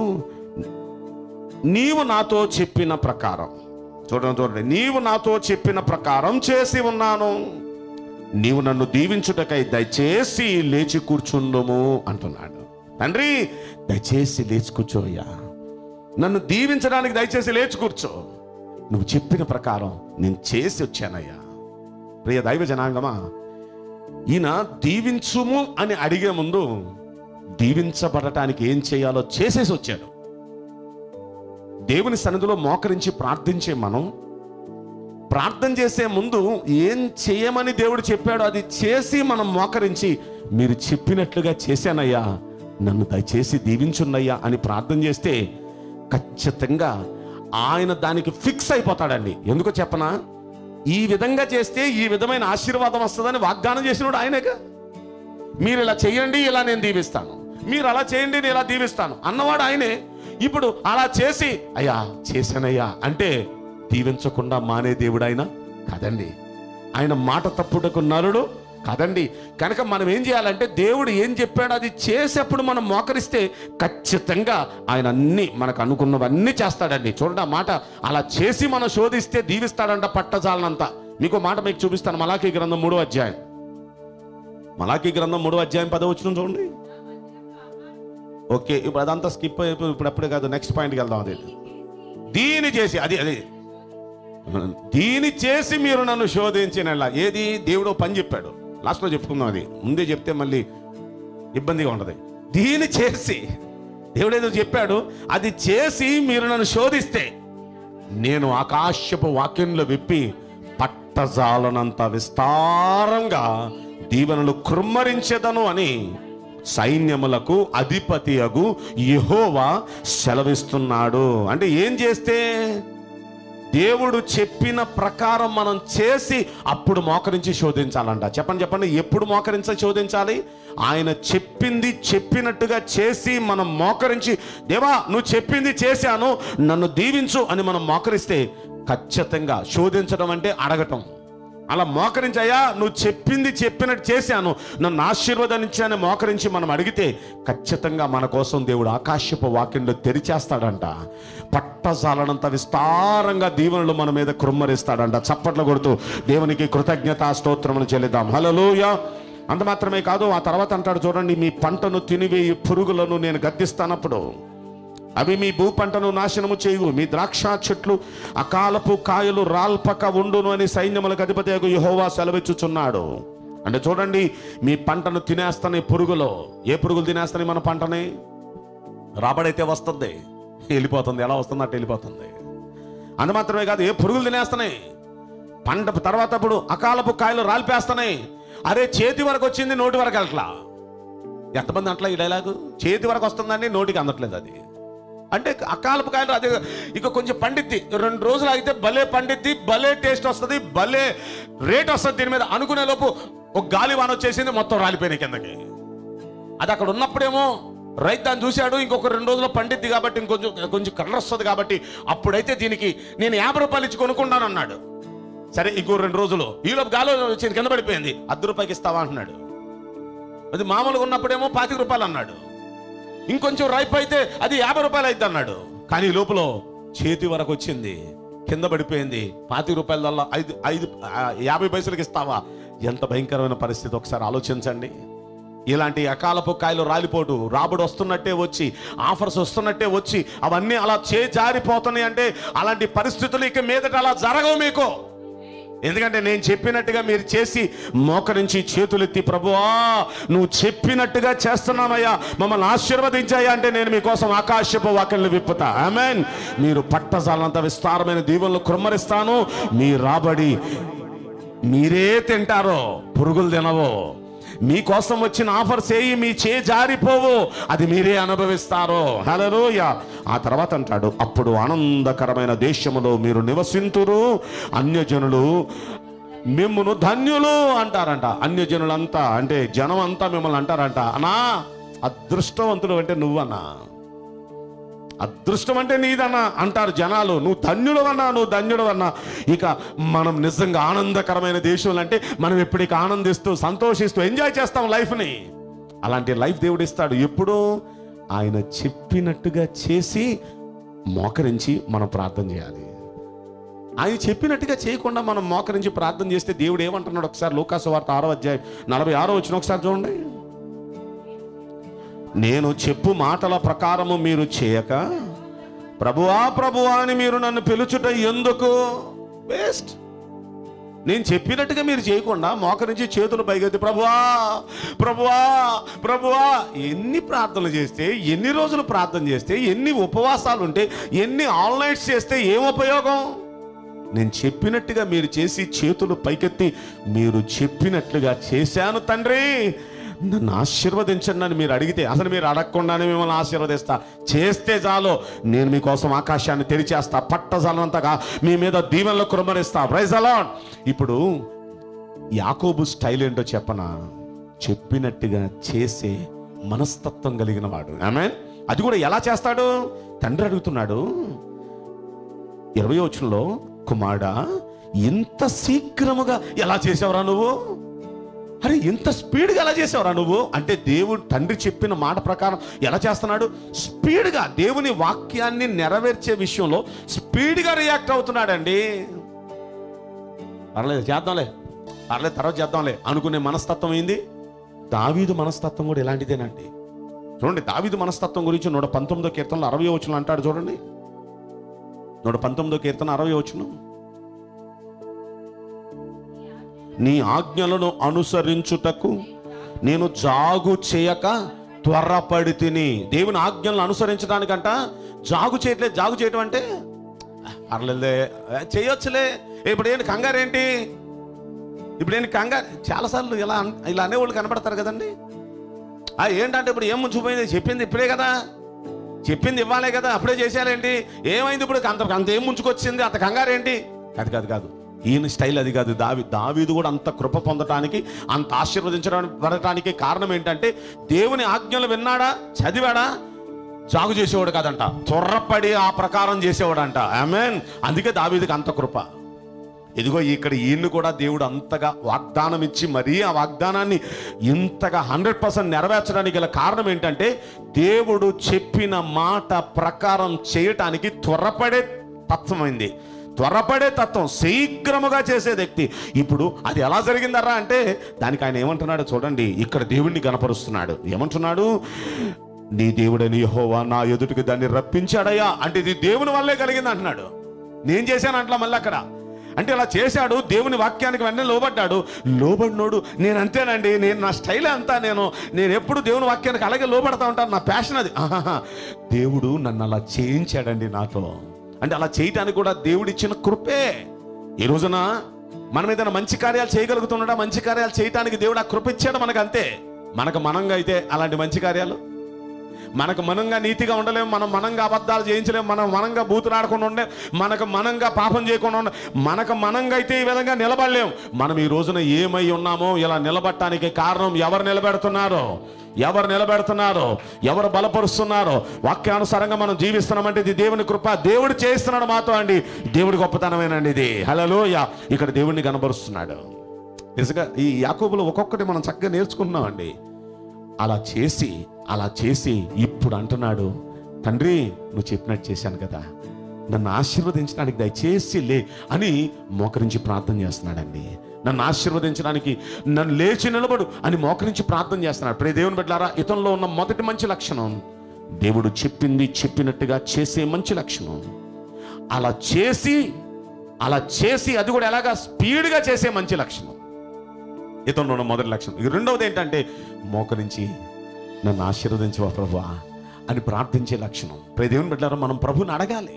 నీవు నాతో చెప్పిన ప్రకారం చూడండి చూడండి నీవు నాతో చెప్పిన ప్రకారం చేసి ఉన్నాను నీవు నన్ను దీవించుటకై దయచేసి లేచి కూర్చుందుము అంటున్నాడు తండ్రి దయచేసి లేచి కూర్చోయ్యా నన్ను దీవించడానికి దయచేసి లేచి కూర్చో నువ్వు చెప్పిన ప్రకారం నేను చేసి వచ్చానయ్యా ప్రియ దైవ జనాంగమా ఈయన దీవించుము అని అడిగే ముందు దీవించబడటానికి ఏం చేయాలో చేసేసి వచ్చాడు దేవుని సన్నిధిలో మోకరించి ప్రార్థించే మనం ప్రార్థన చేసే ముందు ఏం చేయమని దేవుడు చెప్పాడో అది చేసి మనం మోకరించి మీరు చెప్పినట్లుగా చేశానయ్యా నన్ను దయచేసి దీవించున్నయ్యా అని ప్రార్థన చేస్తే ఖచ్చితంగా ఆయన దానికి ఫిక్స్ అయిపోతాడండి ఎందుకో చెప్పనా ఈ విధంగా చేస్తే ఈ విధమైన ఆశీర్వాదం వస్తుందని వాగ్దానం చేసినోడు ఆయనేగా మీరు ఇలా చేయండి ఇలా నేను దీవిస్తాను మీరు అలా చేయండి నేను ఇలా దీవిస్తాను అన్నవాడు ఆయనే ఇప్పుడు అలా చేసి అయ్యా చేశానయ్యా అంటే దీవించకుండా మానే దేవుడు ఆయన కాదండి ఆయన మాట తప్పుటకు నరుడు కాదండి కనుక మనం ఏం చేయాలంటే దేవుడు ఏం చెప్పాడో అది చేసేప్పుడు మనం మోకరిస్తే ఖచ్చితంగా ఆయన అన్ని మనకు అనుకున్నవన్నీ చేస్తాడండి చూడండి ఆ మాట అలా చేసి మనం శోధిస్తే దీవిస్తాడంట పట్టజాలనంత మీకు మాట మీకు చూపిస్తాను మలాఖీ గ్రంథం మూడో అధ్యాయం మలాఖీ గ్రంథం మూడో అధ్యాయం పదో వచ్చిన చూడండి ఓకే ఇప్పుడు అదంతా స్కిప్ అయిపోయి ఇప్పుడు అప్పుడే కాదు నెక్స్ట్ పాయింట్కి వెళ్దాం అది దీని చేసి అది అది దీని చేసి మీరు నన్ను శోధించిన ఏది దేవుడు ఓ పని చెప్పాడు లాస్ట్లో చెప్పుకుందాం అది ముందే చెప్తే మళ్ళీ ఇబ్బందిగా ఉండదు దీని చేసి దేవుడు ఏదో చెప్పాడు అది చేసి మీరు నన్ను శోధిస్తే నేను ఆకాశపు వాక్యంలో విప్పి పట్టజాలనంత విస్తారంగా దీవెనలు కృమ్మరించెదను అని సైన్యములకు అధిపతి అగు యెహోవా సెలవిస్తున్నాడు అంటే ఏం చేస్తే దేవుడు చెప్పిన ప్రకారం మనం చేసి అప్పుడు మోకరించి శోధించాలంట చెప్పండి చెప్పండి ఎప్పుడు మోకరించి శోధించాలి ఆయన చెప్పింది చెప్పినట్టుగా చేసి మనం మోకరించి దేవా నువ్వు చెప్పింది చేశాను నన్ను దీవించు అని మనం మోకరిస్తే ఖచ్చితంగా శోధించడం అంటే అడగటం అలా మోకరించయ్యా నువ్వు చెప్పింది చెప్పినట్టు చేశాను నన్ను ఆశీర్వదించాను మోకరించి మనం అడిగితే ఖచ్చితంగా మన కోసం దేవుడు ఆకాశపు వాక్యంలో తెరిచేస్తాడంట పట్టజాలనంత విస్తారంగా దీవెనలు మన మీద కృమ్మరిస్తాడంట చప్పట్లు కొడుతూ దేవునికి కృతజ్ఞతా స్తోత్రములు చెల్లిద్దాం హలోయ అంత మాత్రమే కాదు ఆ తర్వాత అంటాడు చూడండి మీ పంటను తినివేయి పురుగులను నేను గద్దిస్తానప్పుడు అవి మీ భూ పంటను నాశనము చేయు మీ ద్రాక్ష చెట్లు అకాలపు కాయలు రాల్పక ఉండును అని సైన్యములకు అధిపతి యహోవా సెలవిచ్చుచున్నాడు అంటే చూడండి మీ పంటను తినేస్తాయి పురుగులో ఏ పురుగులు తినేస్తాయి మన పంటని రాబడైతే వస్తుంది వెళ్ళిపోతుంది ఎలా వస్తుంది అట్టు వెళ్ళిపోతుంది అంత మాత్రమే కాదు ఏ పురుగులు తినేస్తున్నాయి పంట తర్వాత ఇప్పుడు అకాలపు కాయలు రాలిపేస్తున్నాయి అరే చేతి వరకు వచ్చింది నోటి వరకు వెళ్ళట్లా ఎంతమంది అట్లా ఈ డైలాగు చేతి వరకు వస్తుందండి నోటికి అందట్లేదు అది అంటే అకాలపు కాయలు అదే ఇక కొంచెం పండిద్ది రెండు రోజులు ఆగితే భలే పండిద్ది భలే టేస్ట్ వస్తుంది భలే రేట్ వస్తుంది దీని మీద అనుకునే లోపు ఒక గాలి వాన వచ్చేసింది మొత్తం రాలిపోయినాయి కిందకి అది అక్కడ ఉన్నప్పుడేమో రైతు దాన్ని చూశాడు ఇంకొక రెండు రోజుల్లో పండిద్ది కాబట్టి ఇంకొంచెం కొంచెం కలర్ వస్తుంది కాబట్టి అప్పుడైతే దీనికి నేను యాభై రూపాయలు ఇచ్చి కొనుక్కుంటాను అన్నాడు సరే ఇంకో రెండు రోజులు ఈలోపు గాలి వచ్చింది కింద పడిపోయింది అర్ధ రూపాయికి ఇస్తావా అంటున్నాడు అది మామూలుగా ఉన్నప్పుడేమో పాతిక రూపాయలు అన్నాడు ఇంకొంచెం రైప్ అయితే అది యాభై రూపాయలు అయితే అన్నాడు కానీ ఈ లోపల చేతి వరకు వచ్చింది కింద పడిపోయింది పాతి రూపాయల వల్ల ఐదు ఐదు ఆ, యాభై పైసలకి ఇస్తావా ఎంత భయంకరమైన పరిస్థితి ఒకసారి ఆలోచించండి ఇలాంటి అకాలపు కాయలు రాలిపోటు రాబడి వస్తున్నట్టే వచ్చి ఆఫర్స్ వస్తున్నట్టే వచ్చి అవన్నీ అలా చే జారిపోతున్నాయి అంటే అలాంటి పరిస్థితులు ఇక మీదట అలా జరగవు మీకు ఎందుకంటే నేను చెప్పినట్టుగా మీరు చేసి మోకరించి చేతులెత్తి ప్రభువా నువ్వు చెప్పినట్టుగా చేస్తున్నామయ్యా మమ్మల్ని ఆశీర్వదించాయా అంటే నేను మీకోసం ఆకాశపు వాక్యలు విప్పుతా ఆమెన్ మీరు పట్టజాలంత విస్తారమైన దీవెనలు కృమ్మరిస్తాను మీ రాబడి మీరే తింటారో పురుగులు తినవో మీకోసం వచ్చిన ఆఫర్స్ ఏయి మీ చే జారిపోవు అది మీరే అనుభవిస్తారు హలోయ ఆ తర్వాత అంటాడు అప్పుడు ఆనందకరమైన దేశములో మీరు నివసింతురు అన్యజనులు మిమ్మును ధన్యులు అంటారంట అన్యజనులంతా అంటే జనం అంతా మిమ్మల్ని అంటారంట అనా అదృష్టవంతుడు అంటే నువ్వన్నా అదృష్టం అంటే నీదన్నా అంటారు జనాలు నువ్వు ధన్యుడు అన్నా నువ్వు ధన్యుడు అన్నా ఇక మనం నిజంగా ఆనందకరమైన దేశంలో అంటే మనం ఎప్పటికీ ఆనందిస్తూ సంతోషిస్తూ ఎంజాయ్ చేస్తాం లైఫ్ని అలాంటి లైఫ్ దేవుడు ఇస్తాడు ఎప్పుడు ఆయన చెప్పినట్టుగా చేసి మోకరించి మనం ప్రార్థన చేయాలి ఆయన చెప్పినట్టుగా చేయకుండా మనం మోకరించి ప్రార్థన చేస్తే దేవుడు ఏమంటున్నాడు ఒకసారి లోకాసు వార్త ఆరో అధ్యాయం నలభై ఆరో వచ్చిన ఒకసారి చూడండి నేను చెప్పు మాటల ప్రకారము మీరు చేయక ప్రభువా ప్రభువా అని మీరు నన్ను పిలుచుట ఎందుకు వేస్ట్ నేను చెప్పినట్టుగా మీరు చేయకుండా మోకరించి చేతులు పైకెత్తి ప్రభువా ప్రభువా ప్రభువా ఎన్ని ప్రార్థనలు చేస్తే ఎన్ని రోజులు ప్రార్థన చేస్తే ఎన్ని ఉపవాసాలు ఉంటే ఎన్ని ఆన్లైన్స్ చేస్తే ఏం ఉపయోగం నేను చెప్పినట్టుగా మీరు చేసి చేతులు పైకెత్తి మీరు చెప్పినట్లుగా చేశాను తండ్రి నన్ను ఆశీర్వదించండి అని మీరు అడిగితే అసలు మీరు అడగకుండానే మిమ్మల్ని ఆశీర్వదిస్తా చేస్తే చాలు నేను మీకోసం ఆకాశాన్ని తెరిచేస్తా పట్టజాలంతగా మీ మీద దీవెనలు కురమరిస్తా ప్రైజ్ అలాన్ ఇప్పుడు యాకోబు స్టైల్ ఏంటో చెప్పనా చెప్పినట్టుగా చేసే మనస్తత్వం కలిగిన వాడు ఆమె అది కూడా ఎలా చేస్తాడు తండ్రి అడుగుతున్నాడు ఇరవై వచనంలో కుమారుడా ఇంత శీఘ్రముగా ఎలా చేసావురా నువ్వు అరే ఇంత స్పీడ్గా ఎలా చేసావురా నువ్వు అంటే దేవుడు తండ్రి చెప్పిన మాట ప్రకారం ఎలా చేస్తున్నాడు స్పీడ్గా దేవుని వాక్యాన్ని నెరవేర్చే విషయంలో స్పీడ్గా రియాక్ట్ అవుతున్నాడండి పర్లేదు చేద్దాంలే పర్లేదు తర్వాత చేద్దాంలే అనుకునే మనస్తత్వం ఏంది దావీదు మనస్తత్వం కూడా ఇలాంటిదేనండి చూడండి దావీదు మనస్తత్వం గురించి నూట పంతొమ్మిదో కీర్తనలో అరవై వచ్చిన అంటాడు చూడండి నూట పంతొమ్మిదో కీర్తన అరవై వచ్చును నీ ఆజ్ఞలను అనుసరించుటకు నేను జాగు చేయక త్వరపడి తిని దేవుని ఆజ్ఞలను అనుసరించడానికంట జాగు చేయట్లేదు జాగు చేయటం అంటే పర్లేదులే ఏ, చేయొచ్చులే ఇప్పుడు ఏంటి కంగారు ఏంటి ఇప్పుడు ఏంటి కంగారు చాలాసార్లు ఇలా అన్- ఇలా అనేవాళ్ళు కనబడతారు కదండి ఆ ఏంటంటే ఇప్పుడు ఏం ముంచిపోయింది చెప్పింది ఇప్పుడే కదా చెప్పింది ఇవ్వాలే కదా అప్పుడే చేసేయాలేంటి ఏమైంది ఇప్పుడు అంత అంత ఏం ముంచుకొచ్చింది అంత కంగారు ఏంటి కాదు కాదు కాదు ఈయన స్టైల్ అది కాదు దావి దావీదు కూడా అంత కృప పొందటానికి అంత ఆశీర్వదించడానికి పడటానికి కారణం ఏంటంటే దేవుని ఆజ్ఞలు విన్నాడా చదివాడా జాగు చేసేవాడు కాదంట త్వరపడి ఆ ప్రకారం చేసేవాడంట ఆమెన్ అందుకే దావీదుకి అంత కృప ఇదిగో ఇక్కడ ఈయన్ని కూడా దేవుడు అంతగా వాగ్దానం ఇచ్చి మరీ ఆ వాగ్దానాన్ని ఇంతగా హండ్రెడ్ పర్సెంట్ నెరవేర్చడానికి గల కారణం ఏంటంటే దేవుడు చెప్పిన మాట ప్రకారం చేయటానికి త్వరపడే తత్వమైంది త్వరపడే తత్వం శీఘ్రముగా చేసే వ్యక్తి ఇప్పుడు అది ఎలా జరిగిందరా అంటే దానికి ఆయన ఏమంటున్నాడో చూడండి ఇక్కడ దేవుణ్ణి గనపరుస్తున్నాడు ఏమంటున్నాడు నీ దేవుడని యెహోవా నా ఎదుటికి దాన్ని రప్పించాడయ్యా అంటే ఇది దేవుని వల్లే కలిగింది అంటున్నాడు నేను చేశాను అంట్లా మళ్ళీ అక్కడ అంటే ఇలా చేశాడు దేవుని వాక్యానికి వెంటనే లోబడ్డాడు లోబడినోడు నేను అంతేనండి నేను నా స్టైల్ అంతా నేను నేను ఎప్పుడు దేవుని వాక్యానికి అలాగే లోబడతా ఉంటాను నా ప్యాషన్ అది ఆహాహా. దేవుడు నన్ను అలా చేయించాడండి నాతో అంటే అలా చేయటానికి కూడా దేవుడు ఇచ్చిన కృపే ఈ రోజున మనం ఏదైనా మంచి కార్యాలు చేయగలుగుతున్నాడా మంచి కార్యాలు చేయటానికి దేవుడు ఆ కృప ఇచ్చాడు మనకు అంతే మనకు మనంగా అయితే అలాంటి మంచి కార్యాలు మనకు మనంగా నీతిగా ఉండలేము మనం మనంగా అబద్ధాలు చేయించలేము మనం మనంగా బూతులాడకుండా ఉండే మనకు మనంగా పాపం చేయకుండా ఉండే మనకు మనంగా అయితే ఈ విధంగా నిలబడలేము మనం ఈ రోజున ఏమై ఉన్నామో ఇలా నిలబడటానికి కారణం ఎవరు నిలబెడుతున్నారో ఎవరు నిలబెడుతున్నారో ఎవరు బలపరుస్తున్నారో వాక్యానుసారంగా మనం జీవిస్తున్నామంటే ఇది దేవుని కృప దేవుడు చేస్తున్నాడు మాతో అండి దేవుడి గొప్పతనమేనండి ఇది హలోయ ఇక్కడ దేవుడిని కనబరుస్తున్నాడు నిజంగా ఈ యాకోబులు ఒక్కొక్కటి మనం చక్కగా నేర్చుకుంటున్నామండి అలా చేసి అలా చేసి ఇప్పుడు అంటున్నాడు తండ్రి నువ్వు చెప్పినట్టు చేశాను కదా నన్ను ఆశీర్వదించడానికి దయచేసి లే అని మోకరించి ప్రార్థన చేస్తున్నాడండి నన్ను ఆశీర్వదించడానికి నన్ను లేచి నిలబడు అని మోకరించి ప్రార్థన చేస్తున్నాడు ప్రే దేవుని బిడ్డారా ఇతనిలో ఉన్న మొదటి మంచి లక్షణం దేవుడు చెప్పింది చెప్పినట్టుగా చేసే మంచి లక్షణం అలా చేసి అలా చేసి అది కూడా ఎలాగా స్పీడ్గా చేసే మంచి లక్షణం ఇతను ఉన్న మొదటి లక్షణం ఇక రెండవది ఏంటంటే మోకరించి నన్ను ఆశీర్వదించవా ప్రభువా అని ప్రార్థించే లక్షణం ప్రియ దేవుని బిడ్డారా మనం ప్రభుని అడగాలి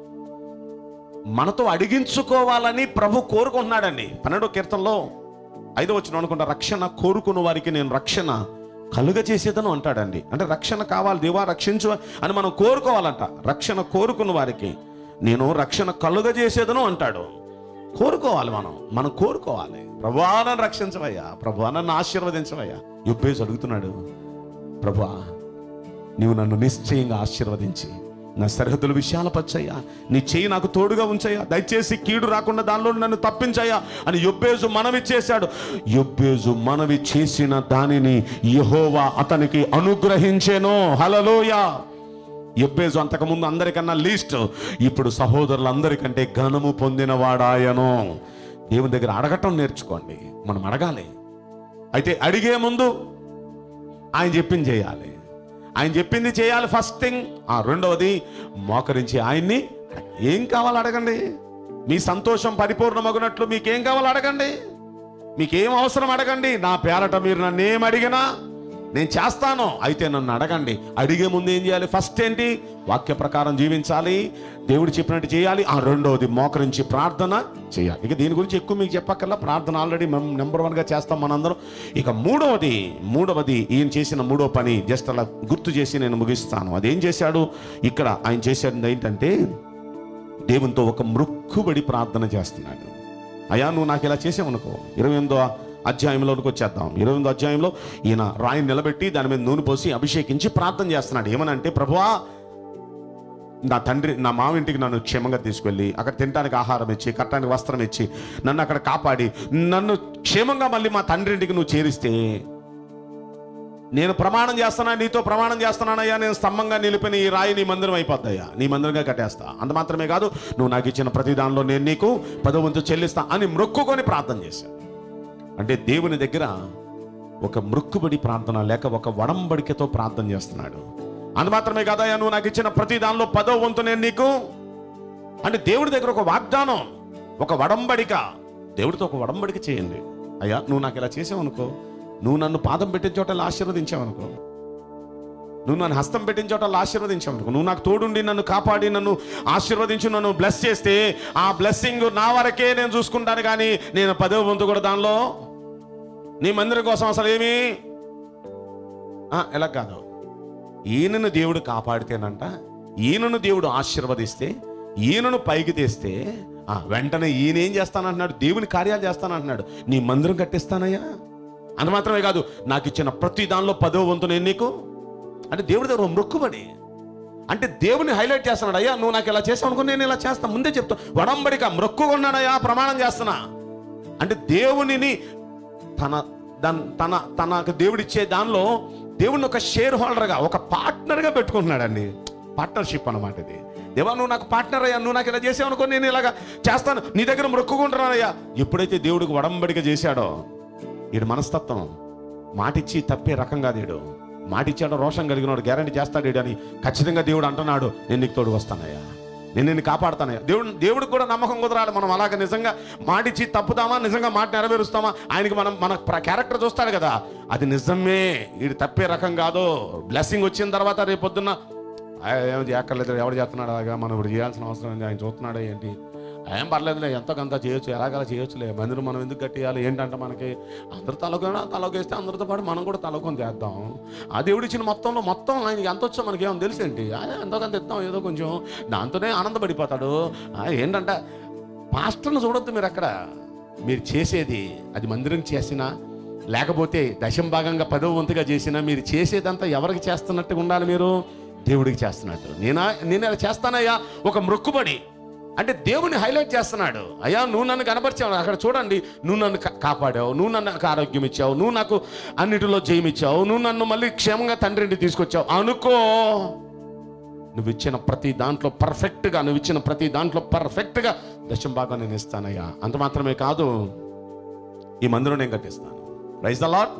మనతో అడిగించుకోవాలని ప్రభు కోరుకుంటున్నాడండి పన్నెండో కీర్తనలో ఐదో వచ్చిన అనుకుంటా రక్షణ కోరుకున్న వారికి నేను రక్షణ కలుగ చేసేదను అంటాడండి అంటే రక్షణ కావాలి దేవా రక్షించు అని మనం కోరుకోవాలంట రక్షణ కోరుకున్న వారికి నేను రక్షణ కలుగ చేసేదను అంటాడు కోరుకోవాలి మనం మనం కోరుకోవాలి ప్రభువా నన్ను రక్షించవయ్యా ప్రభువా నన్ను ఆశీర్వదించవయ్యా యుబ్బేసి అడుగుతున్నాడు ప్రభువా నీవు నన్ను నిశ్చయంగా ఆశీర్వదించి నా సరిహద్దులు విశాలపచ్చయ్యా నీ చెయ్యి నాకు తోడుగా ఉంచయ్యా దయచేసి కీడు రాకుండా దానిలో నన్ను తప్పించయ్యా అని యొబ్బేజు మనవి చేశాడు యొబ్బేజు మనవి చేసిన దానిని యెహోవా అతనికి అనుగ్రహించెను హలలోయ ఎబ్బేజు అంతకుముందు అందరికన్నా లీస్ట్ ఇప్పుడు సహోదరులందరికంటే ఘనము పొందిన వాడాయను దేవుని దగ్గర అడగటం నేర్చుకోండి మనం అడగాలి అయితే అడిగే ముందు ఆయన చెప్పింది చేయాలి ఆయన చెప్పింది చేయాలి ఫస్ట్ థింగ్ ఆ రెండవది మోకరించి ఆయన్ని ఏం కావాలి అడగండి మీ సంతోషం పరిపూర్ణమగునట్లు మీకేం కావాలి అడగండి మీకేం అవసరం అడగండి నా పేరట మీరు నన్ను ఏం అడిగినా నేను చేస్తాను అయితే నన్ను అడగండి అడిగే ముందు ఏం చేయాలి ఫస్ట్ ఏంటి వాక్య ప్రకారం జీవించాలి దేవుడు చెప్పినట్టు చేయాలి ఆ రెండవది మోకరించి ప్రార్థన చేయాలి ఇక దీని గురించి ఎక్కువ మీకు చెప్పక్కర్లా ప్రార్థన ఆల్రెడీ మేము నెంబర్ వన్గా చేస్తాం మనందరం ఇక మూడవది మూడవది ఈయన చేసిన మూడో పని జస్ట్ అలా గుర్తు చేసి నేను ముగిస్తాను అదేం చేశాడు ఇక్కడ ఆయన చేసేది ఏంటంటే దేవునితో ఒక మృక్కుబడి ప్రార్థన చేస్తున్నాడు అయ్యా నువ్వు నాకు ఇలా చేసావనుకో ఇరవై ఎనిమిదో అధ్యాయంలోనికి వచ్చేద్దాం ఇరవై ఎనిమిదో అధ్యాయంలో ఈయన రాయిని నిలబెట్టి దాని మీద నూనె పోసి అభిషేకించి ప్రార్థన చేస్తున్నాడు ఏమనంటే ప్రభువా నా తండ్రి నా మావింటికి నన్ను క్షేమంగా తీసుకెళ్ళి అక్కడ తినడానికి ఆహారం ఇచ్చి కట్టడానికి వస్త్రం ఇచ్చి నన్ను అక్కడ కాపాడి నన్ను క్షేమంగా మళ్ళీ మా తండ్రి ఇంటికి నువ్వు చేరిస్తే నేను ప్రమాణం చేస్తున్నా నీతో ప్రమాణం చేస్తున్నానయ్యా నేను స్తంభంగా నిలిపిన ఈ రాయి నీ మందిరం అయిపోద్దయ్యా నీ మందిరంగా కట్టేస్తా అంత మాత్రమే కాదు నువ్వు నాకు ఇచ్చిన ప్రతి దానిలో నేను నీకు పదవంతు చెల్లిస్తా అని మొక్కుకొని ప్రార్థన చేశాను అంటే దేవుని దగ్గర ఒక మృక్కుబడి ప్రార్థన లేక ఒక వడంబడికతో ప్రార్థన చేస్తున్నాడు అంత మాత్రమే కాదయ్యా నువ్వు నాకు ఇచ్చిన ప్రతి దానిలో పదో వంతు నేను నీకు అంటే దేవుడి దగ్గర ఒక వాగ్దానం ఒక వడంబడిక దేవుడితో ఒక వడంబడిక చేయండి అయ్యా నువ్వు నాకు ఇలా చేసావనుకో నువ్వు నన్ను పాదం పెట్టిన చోట ఆశీర్వదించావనుకో నువ్వు నన్ను హస్తం పెట్టిన చోట ఆశీర్వదించావనుకో నువ్వు నాకు తోడుండి నన్ను కాపాడి నన్ను ఆశీర్వదించి నన్ను బ్లెస్ చేస్తే ఆ బ్లెస్సింగ్ నా వరకే నేను చూసుకుంటాను కానీ నేను పదవ వంతు కూడా దానిలో నీ మందిరం కోసం అసలు ఏమి ఆ, ఎలా కాదు ఈయనను దేవుడు కాపాడితేనంట ఈయనను దేవుడు ఆశీర్వదిస్తే ఈయనను పైకి తెస్తే ఆ, వెంటనే ఈయన ఏం చేస్తానంటున్నాడు దేవుని కార్యాలు చేస్తానంటున్నాడు నీ మందిరం కట్టిస్తానయ్యా అని మాత్రమే కాదు నాకు ఇచ్చిన ప్రతి దానిలో పదో వంతు నేను నీకు అంటే దేవుడి దగ్గర ఒక మొక్కుబడి అంటే దేవుని హైలైట్ చేస్తున్నాడు అయ్యా నువ్వు నాకు ఇలా చేసావు అనుకో నేను ఇలా చేస్తాను ముందే చెప్తా వడంబడిక మొక్కుకున్నాడయ్యా ప్రమాణం చేస్తున్నా అంటే దేవునిని తన దాన్ తన తనకు దేవుడిచ్చే దానిలో దేవుని ఒక షేర్ హోల్డర్గా ఒక పార్ట్నర్గా పెట్టుకుంటున్నాడండి పార్ట్నర్షిప్ అన్నమాట ఇది దేవా నువ్వు నాకు పార్ట్నర్ అయ్యా నువ్వు నాకు ఇలా చేసావు అనుకో నేను ఇలాగా చేస్తాను నీ దగ్గర మొక్కుకుంటున్నానయ్యా ఎప్పుడైతే దేవుడికి వడంబడిక చేశాడో ఈడు మనస్తత్వం మాటిచ్చి తప్పే రకం కాదు ఈడు మాటిచ్చాడో రోషం కలిగినాడు గ్యారంటీ చేస్తాడు ఈడు అని ఖచ్చితంగా దేవుడు అంటున్నాడు నేను నీకు తోడు వస్తానయ్యా నేను నిన్ను కాపాడుతానయ్యా దేవుడు దేవుడికి కూడా నమ్మకం కుదరాలి మనం అలాగ నిజంగా మాటిచ్చి తప్పుదామా నిజంగా మాట నెరవేరుస్తామా ఆయనకి మనం మన క్యారెక్టర్ చూస్తాడు కదా అది నిజమే వీడు తప్పే రకం కాదు బ్లెస్సింగ్ వచ్చిన తర్వాత రేపు పొద్దున్న "ఆ, ఏం చేయక్కర్లేదు ఎవడు చేస్తున్నాడు అలాగా మనం ఇప్పుడు చేయాల్సిన అవసరం ఏంటి ఆయన చూస్తున్నాడా ఏంటి ఏం పర్లేదులే ఎంతో కొంత చేయొచ్చు ఎలాగలా చేయొచ్చులే మందిరం మనం ఎందుకు కట్టేయాలి ఏంటంటే మనకి అందరు తలకొని తలకేస్తే అందరితో పాటు మనం కూడా తలకొని చేద్దాం ఆ దేవుడు ఇచ్చిన మొత్తంలో మొత్తం ఆయనకి ఎంత వచ్చో మనకి ఏమో తెలుసేంటి ఆ, ఎంతో కొంత ఇద్దాం ఏదో కొంచెం దాంతోనే ఆనందపడిపోతాడు ఆ, ఏంటంటే పాస్టర్ను చూడొద్దు మీరు అక్కడ మీరు చేసేది అది మందిరం చేసినా లేకపోతే దశం భాగంగా పదవ వంతుగా చేసినా మీరు చేసేదంతా ఎవరికి చేస్తున్నట్టుగా ఉండాలి మీరు దేవుడికి చేస్తున్నట్టు నేనా నేను ఇలా చేస్తానయ్యా ఒక మొక్కుబడి అంటే దేవుని హైలైట్ చేస్తున్నాడు అయ్యా నువ్వు నన్ను కనపరిచావు అక్కడ చూడండి నువ్వు నన్ను కా- కాపాడావు నువ్వు నన్ను నాకు ఆరోగ్యం ఇచ్చావు నువ్వు నాకు అన్నిటిలో జయం ఇచ్చావు నువ్వు నన్ను మళ్ళీ క్షేమంగా తండ్రింటి తీసుకొచ్చావు అనుకో నువ్వు ఇచ్చిన ప్రతి దాంట్లో పర్ఫెక్ట్గా నువ్వు ఇచ్చిన ప్రతి దాంట్లో పర్ఫెక్ట్గా దశం భాగం నేను ఇస్తానయ్యా అంత మాత్రమే కాదు ఈ మందిరం నేను కట్టిస్తాను రైస్ ద లాట్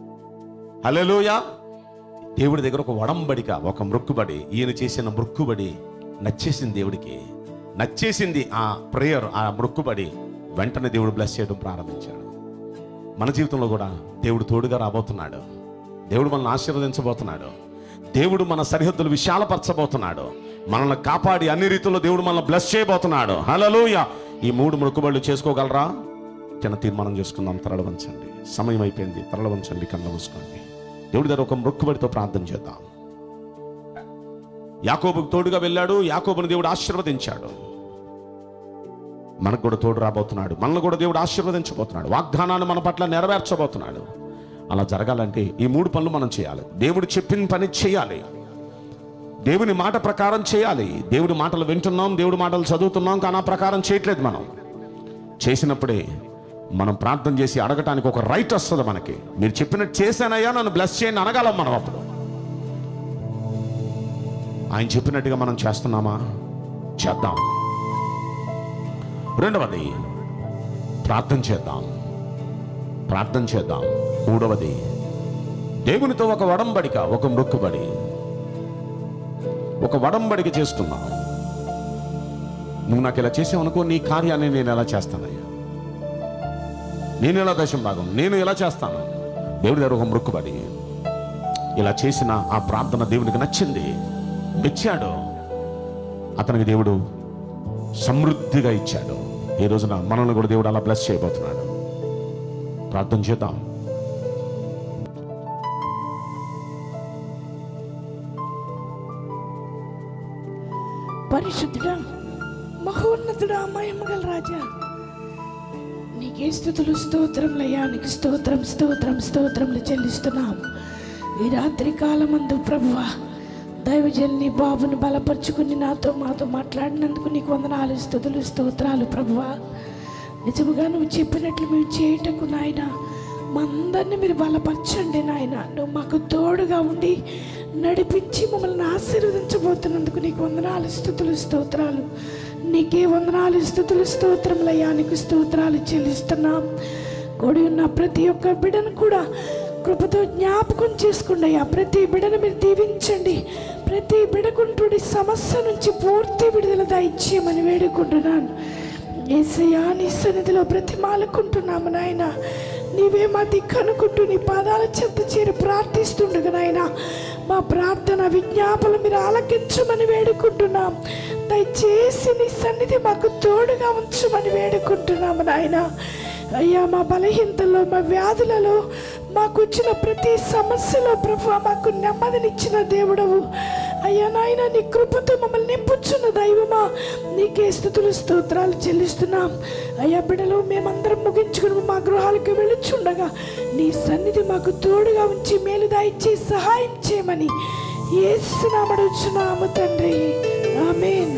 హలోయా దేవుడి దగ్గర ఒక వడంబడిక ఒక మృక్కుబడి ఈయన చేసిన మృక్కుబడి నచ్చేసింది దేవుడికి నచ్చేసింది ఆ ప్రేయర్ ఆ మృక్కుబడి వెంటనే దేవుడు బ్లెస్ చేయడం ప్రారంభించాడు మన జీవితంలో కూడా దేవుడు తోడుగా రాబోతున్నాడు దేవుడు మనల్ని ఆశీర్వదించబోతున్నాడు దేవుడు మన సరిహద్దులు విశాలపరచబోతున్నాడు మనల్ని కాపాడి అన్ని రీతుల్లో దేవుడు మనల్ని బ్లెస్ చేయబోతున్నాడు హలలోయ ఈ మూడు మొక్కుబడులు చేసుకోగలరా చిన్న తీర్మానం చేసుకుందాం తరల వంచండి సమయం అయిపోయింది తరల వంచండి కళ్ళ మూసుకోండి దేవుడి దగ్గర ఒక మొక్కుబడితో ప్రార్థన చేద్దాం యాకోబుకు తోడుగా వెళ్ళాడు యాకోబుని దేవుడు ఆశీర్వదించాడు మనకు కూడా తోడు రాబోతున్నాడు మనల్ని కూడా దేవుడు ఆశీర్వదించబోతున్నాడు వాగ్దానాన్ని మన పట్ల నెరవేర్చబోతున్నాడు అలా జరగాలంటే ఈ మూడు పనులు మనం చేయాలి దేవుడు చెప్పిన పని చేయాలి దేవుని మాట ప్రకారం చేయాలి దేవుడి మాటలు వింటున్నాం దేవుడి మాటలు చదువుతున్నాం కానీ ఆ ప్రకారం చేయట్లేదు మనం చేసినప్పుడే మనం ప్రార్థన చేసి అడగటానికి ఒక రైట్ వస్తుంది మనకి మీరు చెప్పినట్టు చేశానయ్యా నన్ను బ్లెస్ చేయండి అనగలం మనం అప్పుడు ఆయన చెప్పినట్టుగా మనం చేస్తున్నామా చేద్దాం రెండవది ప్రార్థన చేద్దాం ప్రార్థన చేద్దాం మూడవది దేవునితో ఒక వడంబడిక ఒక మొక్కుబడి ఒక వడంబడిక చేసుకున్నాం నువ్వు నాకు ఇలా చేసావు అనుకో నీ కార్యాన్ని నేను ఎలా చేస్తానయ్యా నేను ఎలా దశం భాగం నేను ఎలా చేస్తాను దేవుడి దగ్గర ఒక మొక్కుబడి ఇలా చేసిన ఆ ప్రార్థన దేవునికి నచ్చింది మెచ్చాడు అతనికి దేవుడు సమృద్ధిగా ఇచ్చాడు ఈ రోజున మనల్ని కూడా దేవుడు అలా బ్లెస్ చేయబోతున్నాడు ప్రార్థన చేద్దాం పరిశుద్ధుడా మహోన్నతుడా మహిమగల రాజా నీకే స్థుతులు స్తోత్రములయ్యా నీకు స్తోత్రం స్తోత్రం స్తోత్రములు చెల్లిస్తున్నాం ఈ రాత్రి కాలమందు ప్రభువా దైవజల్ని బాబును బలపరుచుకుని నాతో మాతో మాట్లాడినందుకు నీకు వందనాలు స్థుతులు స్తోత్రాలు ప్రభువా నిజముగా నువ్వు చెప్పినట్లు మేము చేయటకు నాయన మా అందరిని మీరు బలపరచండి నాయన నువ్వు మాకు తోడుగా ఉండి నడిపించి మమ్మల్ని ఆశీర్వదించబోతున్నందుకు నీకు వందనాలు స్థుతులు స్తోత్రాలు నీకే వందనాలు స్థుతులు స్తోత్రములయ్యా నీకు స్తోత్రాలు చెల్లిస్తున్నాం కూడి ఉన్న ప్రతి ఒక్క బిడ్డను కూడా కృపతో జ్ఞాపకం చేసుకోండి అయ్యా ప్రతి బిడను మీరు దీవించండి ప్రతి బిడకుంటుడి సమస్య నుంచి పూర్తి విడుదల దయచేయమని వేడుకుంటున్నాను ఏసయ్యా నీ సన్నిధిలో బ్రతిమాలుకుంటున్నాము నాయన నీవే మా దిక్కనుకుంటూ నీ పాదాల చెంత చేరి ప్రార్థిస్తుండగా నాయన మా ప్రార్థన విజ్ఞాపనలు మీరు ఆలకించమని వేడుకుంటున్నాం దయచేసి నీ సన్నిధి మాకు తోడుగా ఉంచమని వేడుకుంటున్నాము నాయన అయ్యా మా బలహీనతలో మా వ్యాధులలో మాకు వచ్చిన ప్రతి సమస్యలో ప్రభు మాకు నెమ్మదినిచ్చిన దేవుడవు అయ్యా నాయన నీ కృపతో మమ్మల్ని నింపుచున్న దైవమా నీకే స్థుతులు స్తోత్రాలు చెల్లిస్తున్నాం అయ్యా బిడ్డలు మేమందరం ముగించుకుని మా గృహాలకు వెళ్ళుచుండగా నీ సన్నిధి మాకు తోడుగా ఉంచి మేలు దాయిచ్చి సహాయం చేయమని ఏసునామడుచున్నాము తండ్రి ఆమేన్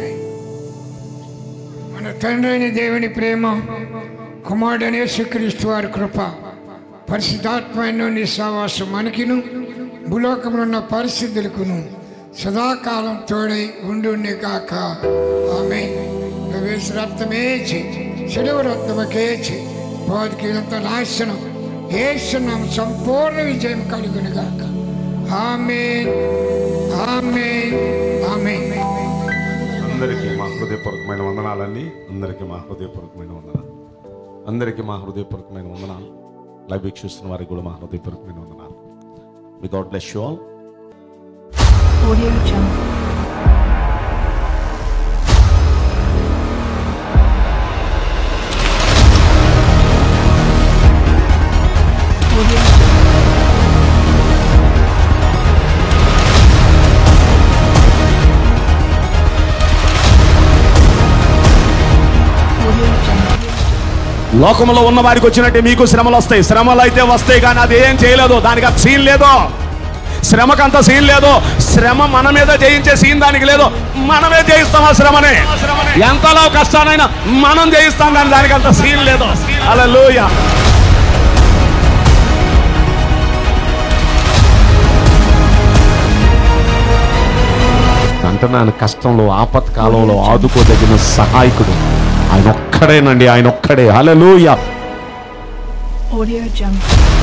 మన తండ్రి అయిన దేవుని ప్రేమ కుమారుడనే యేసుక్రీస్తు వారి కృప పరిశుద్ధాత్మైన నీ సహవాసం మనకిను భూలోకంలో ఉన్న పరిస్థితులకును సదాకాలం తోడై ఉండుండే కాక ఆమె ప్రవేశ రక్తమేచి సెలవు రక్తమకేచి బోధకి ఇదంతా నాశనం ఏసునాం సంపూర్ణ విజయం కలుగును గాక ఆమె ఆమె ఆమె అందరికీ మా హృదయపూర్వకమైన వందనాలండి అందరికీ మా హృదయపూర్వకమైన వందనాలు అందరికీ మా హృదయపూర్వకమైన వందనాలు లైవ్ వీక్షిస్తున్న వారికి కూడా మా హృదయపూర్వకమైన వందనాలు మీ God bless you all Audio Jungle. Audio Jungle. Audio Jungle. లోకంలో ఉన్న వారికి వచ్చినట్టే మీకు శ్రమలు వస్తాయి శ్రమలు అయితే వస్తాయి కానీ అది ఏం చేయలేదు దానికి అంత సీన్ లేదు శ్రమకంత సీన్ లేదు శ్రమ మన మీద జయించే సీన్ దానికి లేదు మనమే జయిస్తాం ఆ శ్రమని ఎంతలో కష్టానైనా మనం జయిస్తాం కానీ దానికి అంత సీన్ లేదు అలా అంటున్నాను కష్టంలో ఆపత్కాలంలో ఆదుకోదగిన సహాయకుడు ఆయన ఒక్కడేనండి ఆయన ఒక్కడే హల్లెలూయా Audio Jungle.